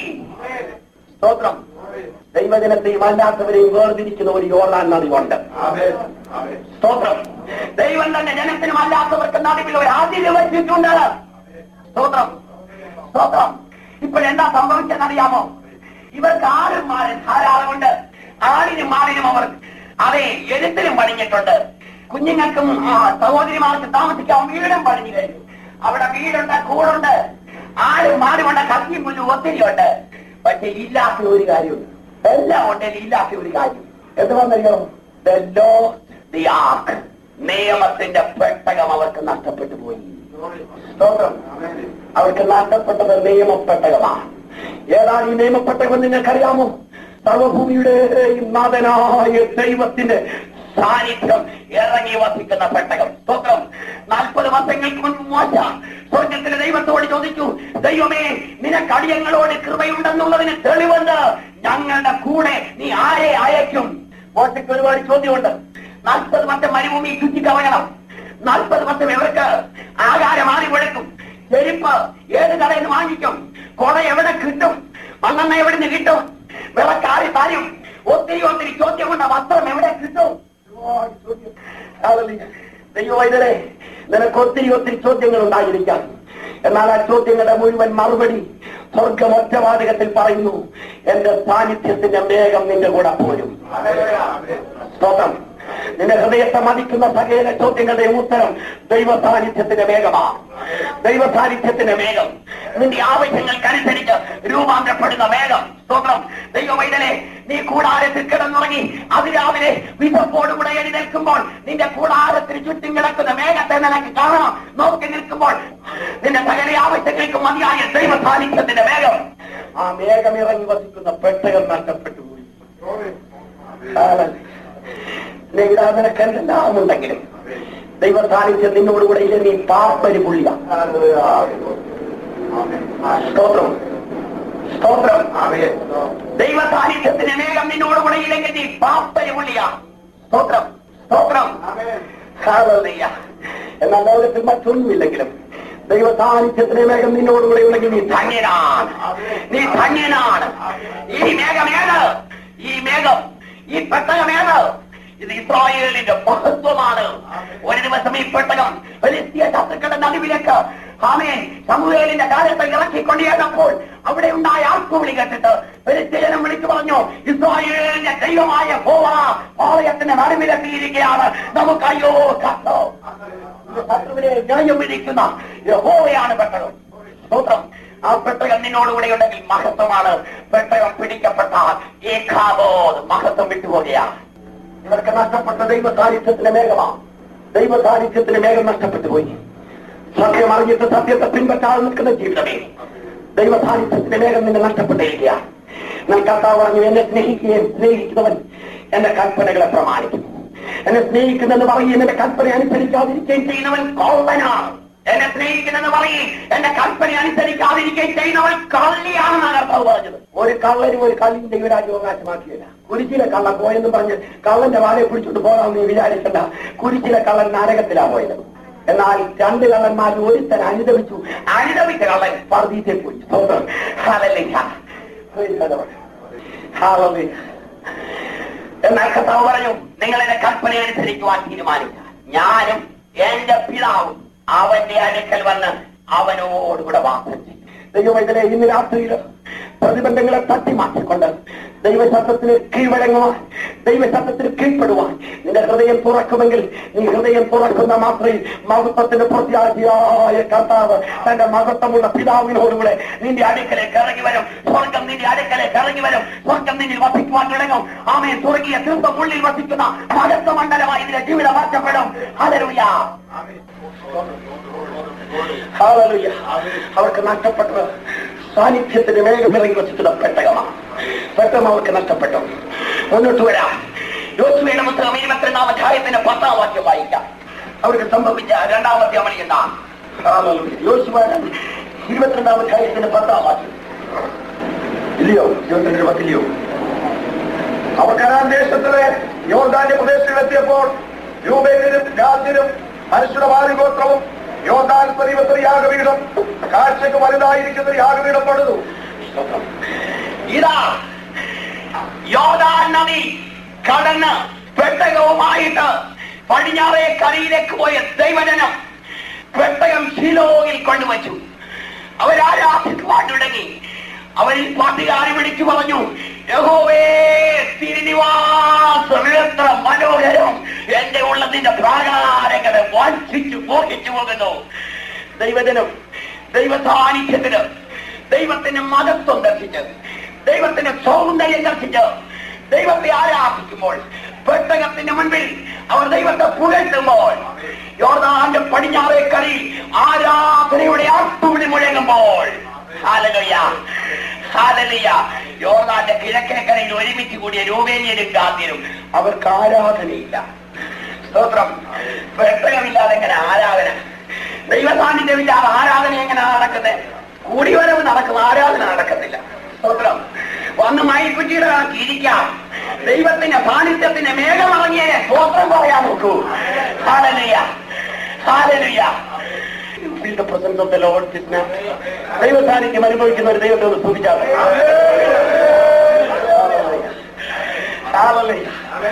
സ്തോത്രം ദൈവജനത്തെയും അല്ലാത്തവരെയും വേർതിരിക്കുന്ന ഒരു യോർദാൻ നദി ഉണ്ട് സ്തോത്രം ദൈവം തന്നെ ജനത്തിനും അല്ലാത്തവർക്ക് നടുവിൽ ഒരു അതിര് വെച്ചിട്ടുണ്ട് സ്തോത്രം സ്തോത്രം ഇപ്പോഴെന്താ സംഭവിച്ചെന്നറിയാമോ ഇവർക്ക് ആരും മാറി ധാരാളമുണ്ട് ആടിനും മാറിനും അവർ അതെ എഴുത്തിനും പണിഞ്ഞിട്ടുണ്ട് കുഞ്ഞുങ്ങൾക്കും ആ, സഹോദരിമാർക്ക് താമസിക്കാൻ വീടും പണിഞ്ഞു കഴിഞ്ഞു അവിടെ വീടുണ്ട് കൂടുണ്ട് ആരും മാറുമുണ്ട് കത്തിയും പുല്ലും ഒത്തിരി ഉണ്ട് പക്ഷെ ഇല്ലാത്ത ഒരു കാര്യമുണ്ട് എല്ലാം ഉണ്ടെങ്കിൽ ഇല്ലാത്ത ഒരു കാര്യം എന്തുവന്നറിയോ The Lord, the ark. നിയമത്തിന്റെ പെട്ടകം അവർക്ക് നഷ്ടപ്പെട്ടു പോയി സ്തോത്രം അവർക്ക് നഷ്ടപ്പെട്ടത് നിയമപ്പെട്ടകമാണ് ഏതാണ് ഈ നിയമപ്പെട്ടകം നിങ്ങൾക്കറിയാമോ സർവഭൂമിയുടെയും നാഥനായ ദൈവത്തിന്റെ സാന്നിധ്യം ഇറങ്ങി വസിക്കുന്ന പെട്ടകം സ്തോത്രം നാൽപ്പത് വർഷങ്ങൾക്ക് മുൻപ് മോശ സ്വർഗത്തിലെ ദൈവത്തോട് ചോദിച്ചു ദൈവമേ നിനക്ക് അടിയങ്ങളോട് കൃപയുണ്ടെന്നുള്ളതിന് തെളിവുണ്ട് ഞങ്ങളുടെ കൂടെ നീ ആരെ അയക്കും മോശയ്ക്ക് ഒരുപാട് ചോദ്യമുണ്ട് നാൽപ്പത് വർഷം മരുഭൂമി ചുറ്റിക്കളയണം നാൽപ്പത് വർഷം ഇവർക്ക് ആകാരം ആറി കൊടുക്കും ചെരുപ്പ് ഏത് കടയിൽ നിന്ന് വാങ്ങിക്കും കൊട എവിടെ കിട്ടും മണ്ണെണ്ണ എവിടെ നിന്ന് കിട്ടും വിളക്കാരി തരും ഒത്തിരി ഒത്തിരി ചോദ്യമുണ്ട് വസ്ത്രം എവിടെ കിട്ടും ഒരുപാട് ചോദ്യം. Hallelujah. ദൈവവൈദ്യരെ നിനക്ക് ഒത്തിരി ഒത്തിരി ചോദ്യങ്ങൾ ഉണ്ടായിരിക്കാം എന്നാൽ ആ ചോദ്യങ്ങളുടെ മുഴുവൻ മറുപടി സ്വർഗം ഒറ്റവാചകത്തിൽ പറയുന്നു എന്റെ സാന്നിധ്യത്തിന്റെ മേഘം നിന്റെ കൂടെ പോരും സ്തോത്രം നിന്റെ ഹൃദയത്തെ മതിക്കുന്ന സകല ചോദ്യങ്ങളുടെ ഉത്തരം ദൈവ സാന്നിധ്യത്തിന്റെ മേഘമാണ് ദൈവ സാന്നിധ്യത്തിന്റെ മേഘം നിന്റെ ആവശ്യങ്ങൾക്കനുസരിച്ച് രൂപാന്തരപ്പെടുന്ന മേഘം സ്തോത്രം ദൈവവൈതനെ നീ കൂടാരത്തിൽ കിടന്നുറങ്ങി അതിരാവിലെ വിധപ്പോടുകൂടെ എഴുന്നേൽക്കുമ്പോൾ നിന്റെ കൂടാരത്തിന് ചുറ്റും കിടക്കുന്ന മേഘത്തെ നിനക്ക് കാണാം നോക്കി നിൽക്കുമ്പോൾ നിന്റെ സകല ആവശ്യങ്ങൾക്കും മതിയായ ദൈവ സാന്നിധ്യത്തിന്റെ മേഘം ആ മേഘം ഇറങ്ങി വസിക്കുന്ന പെട്ടകം നഷ്ടപ്പെട്ടു പോയി നിങ്ങളുടെ നിനക്ക് എന്തെല്ലാം ഉണ്ടെങ്കിലും ദൈവ സാന്നിധ്യം നിന്നോടുകൂടെ ഇല്ല നീ പാപ്പരി പുള്ളിയ സ്തോത്രം സ്തോത്രം ദൈവ സാന്നിധ്യത്തിന് മേഘം നിന്നോടുകൂടെ ഇല്ലെങ്കിൽ നീ പാപ്പരി പുള്ളിയ സ്തോത്രം സ്തോത്രം ഹാലലുയ്യ. എന്നാൽ ലോകത്തിൽ മറ്റൊന്നുമില്ലെങ്കിലും ദൈവ സാന്നിധ്യത്തിന് മേഘം നിന്നോടുകൂടെ ഉണ്ടെങ്കിൽ നീ ധന്യനാണ് നീ ധന്യനാണ് ഈ മേഘം ഏത് ഈ മേഘം ഈ പെട്ടകം ഏത് ഇത് ഇസ്രായേലിന്റെ മഹത്വമാണ് ഒരു ദിവസം ഈ പെട്ടകം ഫലിസ്തീയ ശത്രുക്കളുടെ നടുവിലേക്ക് ആമേൻ സമൂഹലിന്റെ കാലത്ത് ഇറക്കിക്കൊണ്ടിരുന്നപ്പോൾ അവിടെ ഉണ്ടായ ആർക്കുവിളി കേട്ടിട്ട് ഫലിസ്തീനം വിളിച്ചു പറഞ്ഞു ഇസ്രായേലിന്റെ ദൈവമായ ഹോവ പാളയത്തിന്റെ നടുവിലെത്തിയിരിക്കുകയാണ് നമുക്ക് അയ്യോ കത്തോ ശത്രുവിനെ ന്യായം വിധിക്കുന്ന യഹോവയാണ് പെട്ടകം സ്തോത്രം ആ പെട്ടകം നിന്നോടുകൂടെ ഉണ്ടെങ്കിൽ മഹത്വമാണ് പെട്ടകം പിടിക്കപ്പെട്ടാൽ ഏകാബോധ മഹത്വം വിട്ടുപോകുകയാണ് ഇവർക്ക് നഷ്ടപ്പെട്ട ദൈവ സാന്നിധ്യത്തിന്റെ മേഘമാണ് ദൈവ സാന്നിധ്യത്തിന്റെ മേഘം നഷ്ടപ്പെട്ടു പോയി സത്യം അറിഞ്ഞിട്ട് സത്യത്തെ പിൻപറ്റാതെ നിൽക്കുന്ന ജീവിതമേ ദൈവ സാന്നിധ്യത്തിന്റെ മേഘം നിങ്ങൾ നഷ്ടപ്പെട്ടിരിക്കുകയാണ് ഞാൻ കർത്താവ് പറഞ്ഞു എന്നെ സ്നേഹിക്കുകയും സ്നേഹിക്കുന്നവൻ എന്റെ കൽപ്പനകളെ പ്രമാണിക്കും എന്നെ സ്നേഹിക്കുന്നെന്ന് പറയും എന്റെ കൽപ്പന അനുസരിക്കാതിരിക്കുകയും ചെയ്യുന്നവൻ കൊള്ളനാണ് എന്നെ സ്നേഹിക്കുന്നെന്ന് പറയും എന്റെ കൽപ്പന അനുസരിക്കാതിരിക്കുകയും ചെയ്യുന്നവൻ കള്ളിയാണെന്നാണ് കർത്താവ് പറഞ്ഞത് ഒരു കള്ളനും ഒരു കള്ളിയും ദൈവരാജ്യം അവകാശമാക്കിയില്ല കുരിശിലെ കള്ളൻ പോയെന്ന് പറഞ്ഞ് കള്ളന്റെ വാലെ പിടിച്ചിട്ട് പോകാമെന്ന് നീ വിചാരിക്കണ്ട കുരിശിലെ കള്ളൻ നരകത്തിലാ പോയത് എന്നാൽ രണ്ട് കള്ളന്മാർ ഒരുത്തൻ അനുദവിച്ചു അനുദവിച്ച കള്ളൻ പർദീസെ പോയി സ്തോത്രം. Hallelujah. Praise the Lord. Hallelujah. എന്നാൽ കർത്താവ് പറഞ്ഞു നിങ്ങൾ എന്റെ കൽപ്പന അനുസരിക്കുവാൻ തീരുമാനിച്ചാൽ ഞാനും എന്റെ പിതാവും അവന്റെ അടുക്കൽ വന്ന് അവനോടുകൂടെ വാസം ചെയ്യും ദൈവവൈദ്യരെ ഇന്ന് രാത്രിയിൽ പ്രതിബന്ധങ്ങളെ തട്ടിമാറ്റിക്കൊണ്ട് ദൈവശബ്ദത്തിന് കീഴ്വഴങ്ങുവാൻ ദൈവശബ്ദത്തിന് കീഴ്പ്പെടുവാൻ നിന്റെ ഹൃദയം തുറക്കുമെങ്കിൽ നീ ഹൃദയം തുറക്കുന്ന മാത്രയിൽ മഹത്വത്തിന്റെ പ്രത്യാശിയായ കർത്താവ് തന്റെ മഹത്വമുള്ള പിതാവിനോടുകൂടെ നിന്റെ അടുക്കലേക്ക് ഇറങ്ങി വരും സ്വർഗം നിന്റെ അടുക്കലേക്ക് ഇറങ്ങി വരും സ്വർഗം നിന്നിൽ വസിക്കുവാൻ തുടങ്ങും ആമയെ തുടങ്ങിയ തീർത്ഥം ഉള്ളിൽ വസിക്കുന്ന മഹത്വ മണ്ഡലമായി നിന്റെ ജീവിതം മാറ്റപ്പെടും ഹല്ലേലൂയ ഹല്ലേലൂയ അവർക്ക് നഷ്ടപ്പെട്ടത് സാന്നിധ്യത്തിന് വേഗം ഇറങ്ങി വസിക്കുന്ന പെട്ടകമാണ് പെട്ടകം അവർക്ക് നഷ്ടപ്പെട്ടു മുന്നോട്ട് വരാം യോസുവയുടെ പുസ്തകം ഇരുപത്തിരണ്ടാം അധ്യായത്തിന്റെ പത്താം വാക്യം വായിക്കാം അവർക്ക് സംഭവിച്ച രണ്ടാമത്തെ അമളി എന്താണ് ഹല്ലേലൂയ. യോശുവ ഇരുപത്തിരണ്ടാം അധ്യായത്തിന്റെ പത്താം വാക്യം ഇല്ലയോ ഇരുപത്തിരണ്ട് പത്തില്ലയോ അവർ കനാൻ ദേശത്തിലെ യോർദാന്റെ പ്രദേശത്തിലെത്തിയപ്പോൾ രൂപേനും ഗാദ്യനും മനുഷ്യരുടെ വാരിഗോത്രവും യോദാൻ പതിവത്ര യാഗപീഠം കാഴ്ചക്ക് വലുതായിരിക്കുന്ന ഒരു യാഗപീഠം പണിതു ഇതാ യോദാൻ നദി കടന്ന് പെട്ടകവുമായിട്ട് പടിഞ്ഞാറേ കരയിലേക്ക് പോയ ദൈവജനം പെട്ടകം ശിലോയിൽ കൊണ്ടുവച്ചു അവരാരാധിക്കുവാൻ തുടങ്ങി അവരിൽ പാട്ടുകാരി വിളിച്ചു പറഞ്ഞു യഹോവേ തിരുനിവാസം എത്ര മനോഹരം എന്റെ ഉള്ളതിന്റെ പ്രാകാരങ്ങളെ വാഞ്ചിച്ചു മോഹിച്ചു പോകുന്നു ദൈവജനം ദൈവ സാന്നിധ്യത്തിന് ദൈവത്തിന്റെ മതത്വം ദർശിച്ച് ദൈവത്തിന്റെ സൗന്ദര്യം ദർശിച്ച് ദൈവത്തെ ആരാധിക്കുമ്പോൾ പെട്ടകത്തിന്റെ മുൻപിൽ അവർ ദൈവത്തെ പുകഴ്ത്തുമ്പോൾ യോർദാന്റെ പടിഞ്ഞാറേ കരയിൽ ആരാധനയുടെ ആട്ടുവിളി മുഴങ്ങുമ്പോൾ ഹാലലുയ ഹാലലുയ യോർദാന്റെ കിഴക്കേ കരയിൽ ഒരുമിച്ച് കൂടിയ രൂപേനിയനും ഗാന്ധിയനും അവർക്ക് ആരാധനയില്ല സ്തോത്രം പെട്ടകമില്ലാതെ എങ്ങനെ ആരാധന ദൈവ സാന്നിധ്യമില്ലാതെ ആരാധന എങ്ങനെ നടക്കുന്നത് കൂടിവരവ് നടക്കും ആരാധന നടക്കത്തില്ല സ്തോത്രം വന്ന് മൈക്കുറ്റിയുടെ കണക്ക് ഇരിക്കാം ദൈവത്തിന്റെ സാന്നിധ്യത്തിന്റെ മേഘമിറങ്ങിയതിനെ സ്തോത്രം പറയാൻ നോക്കൂ ഹാലലുയ ഹാലലുയ Feel the presence of the Lord this night. ദൈവ സാന്നിധ്യം അനുഭവിക്കുന്ന ഒരു ദൈവത്തെ ഒന്ന് സ്തുതിച്ചാൽ Hallelujah.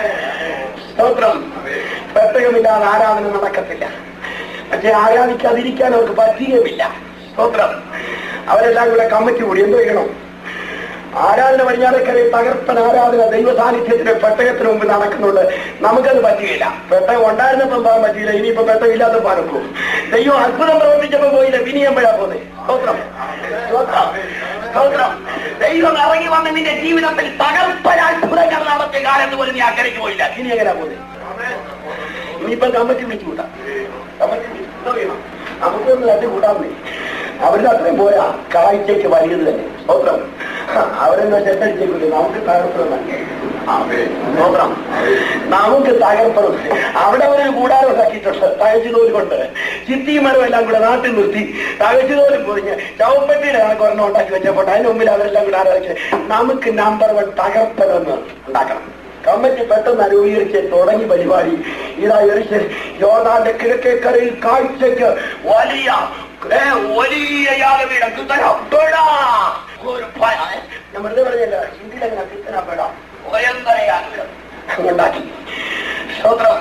സ്തോത്രം പ്രത്യേകമില്ലാതെ ആരാധന നടക്കത്തില്ല പക്ഷെ ആരാധിക്കാതിരിക്കാൻ അവർക്ക് പറ്റുകയുമില്ല സ്തോത്രം അവരെല്ലാം കൂടെ കമ്മിറ്റി കൂടി എന്ത് ചെയ്യണം ആരാധന പടിഞ്ഞാറക്കരയിൽ തകർപ്പൻ ആരാധന ദൈവ സാന്നിധ്യത്തിന് പെട്ടകത്തിന് മുമ്പ് നടക്കുന്നുണ്ട് നമുക്കത് പറ്റുകയില്ല പെട്ടകം ഉണ്ടായിരുന്നപ്പം പോകാൻ പറ്റിയില്ല ഇനിയിപ്പോ പെട്ടകം ഇല്ലാത്ത പാർക്കൂ ദൈവം അത്ഭുതം പ്രവർത്തിച്ചപ്പോ പോയില്ല വിനിയമ്പഴാ പോന്നെ സ്തോത്രം സ്തോത്രം സ്തോത്രം ദൈവം ഇറങ്ങി വന്ന് നിന്റെ ജീവിതത്തിൽ തകർപ്പൻ അത്ഭുതങ്ങൾ നടത്തിയ കാലത്ത് പോലും നീ അക്കരയ്ക്ക് പോയില്ല ഇനി എങ്ങനെയാ പോന്നെ ഇനിയിപ്പോ കമ്മിറ്റി വിളിച്ചു കൂട്ടാം കമ്മിറ്റി വിളിച്ചു എന്തോ ചെയ്യണം നമുക്കൊന്ന് തട്ടി കൂട്ടാമേ അവരുടെ അത്രയും പോയാ കാഴ്ചയ്ക്ക് വലിയത് തന്നെ സ്തോത്രം അവരെന്താ ചെട്ടടിച്ചേക്കില്ല നമുക്ക് തകർപ്പണം സ്തോത്രം നമുക്ക് തകർപ്പണം അവിടെ ഒരു കൂടാരം ഉണ്ടാക്കിയിട്ടുണ്ട് തകച്ചുതോല് കൊണ്ട് ചിത്തിമരം എല്ലാം കൂടെ നാട്ടിൽ നിർത്തി തകച്ചുതോലും പൊതിഞ്ഞ് ചവപ്പെട്ടിയുടെ കണക്ക് ഒരെണ്ണം ഉണ്ടാക്കി വെച്ചപ്പോൾ അതിന് മുമ്പിൽ അവരെല്ലാം കൂടെ ആരാധിച്ച് നമുക്ക് നമ്പർ വൺ തകർപ്പനൊന്ന് ഉണ്ടാക്കണം കമ്മിറ്റി പെട്ടെന്ന് രൂപീകരിച്ച് തുടങ്ങി പരിപാടി ഇതാ എറിച്ച് യോർദാന്റെ കിഴക്കേക്കരയിൽ കാഴ്ചയ്ക്ക് വലിയ ഏ, വലിയ യാഗപീഠം കിത്തനപ്പെട ഒരു ഭയ ഞാൻ വെറുതെ പറഞ്ഞല്ല ഹിന്ദിയിൽ എങ്ങനെ കിത്തനപ്പെട ഭയങ്കര യാഗപീഠം ഉണ്ടാക്കി സ്തോത്രം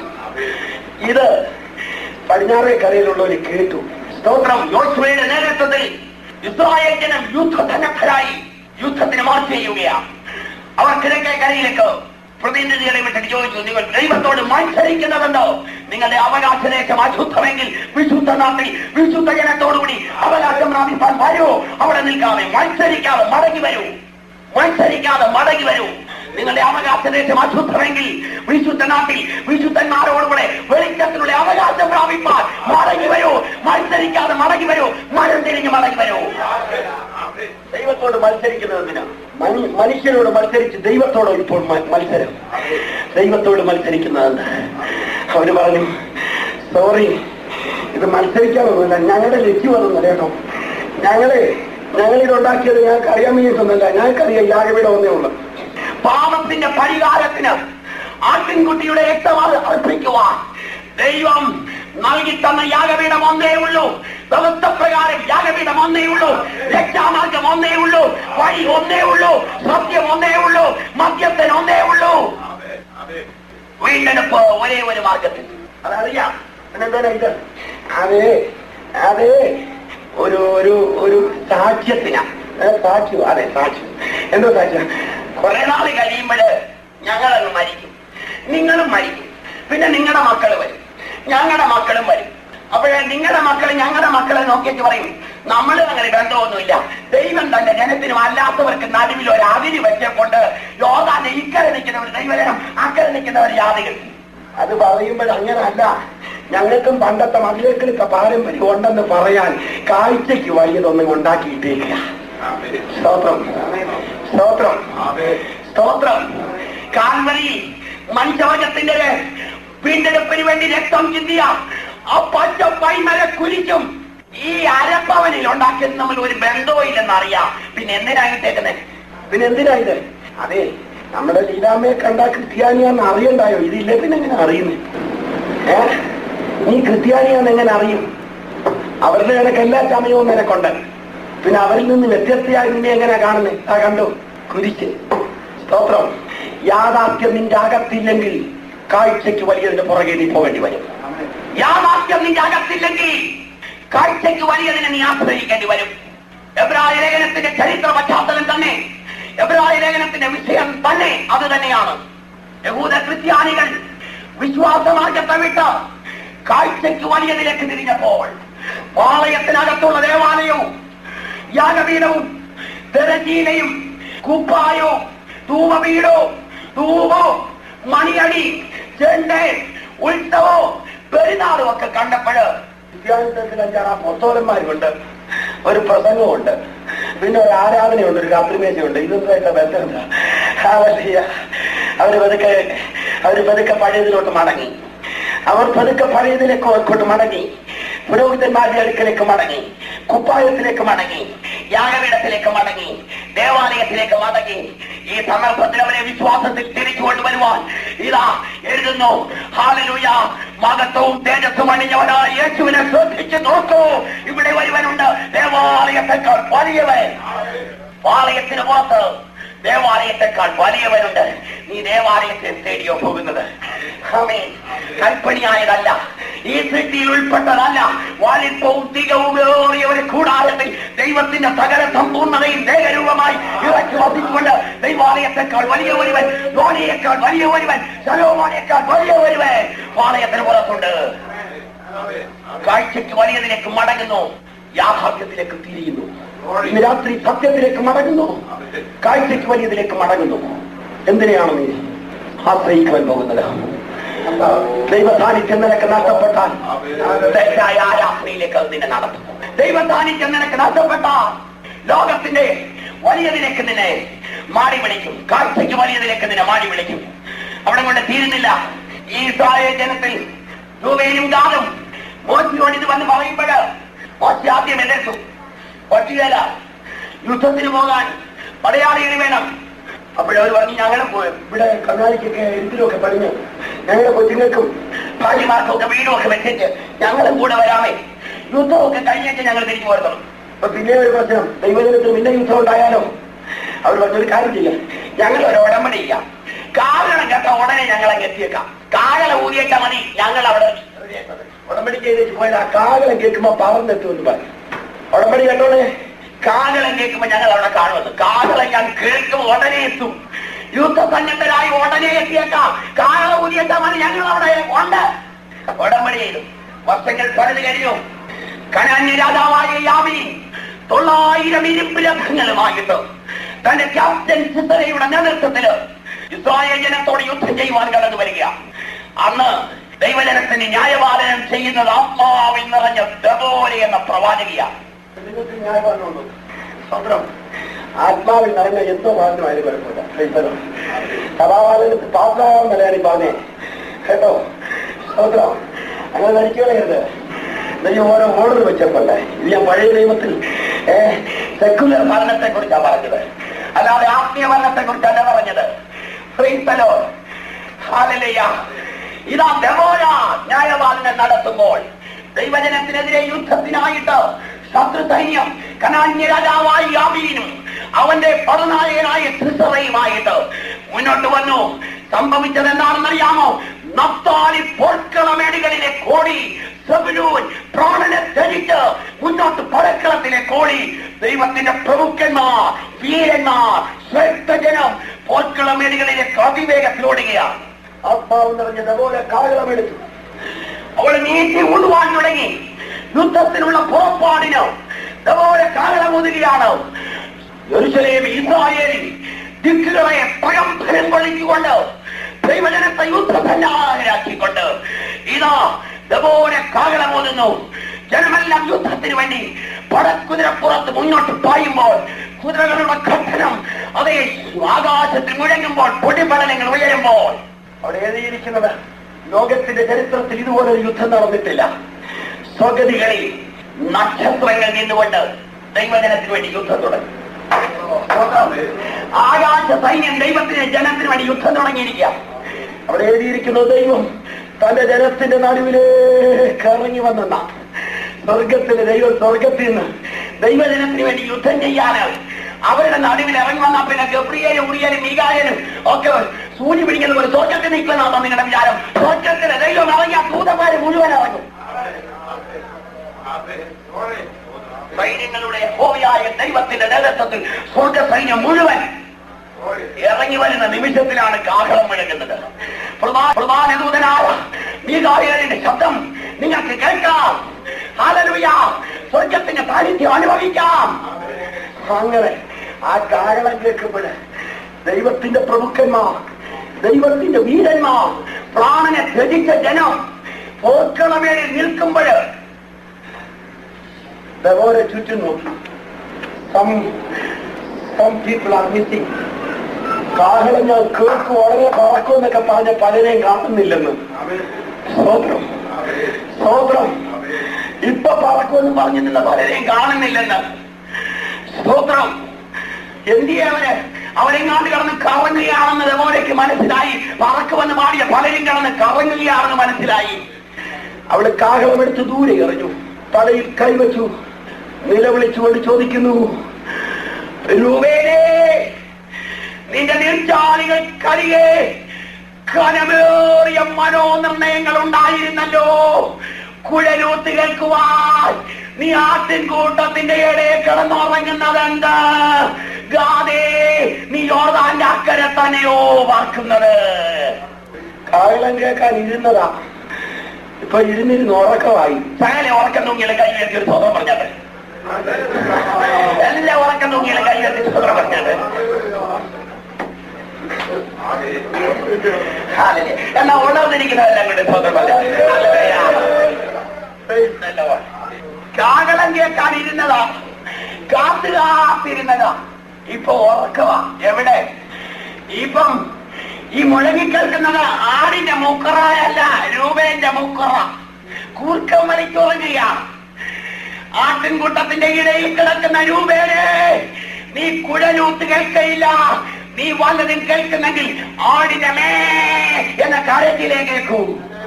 ഇത് പടിഞ്ഞാറേ കരയിലുള്ളവർ കേട്ടു സ്തോത്രം യോശുവയുടെ നേതൃത്വത്തിൽ ഇസ്രായേൽ ജനം യുദ്ധധനസ്ഥരായി യുദ്ധത്തിന് മാർച്ച് ചെയ്യുകയാണ് അവർ കിഴക്കേ കരയിലേക്ക് പ്രതിനിധികളെ വിട്ടിട്ട് ചോദിച്ചു നിങ്ങൾ ദൈവത്തോട് മത്സരിക്കുന്നതുണ്ടോ നിങ്ങളുടെ അവകാശദേശം അശുദ്ധമെങ്കിൽ വിശുദ്ധ നാട്ടിൽ വിശുദ്ധ ജനത്തോടുകൂടി അവകാശം പ്രാപിപ്പാൻ വരൂ അവിടെ നിൽക്കാതെ മത്സരിക്കാതെ മടങ്ങി വരൂ മത്സരിക്കാതെ മടങ്ങി വരൂ നിങ്ങളുടെ അവകാശദേശം അശുദ്ധമെങ്കിൽ വിശുദ്ധ നാട്ടിൽ വിശുദ്ധന്മാരോടുകൂടെ വെളിച്ചത്തിനുള്ള അവകാശം പ്രാപിപ്പാൻ മടങ്ങി വരൂ മത്സരിക്കാതെ മടങ്ങി വരൂ മരം തിരിഞ്ഞ് മടങ്ങി വരൂ ദൈവത്തോട് മത്സരിക്കുന്നതിന് മനുഷ്യരോട് മത്സരിച്ച് ദൈവത്തോട് ഇപ്പോൾ മ- മത്സരം ദൈവത്തോട് മത്സരിക്കുന്നതെന്ന് അവര് പറഞ്ഞു സോറി ഇത് മത്സരിക്കാനൊന്നുമില്ല ഞങ്ങളുടെ ലക്ഷ്യം അതൊന്നല്ല കേട്ടോ ഞങ്ങള് ഞങ്ങൾ ഇതുണ്ടാക്കിയത് ഞങ്ങൾക്ക് അറിയാൻ വേണ്ടിയിട്ടൊന്നല്ല ഞങ്ങൾക്കറിയാം യാഗപീഠം ഒന്നേ ഉള്ളു പാപത്തിന്റെ പരിഹാരത്തിന് ആട്ടിൻകുട്ടിയുടെ രക്തം അർപ്പിക്കുവാൻ ദൈവം നൽകി തന്ന യാഗപീഠം ഒന്നേ ഉള്ളൂ വ്യവസ്ഥപ്രകാരം യാഗപീഠം ഒന്നേ ഉള്ളൂ രക്ഷാമാർഗം ഒന്നേ ഉള്ളൂ വഴി ഒന്നേ ഉള്ളൂ സത്യം ഒന്നേ ഉള്ളൂ മദ്യത്തിന് ഒന്നേ ഉള്ളൂ വീണ്ടെടുപ്പ് ഒരേ ഒരു മാർഗത്തിൽ അതറിയാം പിന്നെന്താ ഇത് അതെ അതെ ഒരു ഒരു ഒരു സാക്ഷ്യത്തിനാ ഏ, സാക്ഷ്യം അതെ സാക്ഷ്യം എന്തോ സാക്ഷ്യം കുറെ നാൾ കഴിയുമ്പോൾ ഞങ്ങളങ്ങ് മരിക്കും നിങ്ങളും മരിക്കും പിന്നെ നിങ്ങളുടെ മക്കൾ വരും ഞങ്ങളുടെ മക്കളും വരും അപ്പോഴേ നിങ്ങളുടെ മക്കൾ ഞങ്ങളുടെ മക്കളെ നോക്കിയിട്ട് പറയും നമ്മൾ അങ്ങനെ ബന്ധമൊന്നുമില്ല ദൈവം തന്റെ ജനത്തിനും അല്ലാത്തവർക്ക് നടുവിൽ ഒരു അതിരി വെച്ചുകൊണ്ട് യോഗാന്റെ ഇക്കരെ നിൽക്കുന്നവർ ദൈവജനം അക്കരെ നിൽക്കുന്നവർ യാതികൾ അത് പറയുമ്പോൾ അങ്ങനല്ല ഞങ്ങൾക്കും പണ്ടത്തെ മതിലേക്കിലൊക്കെ പാരമ്പര്യം ഉണ്ടെന്ന് പറയാൻ കാഴ്ചയ്ക്ക് വലിയതൊന്നും ഉണ്ടാക്കിയിട്ടേക്കുക സ്തോത്രം സ്തോത്രം സ്തോത്രം കാൽവരിയിൽ മനുഷ്യവർഗത്തിന്റെ വീണ്ടെടുപ്പിന് വേണ്ടി രക്തം ചിന്തിയ ആ പച്ച പൈമര കുരിക്കും ഈ അരപ്പവനിൽ ഉണ്ടാക്കിയത് നമ്മൾ ഒരു ബന്ധവും ഇല്ലെന്നറിയാം പിന്നെ എന്തിനായിട്ടേക്കുന്നത് പിന്നെ എന്തിനായത് അതെ നമ്മുടെ ലീലാമ്മയെ കണ്ട ക്രിസ്ത്യാനിയാന്ന് അറിയണ്ടായോ ഇതില്ലേ പിന്നെ എങ്ങനെ അറിയുന്നേ ഏ നീ ക്രിസ്ത്യാനിയാന്ന് എങ്ങനെ അറിയും അവരുടെ കണക്ക് എല്ലാ സമയവും നിനക്കുണ്ട് പിന്നെ അവരിൽ നിന്ന് വ്യത്യസ്തയായി നിന്നെ എങ്ങനെ കാണുന്നത് ആ കണ്ടു കുരിശ് സ്തോത്രം യാഥാർത്ഥ്യം നിന്റെ അകത്തില്ലെങ്കിൽ കാഴ്ചയ്ക്ക് വലിയതിന്റെ പുറകെ നീ പോകേണ്ടി വരും യാഥാർത്ഥ്യം നിന്റെ അകത്തില്ലെങ്കിൽ കാഴ്ചയ്ക്ക് വലിയതിനെ നീ ആശ്രയിക്കേണ്ടി വരും എബ്രായ ലേഖനത്തിന്റെ ചരിത്ര പശ്ചാത്തലം തന്നെ എബ്രായ ലേഖനത്തിന്റെ വിഷയം തന്നെ അത് തന്നെയാണ് യഹൂദ ക്രിസ്ത്യാനികൾ വിശ്വാസമാർഗത്തെ വിട്ട് കാഴ്ചയ്ക്ക് വലിയതിലേക്ക് തിരിഞ്ഞപ്പോൾ പാളയത്തിനകത്തുള്ള ദേവാലയവും യാഗപീഠവും തെരജീലയും കുപ്പായോ തൂവവീടോ തൂവോ മണിയടി ചെണ്ട് ഉത്സവോ പെരുന്നാളും ഒക്കെ കണ്ടപ്പോഴ് വിദ്യാഭ്യാസത്തിൽ അഞ്ചാറ് പുസ്തകന്മാരുണ്ട് ഒരു പ്രസംഗമുണ്ട് പിന്നെ ഒരു ആരാധനയുണ്ട് ഒരു കത്രിമേശയുണ്ട് ഇതൊന്നുമായിട്ട് ബന്ധമില്ല ഹാലലിയ. അവര് പതുക്കെ അവര് പതുക്കെ പഴയതിലോട്ട് മടങ്ങി അവർ പതുക്കെ പഴയതിലേക്ക് കൊണ്ട് മടങ്ങി പുരോഹിതന്മാരുടെ അടുക്കലേക്ക് മടങ്ങി കുപ്പായത്തിലേക്ക് മടങ്ങി യാഗപീഠത്തിലേക്ക് മടങ്ങി ദേവാലയത്തിലേക്ക് മടങ്ങി ഈ സന്ദർഭത്തിൽ അവരെ വിശ്വാസത്തിൽ തിരിച്ചു കൊണ്ടുവരുവാൻ ഇതാ എഴുതുന്നു ഹാലലൂയ മകത്വവും തേജസ്സും അണിഞ്ഞവനായ യേശുവിനെ ശ്രദ്ധിച്ച് നോക്കൂ ഇവിടെ വരുവനുണ്ട് ദേവാലയത്തെക്കാൾ വലിയവൻ പാളയത്തിന് പുറത്ത് ദേവാലയത്തെക്കാൾ വലിയവനുണ്ട് നീ ദേവാലയത്തെ തേടിയോ പോകുന്നത് ആമേൻ. കൽപ്പണിയായതല്ല ഈ സൃഷ്ടിയിൽ ഉൾപ്പെട്ടതല്ല വലിപ്പവും തികവും ഏറിയ ഒരു കൂടാരത്തിൽ ദൈവത്തിന്റെ സകല സമ്പൂർണ്ണതയും ദേഹരൂപമായി ഇറക്കി വസിച്ചുകൊണ്ട് ദൈവാലയത്തെക്കാൾ വലിയ ഒരുവൻ ധോണിയേക്കാൾ വലിയ ഒരുവൻ ശലോമോനേക്കാൾ വലിയ ഒരുവൻ പാളയത്തിന് പുറത്തുണ്ട് കാഴ്ചയ്ക്ക് വലിയതിലേക്ക് മടങ്ങുന്നു യാഥാർത്ഥ്യത്തിലേക്ക് തിരിയുന്നു ഇന്ന് രാത്രി സത്യത്തിലേക്ക് മടങ്ങുന്നു കാഴ്ചയ്ക്ക് വലിയതിലേക്ക് മടങ്ങുന്നു എന്തിനെയാണ് നീ ആശ്രയിക്കുവാൻ പോകുന്നത് ദൈവ സാന്നിധ്യം നിനക്ക് നഷ്ടപ്പെട്ടാൽ തെറ്റായ ആരാധനയിലേക്ക് അത് നിന്നെ നടത്തും ദൈവ സാന്നിധ്യം നിനക്ക് നഷ്ടപ്പെട്ടാൽ ലോകത്തിന്റെ വലിയതിലേക്ക് നിന്നെ മാടി വിളിക്കും കാഴ്ചയ്ക്ക് വലിയതിലേക്ക് നിന്നെ മാടി വിളിക്കും അവിടെ കൊണ്ട് തീരുന്നില്ല ഈ സാഹചര്യത്തിൽ രൂപയിലും കാലം മോശിയോട് ഇത് വന്ന് പറയുമ്പോൾ മോശി ആദ്യം എതിർത്തു പറ്റുകയില്ല യുദ്ധത്തിന് പോകാൻ പടയാളികൾ വേണം അപ്പോഴവർ പറഞ്ഞു ഞങ്ങളും പോയി ഇവിടെ കർണാലിക്കൊക്കെ എന്തിനൊക്കെ പണിഞ്ഞു ഞങ്ങളുടെ കൊച്ചുങ്ങൾക്കും ഭാര്യമാർക്കും ഒക്കെ വീടും ഒക്കെ വെച്ചിട്ട് ഞങ്ങളും കൂടെ വരാമേ യുദ്ധമൊക്കെ കഴിഞ്ഞിട്ട് ഞങ്ങൾ തിരിച്ചു പോരുന്നു അപ്പൊ പിന്നെ ഒരു പ്രശ്നം ദൈവജനത്തിന് പിന്നെ യുദ്ധം ഉണ്ടായാലോ അവർ പറഞ്ഞൊരു കാര്യം ചെയ്യാം ഞങ്ങൾ ഒരു ഉടമ്പടി ചെയ്യാം കാകളം കേട്ട ഉടനെ ഞങ്ങളെ എത്തിയേക്കാം കാകല ഊതിയേക്കാ മതി ഞങ്ങൾ അവിടെ ഉടമ്പടി ചെയ്തേച്ച് പോയാൽ ആ കാകലം കേൾക്കുമ്പോ പറന്നെത്തുമെന്ന് പറയും ഉടമ്പടി കേട്ടോളെ കാകളം കേൾക്കുമ്പോ ഞങ്ങൾ അവിടെ കാണുമെന്ന് കാകളം ഞാൻ കേൾക്കുമ്പോ ഉടനെ എത്തും യുദ്ധസന്നദ്ധരായി ഉടനെ എത്തിയേക്കാം കാകളം ഊതിയേക്കാ മതി ഞങ്ങൾ അവിടെ ഉണ്ട് ഉടമ്പടി ചെയ്തു വർഷങ്ങൾ പലത് കഴിഞ്ഞു കനാന്യ രാജാവായ യാമി തൊള്ളായിരം ഇരുമ്പ് രഥങ്ങളുമായിട്ട് തന്റെ ക്യാപ്റ്റൻ സിസറയുടെ നേതൃത്വത്തില് ഇസ്രായേൽ ജനത്തോട് യുദ്ധം ചെയ്യുവാൻ കടന്നു വരിക അന്ന് ദൈവജനത്തിന് ന്യായപാലനം ചെയ്യുന്നത് ആത്മാവിൽ നിറഞ്ഞ ദബോരെ എന്ന പ്രവാചകിയാണ് സ്വന്തം ആത്മാവിൽ നിറഞ്ഞ എന്തോ പാലനമായാലും കുഴപ്പമില്ല സഭാപാലനത്തിൽ പാസ്സാകാൻ മലയാളി പറഞ്ഞേ കേട്ടോ സ്വന്തം അങ്ങനെ ധരിക്കണത് ദൈവം ഓരോ ഓർഡർ വെച്ചപ്പോണ്ടേ ഇത് ഞാൻ പഴയ നിയമത്തിൽ സെക്കുലർ ഭരണത്തെ കുറിച്ചാണ് പറഞ്ഞത് അല്ലാതെ ആത്മീയ ഭരണത്തെ കുറിച്ചല്ല പറഞ്ഞത് ക്രൈസ്തലോ ഹാലലയ്യ ഇതാ ദമോര ന്യായപാലനം നടത്തുമ്പോൾ ദൈവജനത്തിനെതിരെ യുദ്ധത്തിനായിട്ട് ശത്രു സൈന്യം കനാന്യ രാജാവായി യാബീനും അവന്റെ പടനായകനായ സിസറയുമായിട്ട് മുന്നോട്ട് വന്നു സംഭവിച്ചത് എന്താണെന്നറിയാമോ നത്താലി പോർക്കളമേടുകളിലെ കോടി സെബുലൂൻ പ്രാണനെ ധരിച്ച് മുന്നോട്ട് പടക്കളത്തിലെ കോടി ദൈവത്തിന്റെ പ്രമുഖന്മാർ വീരന്മാർ ശ്രേഷ്ഠജനം പോർക്കളമേടുകളിലേക്ക് അതിവേഗത്തിലോടുകയാണ് ആത്മാവ് നിറഞ്ഞതുപോലെ കാകളമെടുത്തു അവൾ നീട്ടി ഉള്ളുവാൻ തുടങ്ങി യുദ്ധത്തിനുള്ള പുറപ്പാടിന് അതുപോലെ കാകളമുതുകയാണ് യെരുശലേം ഇസ്രായേലിൽ ദിക്കുകളെ പ്രകമ്പനം കൊള്ളിച്ചുകൊണ്ട് ദൈവജനത്തെ യുദ്ധസന്നാഹരാക്കിക്കൊണ്ട് ഇതാ ഇതുപോലെ കാകളമോതുന്നു ജനമെല്ലാം യുദ്ധത്തിന് വേണ്ടി പടക്കുതിരപ്പുറത്ത് മുന്നോട്ട് പായുമ്പോൾ കുതിരകളുടെ ഘട്ടനം അതേ ആകാശത്തിൽ മുഴങ്ങുമ്പോൾ പൊടിപടലങ്ങൾ ഉയരുമ്പോൾ അവിടെ എഴുതിയിരിക്കുന്നത് ലോകത്തിന്റെ ചരിത്രത്തിൽ ഇതുപോലെ ഒരു യുദ്ധം നടന്നിട്ടില്ല സ്വഗതികളിൽ നക്ഷത്രങ്ങൾ നിന്നുകൊണ്ട് ദൈവജനത്തിന് വേണ്ടി യുദ്ധം തുടങ്ങി ആകാശ സൈന്യം ദൈവത്തിന് ജനത്തിന് വേണ്ടി യുദ്ധം തുടങ്ങിയിരിക്കുക അവിടെ എഴുതിയിരിക്കുന്നു ദൈവം തന്റെ ജനത്തിന്റെ നടുവിലേക്ക് ഇറങ്ങി വന്നെന്ന സ്വർഗത്തിലെ ദൈവം സ്വർഗത്തിൽ നിന്ന് ദൈവജനത്തിന് വേണ്ടി യുദ്ധം ചെയ്യാന് അവരുടെ നടുവിൽ ഇറങ്ങി വന്ന പിന്നെ ഗബ്രിയലും ഉറിയലും മീകായലും ഒക്കെ സൂചി പിടിക്കുന്ന പോലെ സ്വർഗത്തിൽ നിൽക്കുന്നതാണോ നിങ്ങളുടെ വിചാരം സ്വർഗത്തിലെ ദൈവം ഇറങ്ങിയ ദൂതന്മാര് മുഴുവൻ ഇറങ്ങും സൈന്യങ്ങളുടെ ഹോയായ ദൈവത്തിന്റെ നേതൃത്വത്തിൽ സ്വർഗ സൈന്യം മുഴുവൻ ഇറങ്ങി വരുന്ന നിമിഷത്തിലാണ് കാഹളം മുഴങ്ങുന്നത് പ്രധാ- പ്രധാന ദൂതനായ മീകായലിന്റെ ശബ്ദം നിങ്ങൾക്ക് കേൾക്കാം ഹാലലുയ സ്വർഗത്തിന്റെ സാന്നിധ്യം അനുഭവിക്കാം അങ്ങനെ ആ കാഹളം കേൾക്കുമ്പോൾ ദൈവത്തിന്റെ പ്രമുഖന്മാർ ദൈവത്തിന്റെ വീരന്മാർ പ്രാണനെ ത്യജിച്ച ജനം പോക്കളമേലിൽ നിൽക്കുമ്പോൾ ഓരോ ചുറ്റും നോക്കി some some people are missing കാഹളം ഞാൻ കേൾക്കും വളരെ പറക്കും എന്നൊക്കെ പറഞ്ഞ പലരെയും കാണുന്നില്ലെന്ന് സ്തോത്രം സ്തോത്രം ഇപ്പൊ പറക്കുമെന്ന് പറഞ്ഞു നിന്ന പലരെയും കാണുന്നില്ലെന്ന് സ്തോത്രം എന്തിയെ അവര് അവരെങ്ങാണ്ട് കിടന്ന് കറങ്ങുകയാണെന്ന് ദമോരയ്ക്ക് മനസ്സിലായി പറക്കുമെന്ന് പാടിയ പലരും കിടന്ന് കറങ്ങുകയാണെന്ന് മനസ്സിലായി അവള് കാഹളമെടുത്ത് ദൂരെ എറിഞ്ഞു തലയിൽ കൈവച്ചു നിലവിളിച്ചുകൊണ്ട് ചോദിക്കുന്നു രൂപേനേ നിന്റെ നീർച്ചാലികൾ കരികെ കനമേറിയ മനോനിർണയങ്ങൾ ഉണ്ടായിരുന്നല്ലോ കുഴലൂത്ത് കേൾക്കുവാൻ നീ ആട്ടിൻകൂട്ടത്തിന്റെ ഇടയിൽ കിടന്നുറങ്ങുന്നതെന്ത് ഗാദേ നീ യോർദാന്റെ അക്കരെ തന്നെയോ വാർക്കുന്നത് കായളം കേൾക്കാൻ ഇരുന്നതാ ഇപ്പൊ ഇരുന്നിരുന്ന് ഉറക്കമായി സകല ഉറക്കം തൂങ്ങിയാലും കൈ വെച്ച് ഒരു സ്വതം പറഞ്ഞത് എല്ലാ ഉറക്കം തൂങ്ങിയാലും കൈ വെച്ച് സ്വതം പറഞ്ഞത് ഹാലലൂയ. എന്നാ ഉണർന്നിരിക്കുന്നതെല്ലാം കൂടി സ്വതം പറഞ്ഞ കാകളം കേൾക്കാൻ ഇരുന്നതാ കാത്തു കാത്തിരുന്നതാ ഇപ്പൊ ഉറക്കവാ എവിടെ ഇപ്പം ഈ മുഴങ്ങി കേൾക്കുന്നത് ആടിന്റെ മുക്കറയല്ല രൂപേന്റെ മുക്കറ കൂർക്കം വലിച്ചുറങ്ങുക ആട്ടിൻകൂട്ടത്തിന്റെ ഇടയിൽ കിടക്കുന്ന രൂപേനെ നീ കുഴലൂത്ത് കേൾക്കയില്ല നീ വല്ലതും കേൾക്കുന്നെങ്കിൽ ആടിന്റെ മേ എന്ന കാര്യത്തിലേ കേൾക്കൂ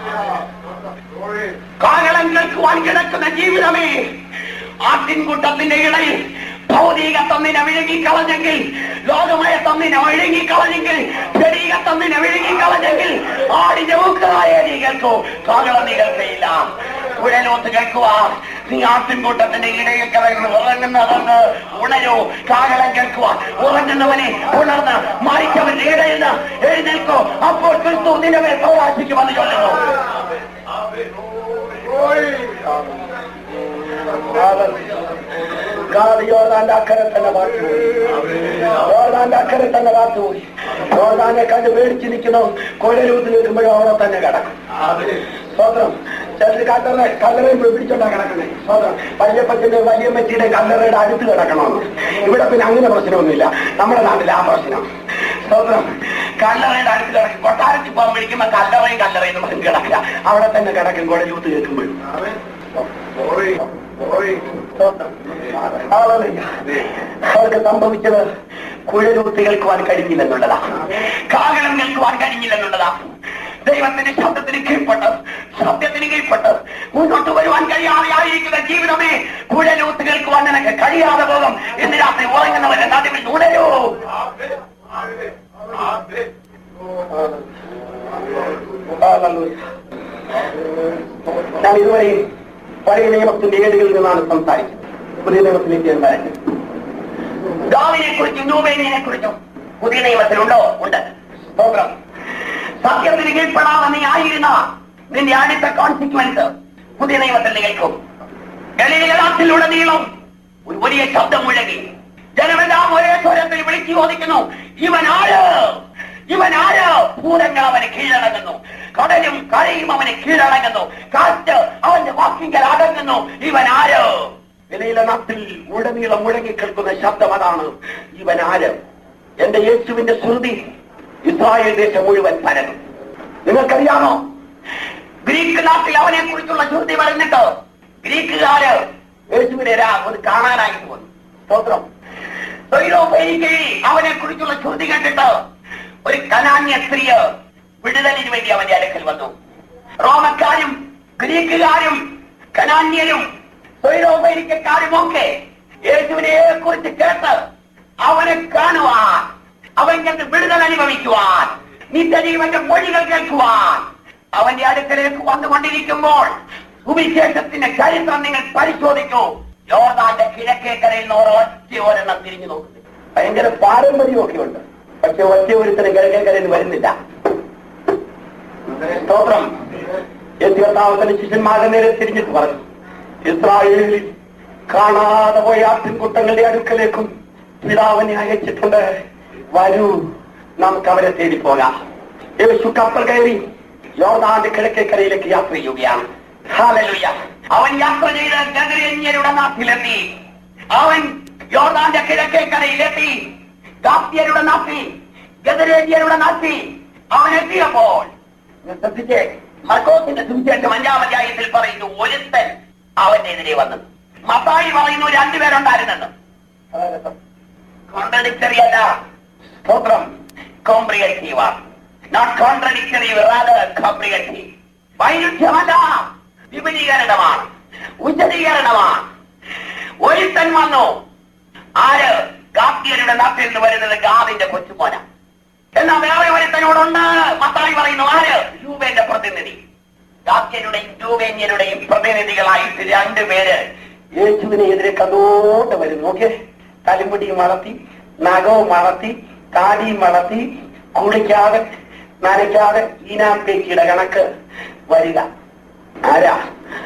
കാകളം കേൾക്കുവാൻ കിടക്കുന്ന ജീവിതമേ ആട്ടിൻകൂട്ടത്തിന്റെ ഇടയിൽ ഭൗതിക തന്നിനെ വിഴുങ്ങിക്കളഞ്ഞെങ്കിൽ ലോകമായ തന്നിനെ വിഴുങ്ങിക്കളഞ്ഞെങ്കിൽ ശരീര തന്നിനെ വിഴുങ്ങിക്കളഞ്ഞെങ്കിൽ ആടിന്റെ മൂക്കറായ നീ കേൾക്കൂ കാകളം നീ കേൾക്കയില്ല കുഴലോത്ത് കേൾക്കുക നീ ആട്ടിൻകൂട്ടത്തിന്റെ ഇടയിൽ കിടന്ന് ഉറങ്ങുന്നതെന്ന് ഉണരോ കാകളം കേൾക്കുക ഉറങ്ങുന്നവനെ ഉണർന്ന് മരിച്ചവന്റെ ഇടയിൽ നിന്ന് എഴുന്നേൽക്കോ അപ്പോൾ ക്രിസ്തു നിന്നെ മേൽ പ്രവാസിക്കുമെന്ന് ചൊല്ലുന്നു യോർദാന്റെ അക്കരെ തന്നെ വാർത്തുപോയി യോർദാന്റെ അക്കരെ തന്നെ വാർത്തുപോയി യോർദാനെ കണ്ട് പേടിച്ച് നിൽക്കുന്നു കൊഴലൂത്ത് നിൽക്കുമ്പോഴും അവിടെ തന്നെ കിടക്കും സ്വതന്ത്രം ചിലർ കല്ലറ കല്ലറയും പിടിച്ചോണ്ടാ കിടക്കുന്നത് സ്വതന്ത്രം വല്യപ്പത്തിന്റെ വലിയമ്മച്ചിയുടെ കല്ലറയുടെ അടുത്ത് കിടക്കണമെന്ന് ഇവിടെ പിന്നെ അങ്ങനെ പ്രശ്നമൊന്നുമില്ല നമ്മുടെ നാട്ടിൽ ആ പ്രശ്നം സ്വതന്ത്രം കല്ലറയുടെ അടുത്ത് കിടക്കും കൊട്ടാരത്തിൽ പോകാൻ വിളിക്കുമ്പോ കല്ലറയും കല്ലറയും നമുക്ക് കിടക്കുക അവിടെ തന്നെ കിടക്കും കൊഴലൂത്ത് കേൾക്കുമ്പോഴും അവർക്ക് സംഭവിച്ചത് കുഴലൂത്ത് കേൾക്കുവാൻ കഴിഞ്ഞില്ലെന്നുള്ളതാ കാകളം കേൾക്കുവാൻ കഴിഞ്ഞില്ലെന്നുള്ളതാ ദൈവത്തിന്റെ ശബ്ദത്തിന് കീഴ്പ്പെട്ട് സത്യത്തിന് കീഴ്പ്പെട്ട് മുന്നോട്ട് വരുവാൻ കഴിയാതെ ആയിരിക്കുന്ന ജീവിതമേ കുഴലൂത്ത് കേൾക്കുവാൻ നിനക്ക് കഴിയാതെ പോകും ഇന്ന് രാത്രി ഉറങ്ങുന്നവരെ നടുവിൽ ഉണരൂ ഞാൻ ഇതുവരെ പഴയ നിയമത്തിന്റെ ഏടുകളിൽ നിന്നാണ് സംസാരിച്ചത് പുതിയ നിയമത്തിലേക്ക് ഞാൻ വരട്ടെ ദാവിനെ കുറിച്ചും നൂബേനെ കുറിച്ചും പുതിയ നിയമത്തിലുണ്ടോ ഉണ്ട് സ്തോത്രം സത്യത്തിന് കീഴ്പ്പെടാതെ നീ ആയിരുന്ന നിന്റെ അടുത്ത കോൺസിക്വൻസ് പുതിയ നിയമത്തിൽ കേൾക്കും ഗലീലാത്തിലുടനീളം ഒരു വലിയ ശബ്ദം മുഴങ്ങി ജനമെല്ലാം ഒരേ സ്വരത്തിൽ വിളിച്ചു ചോദിക്കുന്നു ഇവൻ ആര് ഇവൻ ആര് ഭൂതങ്ങൾ അവന് കീഴടങ്ങുന്നു കടലും കരയും അവന് കീഴടങ്ങുന്നു കാറ്റ് അവന്റെ വാക്കിങ്കൽ അടങ്ങുന്നു ഇവൻ ആര് വിലയിലെ നാട്ടിൽ ഉടനീളം മുഴങ്ങി കേൾക്കുന്ന ശബ്ദം അതാണ് ഇവൻ ആര് എന്റെ യേശുവിന്റെ ശ്രുതി ഇസ്രായേൽ ദേശം മുഴുവൻ പരന്നു നിങ്ങൾക്കറിയാമോ ഗ്രീക്ക് നാട്ടിൽ അവനെ കുറിച്ചുള്ള ശ്രുതി പറഞ്ഞിട്ട് ഗ്രീക്കുകാര് യേശുവിനെ രാ ഒന്ന് കാണാനായിട്ട് വന്നു സ്തോത്രം തൊഴിലോപരിക്കൽ അവനെ കുറിച്ചുള്ള ശ്രുതി കണ്ടിട്ട് ഒരു കനാന്യ സ്ത്രീ വിടുതലിന് വേണ്ടി അവന്റെ അടുക്കൽ വന്നു റോമക്കാരും ഗ്രീക്കുകാരും കനാന്യരും തൊഴിലോപരിക്കാരുമൊക്കെ യേശുവിനെ കുറിച്ച് കേട്ട് അവനെ കാണുവാൻ അവൻ വിടുതൽ അനുഭവിക്കുവാൻ നിത്യജീവന്റെ മൊഴികൾ കേൾക്കുവാൻ അവന്റെ അടുക്കലേക്ക് വന്നുകൊണ്ടിരിക്കുമ്പോൾ സുവിശേഷത്തിന്റെ ചരിത്രം നിങ്ങൾ പരിശോധിക്കൂ യോർദാന്റെ കിഴക്കേക്കരയിൽ നിന്ന് ഒരൊറ്റ ഒരെണ്ണം തിരിഞ്ഞു നോക്കുന്നു ഭയങ്കര പാരമ്പര്യമൊക്കെ ഉണ്ട് പക്ഷെ ഒറ്റ ഒരുത്തരം കിഴക്കേക്കരയിൽ വരുന്നില്ല സ്തോത്രം യഥാവത്തിന്റെ ശിഷ്യന്മാരുടെ നേരെ തിരിഞ്ഞിട്ട് പറഞ്ഞു ഇസ്രായേലിൽ കാണാതെ പോയ ആട്ടിൻകുട്ടങ്ങളുടെ അടുക്കലേക്കും പിതാവിനെ അയച്ചിട്ടുണ്ട് വരൂ നമുക്ക് അവരെ തേടി പോകാം യേശു കപ്പൽ കയറി യോർദാന്റെ കിഴക്കേക്കരയിലേക്ക് യാത്ര ചെയ്യുകയാണ് ഹാലലുയ അവൻ യാത്ര ചെയ്ത് ഗദരേന്യരുടെ നാട്ടിലെത്തി അവൻ യോർദാന്റെ കിഴക്കേക്കരയിലെത്തി ഗാപ്തിയരുടെ നാട്ടിൽ ഗദരേന്യരുടെ നാട്ടിൽ അവൻ എത്തിയപ്പോൾ നിങ്ങൾ ശ്രദ്ധിച്ചേ മർക്കോസിന്റെ സുവിശേഷം അഞ്ചാം അധ്യായത്തിൽ പറയുന്നു ഒരുത്തൻ അവന്റെ എതിരെ വന്നു മത്തായി പറയുന്നു രണ്ടുപേരുണ്ടായിരുന്നെന്ന് കോൺട്രഡിക്ടറി അല്ല സ്തോത്രം comprehensive not contradictory rather comprehensive വൈരുദ്ധ്യമല്ല വിപുലീകരണമാണ് ഉച്ചതീകരണമാണ് ഒരുത്തൻ വന്നു ആര് ഗാപ്തിയരുടെ നാട്ടിൽ നിന്ന് വരുന്നത് ഗാദിന്റെ കൊച്ചുമോന എന്നാൽ വേറെ ഒരുത്തനോടുണ്ട് മത്തായി പറയുന്നു ആര് രൂപേന്റെ പ്രതിനിധി ഗാപ്തിയരുടെയും രൂപേന്യരുടെയും പ്രതിനിധികളായിട്ട് രണ്ടുപേര് യേശുവിനെ എതിരെ കണ്ടോട്ട് വരും നോക്കിയേ തലമുടിയും വളർത്തി നഖവും വളർത്തി താടിയും വളർത്തി കുളിക്കാതെ നനയ്ക്കാതെ ഈനാപ്പേക്കിയുടെ കണക്ക് വരിക ആരാ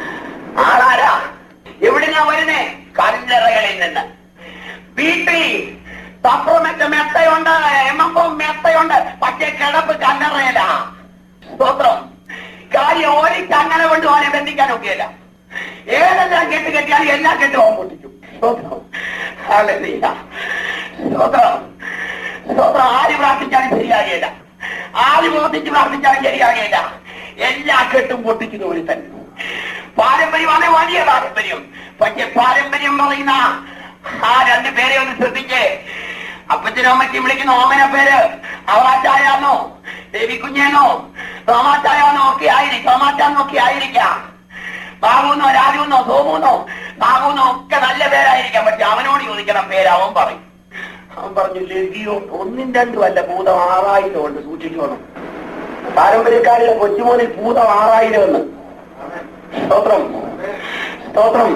ആളാരാ എവിടുന്നാ വരുന്നേ കല്ലറകളിൽ നിന്ന് വീട്ടിൽ തപ്പുറമറ്റ മെത്തയുണ്ട് എമ്മപ്പം മെത്തയുണ്ട് പക്ഷേ കിടപ്പ് കല്ലറയില സ്തോത്രം കാര്യം ഒരു ചങ്ങല കൊണ്ട് അവനെ ബന്ധിക്കാൻ ഒക്കെയല്ല ഏതെല്ലാം കെട്ട് കെട്ടിയാലും എല്ലാം കെട്ടും അവൻ പൊട്ടിക്കും സ്തോത്രം ഹല്ലേലൂയ. സ്തോത്രം സ്തോത്രം ആര് പ്രാർത്ഥിച്ചാലും ശരിയാകില്ല ആര് പ്രവർത്തിച്ച് പ്രാർത്ഥിച്ചാലും ശരിയാകില്ല എല്ലാ കെട്ടും പൊട്ടിക്കുന്ന ഒരു തന്നെ പാരമ്പര്യമാണ് വലിയ പാരമ്പര്യം പക്ഷെ പാരമ്പര്യം പറയുന്ന ആ രണ്ട് പേരെ ഒന്ന് ശ്രദ്ധിച്ചേ അപ്പച്ചനും അമ്മയ്ക്കും വിളിക്കുന്ന ഓമന പേര് അവറാച്ചായാന്നോ ദേവി കുഞ്ഞേന്നോ തോമാച്ചായാന്നോ ഒക്കെ ആയിരിക്കും തോമാച്ചാന്നോ ഒക്കെ ആയിരിക്കാം ബാബുന്നോ രാജുന്നോ സോമുന്നോ ബാബുന്നോ ഒക്കെ നല്ല പേരായിരിക്കാം പക്ഷെ അവനോട് ചോദിക്കണം പേര് അവൻ പറയും അവൻ പറഞ്ഞു ലഘിയോ ഒന്നും രണ്ടും അല്ല ഭൂതം ആറായിരം ഉണ്ട് സൂക്ഷിക്കണം പാരമ്പര്യക്കാരുടെ കൊച്ചുമോനിൽ ഭൂതം ആറായിരം എന്ന് സ്തോത്രം സ്തോത്രം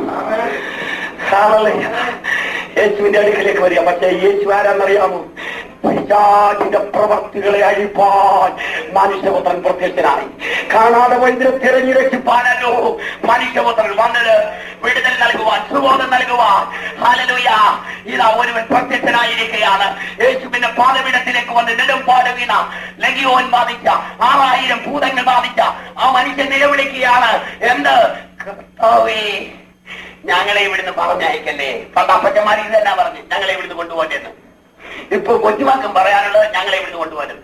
ഹല്ലേലൂയ. യേശുവിന്റെ അടുക്കലേക്ക് വരിക പക്ഷേ യേശു ആരാന്നറിയാമോ പിശാചിന്റെ പ്രവർത്തികളെ അഴിപ്പാൻ മനുഷ്യപുത്രൻ പ്രത്യക്ഷനായി കാണാതെ വൈദ്യുതി തിരഞ്ഞു രക്ഷിപ്പാനല്ലോ മനുഷ്യപുത്രൻ വന്നത് വിടുതൽ നൽകുവാൻ സുബോധം നൽകുവാൻ ഹല്ലേലൂയ ഇതാ ഒരുവൻ പ്രത്യക്ഷനായിരിക്കുകയാണ് യേശുവിന്റെ പാതപീഠത്തിലേക്ക് വന്ന് നെടുമ്പാട് വീണ ലഗിയോൻ ബാധിച്ച ആറായിരം ഭൂതങ്ങൾ ബാധിച്ച ആ മനുഷ്യൻ നിലവിളിക്കുകയാണ് എന്ത് കർത്താവേ ഞങ്ങളെ ഇവിടുന്ന് പറഞ്ഞയക്കല്ലേ പണ്ട് അപ്പച്ചന്മാർ ഇത് തന്നെ പറഞ്ഞു ഞങ്ങളെ ഇവിടുന്ന് കൊണ്ടുപോകേണ്ടെന്ന് ഇപ്പൊ കൊച്ചുമക്കം പറയാനുള്ളത് ഞങ്ങളെ ഇവിടുന്ന് കൊണ്ടുപോകരുത്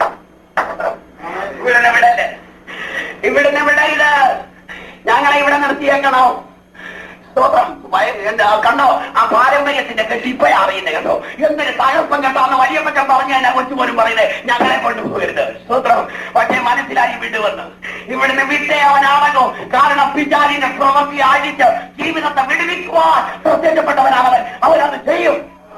ഇവിടുന്ന് വിടല്ലേ ഇവിടുന്ന് വിടരുത് ഞങ്ങളെ ഇവിടെ നിർത്തിയേക്കണോ സ്തോത്രം വയ- എന്താ കണ്ടോ ആ പാരമ്പര്യത്തിന്റെ കെട്ടി ഇപ്പോഴാ അറിയുന്നത് കേട്ടോ എന്തൊരു തകർപ്പം കേട്ടോ വലിയ പറ്റം പറഞ്ഞു തന്നെ കൊച്ചു പോലും പറയുന്നത് ഞങ്ങളെ കൊണ്ടുപോകരുത് സ്തോത്രം പക്ഷേ മനസ്സിലായി വിടുവന്ന് ഇവിടുന്ന് വിട്ടേ അവനാണല്ലോ കാരണം പിതാവിന്റെ പ്രവൃത്തി ആയിരിച്ച് ജീവിതത്തെ വിടുവിക്കുവാൻ പ്രത്യക്ഷപ്പെട്ടവനാണവൻ അവനത് ചെയ്യും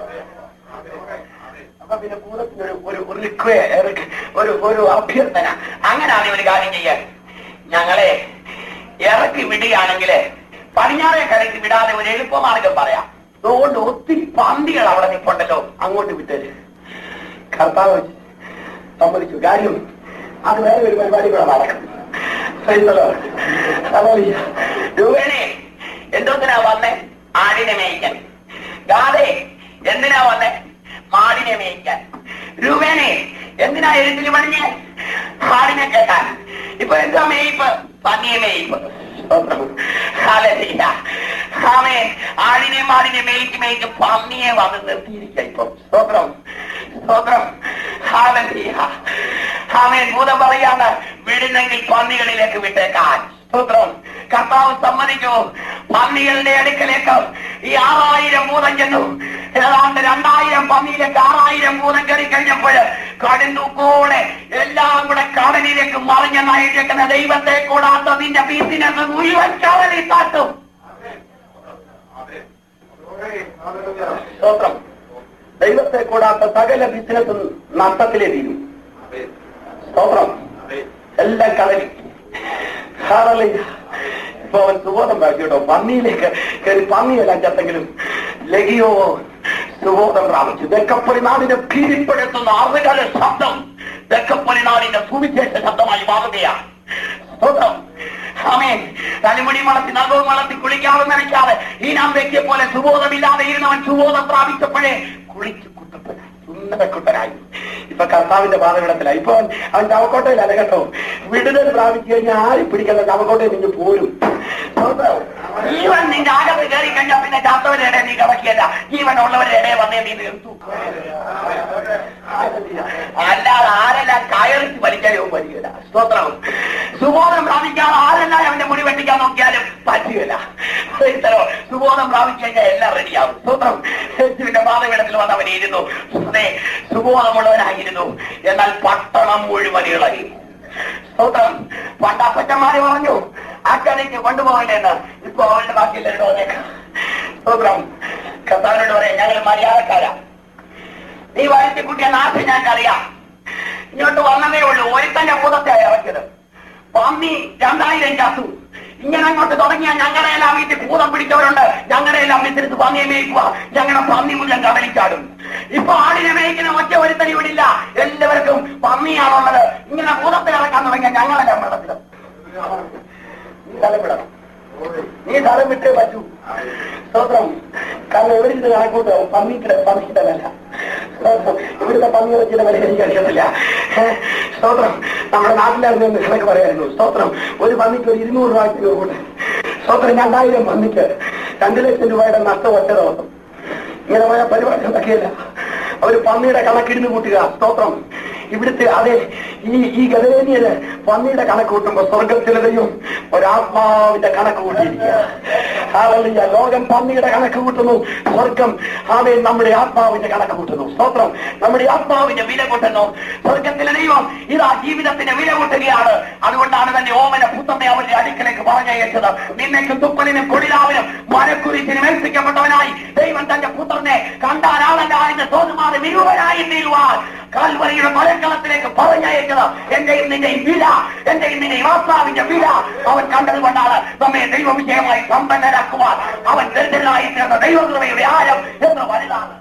അപ്പൊ പിന്നെ ഭൂതത്തിന് ഒരു ഒരു ഒരു റിക്വേ- ഒരു ഒരു അഭ്യർത്ഥന അങ്ങനെയാണ് ഒരു കാര്യം ചെയ്യാൻ ഞങ്ങളെ ഇറക്കി വിടുകയാണെങ്കിൽ പടിഞ്ഞാറേ കരയ്ക്ക് വിടാതെ ഒരു എളുപ്പമാർഗം പറയാം അതുകൊണ്ട് ഒത്തിരി പന്തികൾ അവിടെ നിൽപ്പുണ്ടല്ലോ അങ്ങോട്ട് വിട്ടേര് കർത്താവ് സമ്മതിച്ചു കാര്യം അത് വേറെ ഒരു പരിപാടി കൂടെ നടക്കും Praise the Lord. Hallelujah. രൂപേണേ എന്തോത്തിനാ വന്നേ ആടിനെ മേയ്ക്കാൻ ഗാതെ എന്തിനാ വന്നേ മാടിനെ മേയ്ക്കാൻ രൂപേണേ എന്തിനാ എഴുത്തിൽ പണിഞ്ഞ് ആടിനെ കേട്ടാൻ ഇപ്പൊ എന്താ മേയ്പ്പ് പന്നിയെ മേയ്പ്പ് ഹല്ലേലൂയ. ആമേൻ. ആടിനെ മാടിനെ മേയ്ക്ക് മേയ്ക്ക് പന്നിയെ വന്ന് നിർത്തിയിരിക്കുക ഇപ്പൊ സ്തോത്രം സ്തോത്രം ഹാലലിയ ആമേൻ ഭൂതം പറയാണ് വിടുന്നെങ്കിൽ പന്നികളിലേക്ക് വിട്ടേക്കാൻ സ്തോത്രം കർത്താവ് സമ്മതിച്ചു പന്നികളുടെ അടുക്കലേക്ക് ഈ ആറായിരം ഭൂതം ചെന്നു ഏതാണ്ട് രണ്ടായിരം പന്നിയിലേക്ക് ആറായിരം ഭൂതം കയറി കഴിഞ്ഞപ്പോൾ കടന്നുകൂടെ എല്ലാം കൂടെ കടലിലേക്ക് മറിഞ്ഞ നയിച്ചേക്കുന്ന ദൈവത്തെ കൂടാത്ത നിന്റെ ബിസിനസ് മുഴുവൻ കടലിൽ താട്ടും കൂടാത്ത സകല ബിസിനസ്സും നഷ്ടത്തിലേ തീരും സ്തോത്രം എല്ലാം കളരി ഹാലലൂയ. ഇപ്പൊ അവൻ സുബോധം പ്രാപിച്ചു കേട്ടോ പന്നിയിലേക്ക് കയറി പന്നിയെല്ലാം ചത്തെങ്കിലും ലഗിയോ സുബോധം പ്രാപിച്ചു തെക്കപ്പടി നാടിനെ ഭീതിപ്പെടുത്തുന്ന അറുകല ശബ്ദം തെക്കപ്പടി നാടിന്റെ സുവിശേഷ ശബ്ദമായി മാറുകയാണ് സ്തോത്രം ആമേൻ തലമുടി വളർത്തി നഖവും വളർത്തി കുളിക്കാതെ നനയ്ക്കാതെ ഈ നാം വ്യക്തിയെ പോലെ സുബോധമില്ലാതെ ഇരുന്നവൻ സുബോധം പ്രാപിച്ചപ്പോഴേ കുളിച്ചു കുട്ടപ്പനായി സുന്ദരക്കുട്ടനായി ഇപ്പൊ കർത്താവിന്റെ പാതവിടത്തിലായി ഇപ്പൊ അവൻ അവൻ ചവക്കോട്ടയിലല്ല കേട്ടോ വിടുതൽ പ്രാപിച്ചു കഴിഞ്ഞാൽ ആരും പിടിക്കുന്ന ചവക്കോട്ടയിൽ നിന്ന് പോരും സ്തോത്രം. ജീവൻ നിന്റെ അകത്ത് കയറി കഴിഞ്ഞാൽ പിന്നെ ചാത്തവരുടെ ഇടയിൽ നീ കിടക്കിയല്ല ജീവൻ ഉള്ളവരുടെ ഇടയിൽ വന്നേ നീ തീർത്തു അല്ലാതെ ആരെല്ലാം കയറിച്ച് വലിക്കാനോ പറ്റില്ല സ്തോത്രം സുബോധം പ്രാപിക്കാതെ ആരെല്ലാം അവന്റെ മുടി വെട്ടിക്കാൻ നോക്കിയാലും പറ്റുകയില്ല ഇത്തരം സുബോധം പ്രാപിച്ചു കഴിഞ്ഞാൽ എല്ലാം റെഡിയാവും സ്തോത്രം യേശുവിന്റെ പാതവിടത്തിൽ വന്നവൻ ഇരുന്നു അതെ സുബോധമുള്ളവനായിരുന്നു എന്നാൽ പട്ടണം മുഴുവൻ ഇളകി സ്തോത്രം പണ്ട് അപ്പച്ചന്മാര് പറഞ്ഞു അക്കടയ്ക്ക് കൊണ്ടുപോകില്ലെന്ന് ഇപ്പൊ അവരുടെ ബാക്കിയില്ലല്ലോ സ്തോത്രം കർത്താവിനോട് പറയാം ഞങ്ങൾ മര്യാദക്കാരാ നീ വയറ്റി കുട്ടിയെ നാട്ടിൽ ഞങ്ങൾക്കറിയാം ഇങ്ങോട്ട് വന്നതേ ഉള്ളൂ ഒരുത്തന്റെ ഭൂതത്തെ ഇറക്കിയത് പന്നി രണ്ടായിരം ചത്തു ഇങ്ങനെ അങ്ങോട്ട് തുടങ്ങിയ ഞങ്ങളുടെ എല്ലാം വീട്ടിൽ ഭൂതം പിടിച്ചവരുണ്ട് ഞങ്ങളുടെ എല്ലാം ബിസിനസ് പന്നിയെ മേയ്ക്കുക ഞങ്ങളുടെ പന്നി മുഴുവൻ കടലിച്ചാടും ഇപ്പൊ ആടിനെ മേയ്ക്കുന്ന ഒറ്റ ഒരുത്തനി ഇവിടില്ല എല്ലാവർക്കും പന്നിയാണുള്ളത് ഇങ്ങനെ ഭൂതത്തെ ഇറക്കാൻ തുടങ്ങിയ ഞങ്ങളെല്ലാം വെള്ളത്തിലും നീ സ്ഥലം വിടണം നീ സ്ഥലം വിട്ടേ പറ്റൂ സ്തോത്രം കാരണം എവിടെ കണക്കൂട്ടോ പന്നിക്കിടെ പന്നിയുടെ വില സ്തോത്രം ഇവിടുത്തെ പന്നി വെച്ചിട്ട് വില എനിക്ക് അറിയത്തില്ല ഏ, സ്തോത്രം നമ്മുടെ നാട്ടിലായിരുന്നു എന്ന് കണക്ക് പറയായിരുന്നു സ്തോത്രം ഒരു പന്നിക്ക് ഒരു ഇരുന്നൂറ് രൂപയ്ക്ക് കൂടെ സ്തോത്രം രണ്ടായിരം പന്നിക്ക് രണ്ട് ലക്ഷം രൂപയുടെ നഷ്ടം ഒറ്റ ദിവസം ഇങ്ങനെ പോയ പരിപാടി നടക്കില്ല അവർ പന്നിയുടെ കണക്കിരുന്ന് കൂട്ടുക സ്തോത്രം ഇവിടുത്തെ അതെ ഈ ഈ ഗതവേനിയന് പന്നിയുടെ കണക്ക് കൂട്ടുമ്പോ സ്വർഗത്തിലെയും ഒരാത്മാവിന്റെ കണക്ക് കൂട്ടിയിരിക്കുക ഹാലലുയ ലോകം പന്നിയുടെ കണക്ക് കൂട്ടുന്നു സ്വർഗം ആമേ നമ്മുടെ ആത്മാവിന്റെ കണക്ക് കൂട്ടുന്നു സ്തോത്രം നമ്മുടെ ആത്മാവിന്റെ വില കൂട്ടുന്നു സ്വർഗത്തിലെ ദൈവം ഇതാ ജീവിതത്തിന്റെ വില കൂട്ടുകയാണ് അതുകൊണ്ടാണ് തന്നെ ഓമന പുത്രനെ അവരുടെ അടുക്കലേക്ക് പറഞ്ഞയച്ചത് നിന്നേക്കും തുപ്പലിനും കൊടിലാവിനും മരക്കുരിശിനും ഏൽപ്പിക്കപ്പെട്ടവനായി ദൈവം തന്റെ പുത്രനെ കണ്ടാൽ ആളല്ല എന്ന് തോന്നുമാറി മിരുവനായി തീരുവാൻ കാൽവരിയുടെ മലക്കളത്തിലേക്ക് പറഞ്ഞയച്ചത് എന്റെയും നിന്റെയും വില എന്റെയും നിന്റെയും ആത്മാവിന്റെ വില അവൻ കണ്ടതുകൊണ്ടാണ് നമ്മെ ദൈവവിജയമായി സമ്പന്നരാക്കുവാൻ അവൻ ദരിദ്രനായി തീർന്ന ദൈവകൃപയുടെ ആഴം എന്ന് വലുതാണ്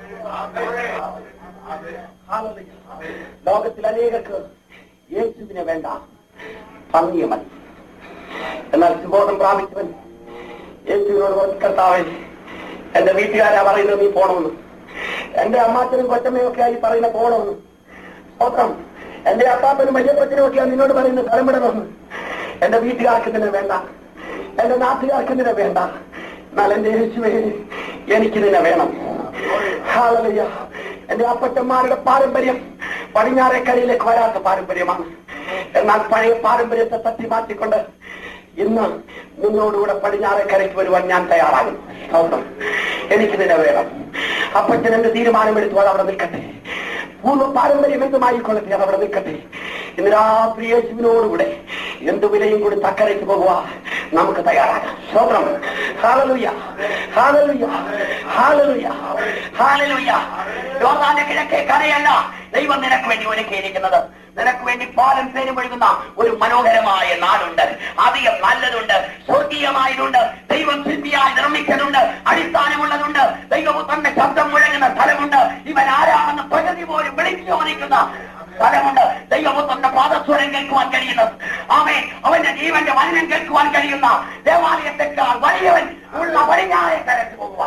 ലോകത്തിൽ അനേകർക്ക് യേശുവിനെ വേണ്ട പന്നിയ മതി എന്നാൽ സുബോധം പ്രാപിച്ചവൻ യേശുവിനോട് പറഞ്ഞു കർത്താവേ എന്റെ വീട്ടുകാരാ പറയുന്നത് നീ പോണമെന്ന് എന്റെ അമ്മാച്ചനും കൊച്ചമ്മയും ഒക്കെ ആയി പറയുന്ന പോണമെന്ന് സ്തോത്രം എന്റെ അപ്പാപ്പനും മയ്യപ്പച്ചനും ഒക്കെയാണ് നിന്നോട് പറയുന്നത് സ്ഥലം വിടണമെന്ന് എന്റെ വീട്ടുകാർക്ക് ഇതിനെ വേണ്ട എന്റെ നാട്ടുകാർക്ക് ഇതിനെ വേണ്ട എന്നാൽ എന്റെ യേശുവേ എനിക്ക് ഇതിനെ വേണം ഹാലലുയ എന്റെ അപ്പച്ചന്മാരുടെ പാരമ്പര്യം പടിഞ്ഞാറേക്കരയിലേക്ക് വരാത്ത പാരമ്പര്യമാണ് എന്നാൽ പഴയ പാരമ്പര്യത്തെ തട്ടി മാറ്റിക്കൊണ്ട് ഇന്ന് നിങ്ങളോടുകൂടെ പടിഞ്ഞാറേക്കരയ്ക്ക് വരുവാൻ ഞാൻ തയ്യാറാകുന്നു സൗഹൃദം എനിക്കിതിനെ വേണം അപ്പച്ചൻ എന്റെ തീരുമാനമെടുത്തു അത് അവിടെ നിൽക്കട്ടെ പൂർവ്വ പാരമ്പര്യം എന്തുമായിക്കൊള്ളട്ടെ അത് അവിടെ നിൽക്കട്ടെ ഇന്ന് രാത്രി യേശുവിനോടുകൂടെ എന്ത് വിലയും കൂടി തക്കരയ്ക്ക് പോകുക നമുക്ക് തയ്യാറാകാം ശോഭനം ഹാലലുയ ഹാലലുയ ഹാലലുയ ഹാലലുയ യോർദാന്റെ കിഴക്കേ കരയല്ല ദൈവം നിനക്ക് വേണ്ടി ഒരുക്കിയിരിക്കുന്നത് നിനക്ക് വേണ്ടി പാലം പേരും ഒഴുകുന്ന ഒരു മനോഹരമായ നാടുണ്ട് അധികം നല്ലതുണ്ട് സ്വർഗീയമായതുണ്ട് ദൈവം ശില്പിയായി നിർമ്മിച്ചതുണ്ട് അടിസ്ഥാനമുള്ളതുണ്ട് ദൈവപുത്രന്റെ ശബ്ദം മുഴങ്ങുന്ന സ്ഥലമുണ്ട് ഇവൻ ആരാണെന്ന് പ്രകൃതി പോലും വിളിച്ചു ചോദിക്കുന്ന സ്ഥലമുണ്ട് ദൈവപുത്രന്റെ പാദസ്വരം കേൾക്കുവാൻ കഴിയുന്ന ആമേ അവന്റെ ജീവന്റെ വചനം കേൾക്കുവാൻ കഴിയുന്ന ദേവാലയത്തെക്കാൾ വലിയവൻ ഉള്ള പടിഞ്ഞാറെ കരച്ചു പോകുക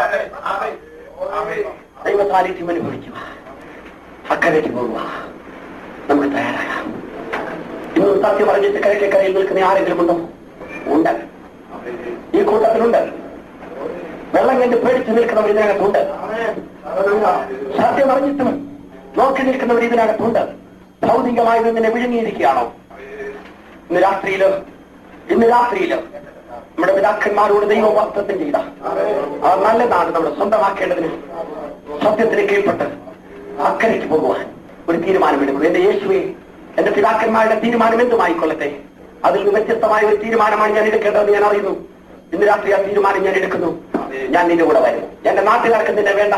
ദൈവ സാന്നിധ്യം അനുഭവിക്കുക അക്കരയ്ക്ക് പോകുക നമുക്ക് തയ്യാറാകാം ഇന്ന് സത്യം പറഞ്ഞിട്ട് കരയ്ക്ക് കരയിൽ നിൽക്കുന്ന ആരെങ്കിലും ഉണ്ടോ ഉണ്ട് ഈ കൂട്ടത്തിലുണ്ട് വെള്ളം കണ്ട് പേടിച്ച് നിൽക്കുന്നവർ ഇതിനകത്തുണ്ട് സത്യം അറിഞ്ഞിട്ടും നോക്കി നിൽക്കുന്നവർ ഇതിനകത്തുണ്ട് ഭൗതികമായത് ഇങ്ങനെ വിഴുങ്ങിയിരിക്കുകയാണോ ഇന്ന് രാത്രിയില് ഇന്ന് രാത്രിയില് നമ്മുടെ പിതാക്കന്മാരോട് ദൈവം വാസ്തവം ചെയ്ത ആ നല്ലതാണ് നമ്മൾ സ്വന്തമാക്കേണ്ടതിന് സത്യത്തിന് കീഴ്പ്പെട്ട് അക്കരയ്ക്ക് പോകുവാൻ ഒരു തീരുമാനമെടുക്കും എന്റെ യേശുവെ എന്റെ പിതാക്കന്മാരുടെ തീരുമാനം എന്തുമായിക്കൊള്ളട്ടെ അതിൽ നിന്ന് വ്യത്യസ്തമായ ഒരു തീരുമാനമാണ് ഞാൻ എടുക്കേണ്ടത് ഞാൻ അറിയുന്നു ഇന്ന് രാത്രി ആ തീരുമാനം ഞാൻ എടുക്കുന്നു ഞാൻ നിന്റെ കൂടെ വരുന്നു എന്റെ നാട്ടുകാർക്ക് നിന്നെ വേണ്ട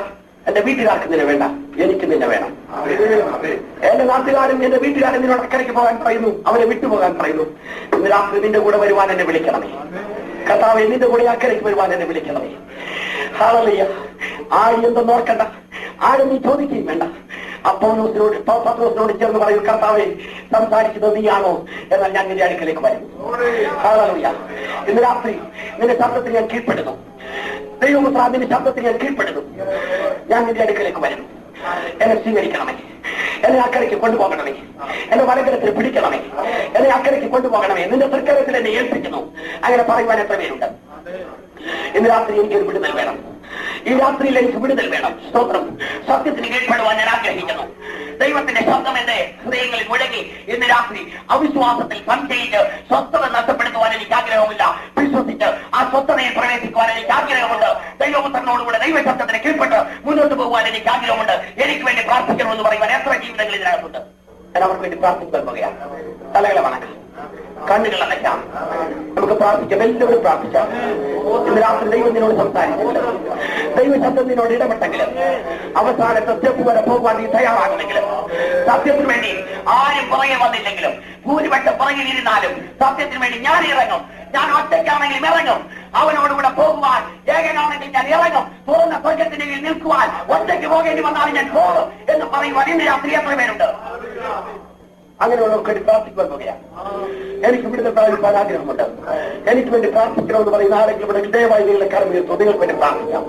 എന്റെ വീട്ടുകാർക്ക് നിന്നെ വേണ്ട എനിക്ക് നിന്നെ വേണം അതെ അതെ എന്റെ നാട്ടുകാരും എന്റെ വീട്ടുകാരും നിന്നോട് അക്കരയ്ക്ക് പോകാൻ പറയുന്നു അവരെ വിട്ടുപോകാൻ പറയുന്നു ഇന്ന് രാത്രി നിന്റെ കൂടെ വരുവാൻ എന്നെ വിളിക്കണമേ കർത്താവെ നിന്റെ കൂടെ അക്കരയ്ക്ക് വരുവാൻ എന്നെ വിളിക്കണമേ ഹാളറിയ ആരും എന്തെന്ന് ഓർക്കണ്ട ആരും നീ ചോദിക്കുകയും വേണ്ട അപ്പോനോസിനോട് പത്രോസിനോട് ചേർന്ന് പറയൂ കർത്താവെ സംസാരിക്കുന്നത് നീയാണോ എന്നാൽ ഞാൻ നിന്റെ അടുക്കലേക്ക് വരും ഹാളറിയ ഇന്ന് രാത്രി നിന്റെ ശബ്ദത്തിൽ ഞാൻ കീഴ്പ്പെടുന്നു ദൈവമുദ്ര നിന്റെ ശബ്ദത്തിൽ ഞാൻ കീഴ്പ്പെടുന്നു ഞാൻ നിന്റെ അടുക്കലേക്ക് വരുന്നു എന്നെ സ്വീകരിക്കണമേ എന്നെ അക്കരയ്ക്ക് കൊണ്ടുപോകണമേ എന്നെ വലകരത്തിൽ പിടിക്കണമേ എന്നെ അക്കരയ്ക്ക് കൊണ്ടുപോകണമേ നിന്റെ തൃക്കരത്തിൽ എന്നെ ഏൽപ്പിക്കുന്നു അങ്ങനെ പറയുവാൻ എത്ര പേരുണ്ട് ഇന്ന് രാത്രി എനിക്കൊരു വിടുതൽ വേണം ഈ രാത്രിയിൽ എനിക്ക് വിടുതൽ വേണം സ്തോത്രം സത്യത്തിന് കീഴ്പ്പെടുവാൻ ഞാൻ ആഗ്രഹിക്കുന്നു ദൈവത്തിന്റെ ശബ്ദം എന്റെ ഹൃദയങ്ങളിൽ മുഴങ്ങി ഇന്ന് രാത്രി അവിശ്വാസത്തിൽ സംശയിച്ച് സ്വസ്ഥത നഷ്ടപ്പെടുത്തുവാൻ എനിക്ക് ആഗ്രഹമില്ല വിശ്വസിച്ച് ആ സ്വസ്ഥതയിൽ പ്രവേശിക്കുവാൻ എനിക്ക് ആഗ്രഹമുണ്ട് ദൈവപുത്രനോടുകൂടെ ദൈവശബ്ദത്തിന് കീഴ്പ്പെട്ട് മുന്നോട്ട് പോകുവാൻ എനിക്ക് ആഗ്രഹമുണ്ട് എനിക്ക് വേണ്ടി പ്രാർത്ഥിക്കണമെന്ന് പറയുവാൻ എത്ര ജീവിതങ്ങൾ ഇതിനകത്തുണ്ട് ഞാൻ അവർക്ക് വേണ്ടി പ്രാർത്ഥിക്കാൻ പോകുകയാണ് തലകളെ വണക്കാം കണ്ണുകൾ അടയ്ക്കാം നമുക്ക് പ്രാർത്ഥിക്കാം എല്ലാവരും പ്രാർത്ഥിക്കാം ഇന്ന് രാത്രി ദൈവം നിന്നോട് സംസാരിച്ചില്ല ദൈവശബ്ദം നിന്നോട് ഇടപെട്ടെങ്കിൽ അവസാനത്തെ സ്റ്റെപ്പ് വരെ പോകുവാൻ നീ തയ്യാറാകുമെങ്കിലും സത്യത്തിന് വേണ്ടി ആരും പുറകെ വന്നില്ലെങ്കിലും ഭൂരിപക്ഷം പുറകിൽ ഇരുന്നാലും സത്യത്തിന് വേണ്ടി ഞാൻ ഇറങ്ങും ഞാൻ ഒറ്റയ്ക്കാണെങ്കിലും ഇറങ്ങും അവനോടുകൂടെ പോകുവാൻ ഏകനാണെങ്കിൽ ഞാൻ ഇറങ്ങും തുറന്ന സ്വർഗത്തിന്റെ കീഴിൽ നിൽക്കുവാൻ ഒറ്റയ്ക്ക് പോകേണ്ടി വന്നാലും ഞാൻ പോകും എന്ന് പറയുവാൻ ഇന്ന് രാത്രി എത്ര പേരുണ്ട് അങ്ങനെയുള്ളവർക്ക് വേണ്ടി പ്രാർത്ഥിക്കുവാൻ പോകുകയാണ് എനിക്ക് ഇവിടുത്തെ പ്രാർത്ഥിക്കാൻ ആഗ്രഹമുണ്ട് എനിക്ക് വേണ്ടി പ്രാർത്ഥിക്കണമെന്ന് പറയുന്ന ആരെങ്കിലും ഇവിടെ വിജയമായി നിങ്ങളെ കരമുയർത്തു നിങ്ങൾക്ക് വേണ്ടി പ്രാർത്ഥിക്കാം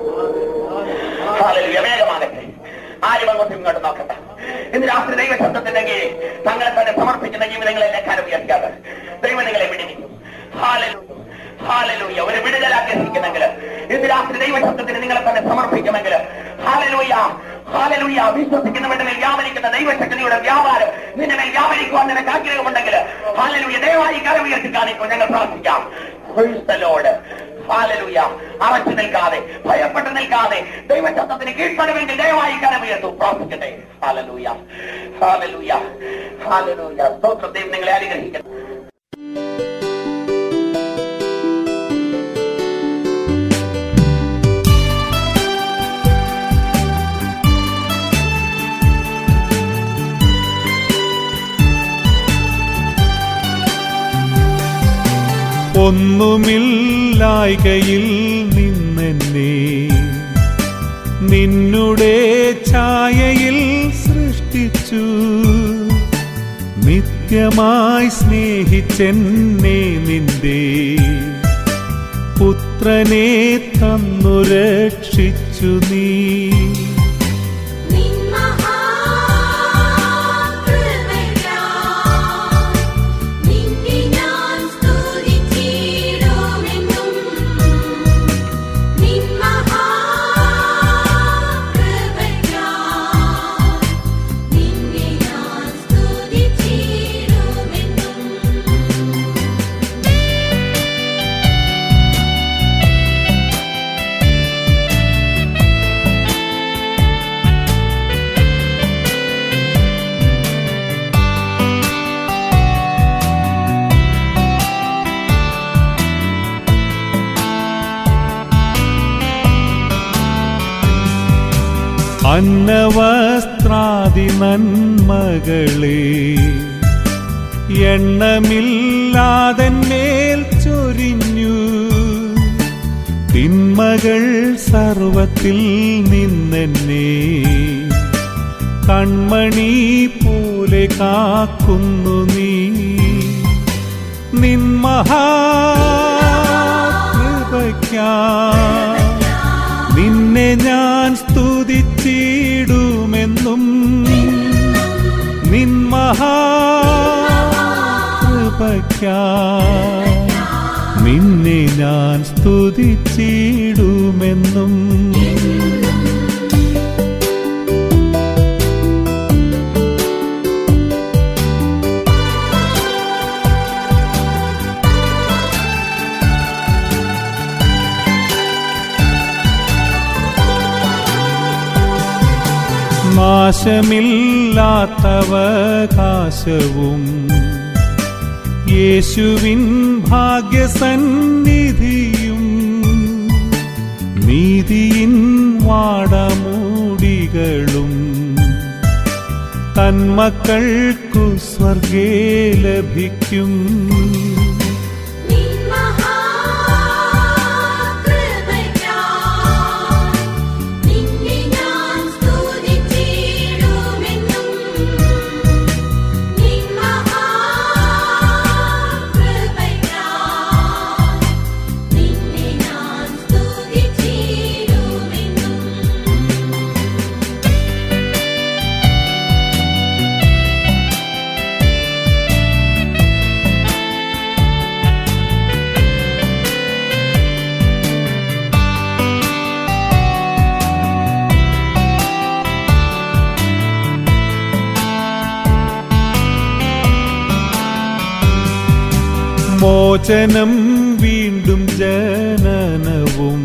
ഹാലലുയ, വേഗമാകട്ടെ ആരും അങ്ങോട്ടും ഇങ്ങോട്ടും നോക്കണ്ട ഇന്ന് രാത്രി ദൈവശബ്ദത്തിന്റെ കീഴിൽ തങ്ങളെ തന്നെ സമർപ്പിക്കുന്ന ജീവിതങ്ങളെല്ലാം കാലം ഉയർത്തിയാതെ ദൈവം നിങ്ങളെ വിടുവിക്കും ഹാലലു ഹാലലൂയ ഒരു വിടുതൽ ആഗ്രഹിക്കുന്നെങ്കിൽ ഇന്ന് രാത്രി ദൈവശബ്ദത്തിന് നിങ്ങളെ തന്നെ സമർപ്പിക്കുമെങ്കിൽ ഹാലലൂയ ഹാലലൂയ വിശ്വസിക്കുന്നവരുടെ മേൽ വ്യാപരിക്കുന്ന ദൈവശക്തിയുടെ വ്യാപാരം നിന്റെ മേൽ വ്യാപരിക്കുവാൻ നിനക്ക് ആഗ്രഹമുണ്ടെങ്കിൽ ഹാലലൂയ ദയവായി കരം ഉയർത്തി കാണിക്കും ഞങ്ങൾ പ്രാർത്ഥിക്കാം Praise the Lord. ഹാലലൂയ അറച്ചു നിൽക്കാതെ ഭയപ്പെട്ട് നിൽക്കാതെ ദൈവശബ്ദത്തിന് കീഴ്പ്പെടുമെങ്കിൽ ദയവായി കരമുയർത്തു പ്രാർത്ഥിക്കട്ടെ ഹാലലൂയ ഹാലലൂയ ഹാലലൂയ സ്തോത്രം ദൈവം നിങ്ങളെ അനുഗ്രഹിക്കട്ടെ ഒന്നുമില്ലായ്കയിൽ നിന്നെന്നെ നിന്നുടെ ഛായയിൽ സൃഷ്ടിച്ചു നിത്യമായി സ്നേഹിച്ചെന്നെ നിന്റെ പുത്രനെ തന്നു രക്ഷിച്ചു നീ നിൻ മഹാകൃപയാൽ നിന്നെ ഞാൻ സ്തുതിച്ചിടുമെന്നും നിൻ മഹാകൃപയാൽ നിന്നെ ഞാൻ സ്തുതിച്ചിടുമെന്നും അന്നവസ്ത്രാദി നന്മകളെ എണ്ണമില്ലാതെന്മേൽ ചൊരിഞ്ഞു തിന്മകൾ സർവത്തിൽ നിന്നെന്നെ കൺമണി പോലെ കാക്കുന്നു നീ നിൻമഹാകൃപയ്ക്കാ നിന്നെ ഞാൻ സ്തുതിച്ചിടുമെന്നും നിൻമഹാകൃപയ്ക്കാ നിന്നെ ഞാൻ സ്തുതിച്ചിടുമെന്നും നാശമില്ലാത്തവകാശവും യേശുവിൻ ഭാഗ്യസന്നിധിയും നീതിയിൻ വാടമൂടി തന്മക്കൾക്കു സ്വർഗേ ലഭിക്കും നിൻ മഹാകൃപയ്ക്കായി നിന്നെ ഞാൻ സ്തുതിച്ചിടുമെന്നും നിൻ മഹാകൃപയ്ക്കായി നിന്നെ ഞാൻ സ്തുതിച്ചിടുമെന്നും മോചനം വീണ്ടും ജനനവും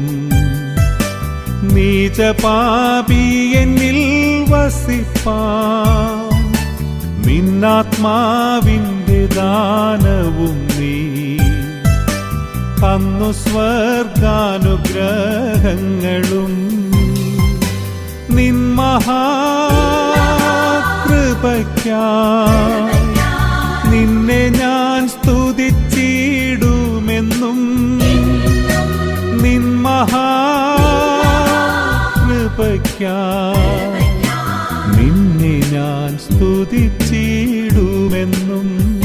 നീചപാപി എന്നിൽ വസിപ്പാൻ നിന്നാത്മാവിന്റെ ദാനവും നീ തന്നു സ്വർഗാനുഗ്രഹങ്ങളും നിൻമഹാകൃപയ്ക്കായി നിന്നെ ഞാൻ സ്തുതിച്ചിടുമെന്നും നിൻമഹാകൃപയ്ക്കായി നിന്നെ ഞാൻ സ്തുതിച്ചിടുമെന്നും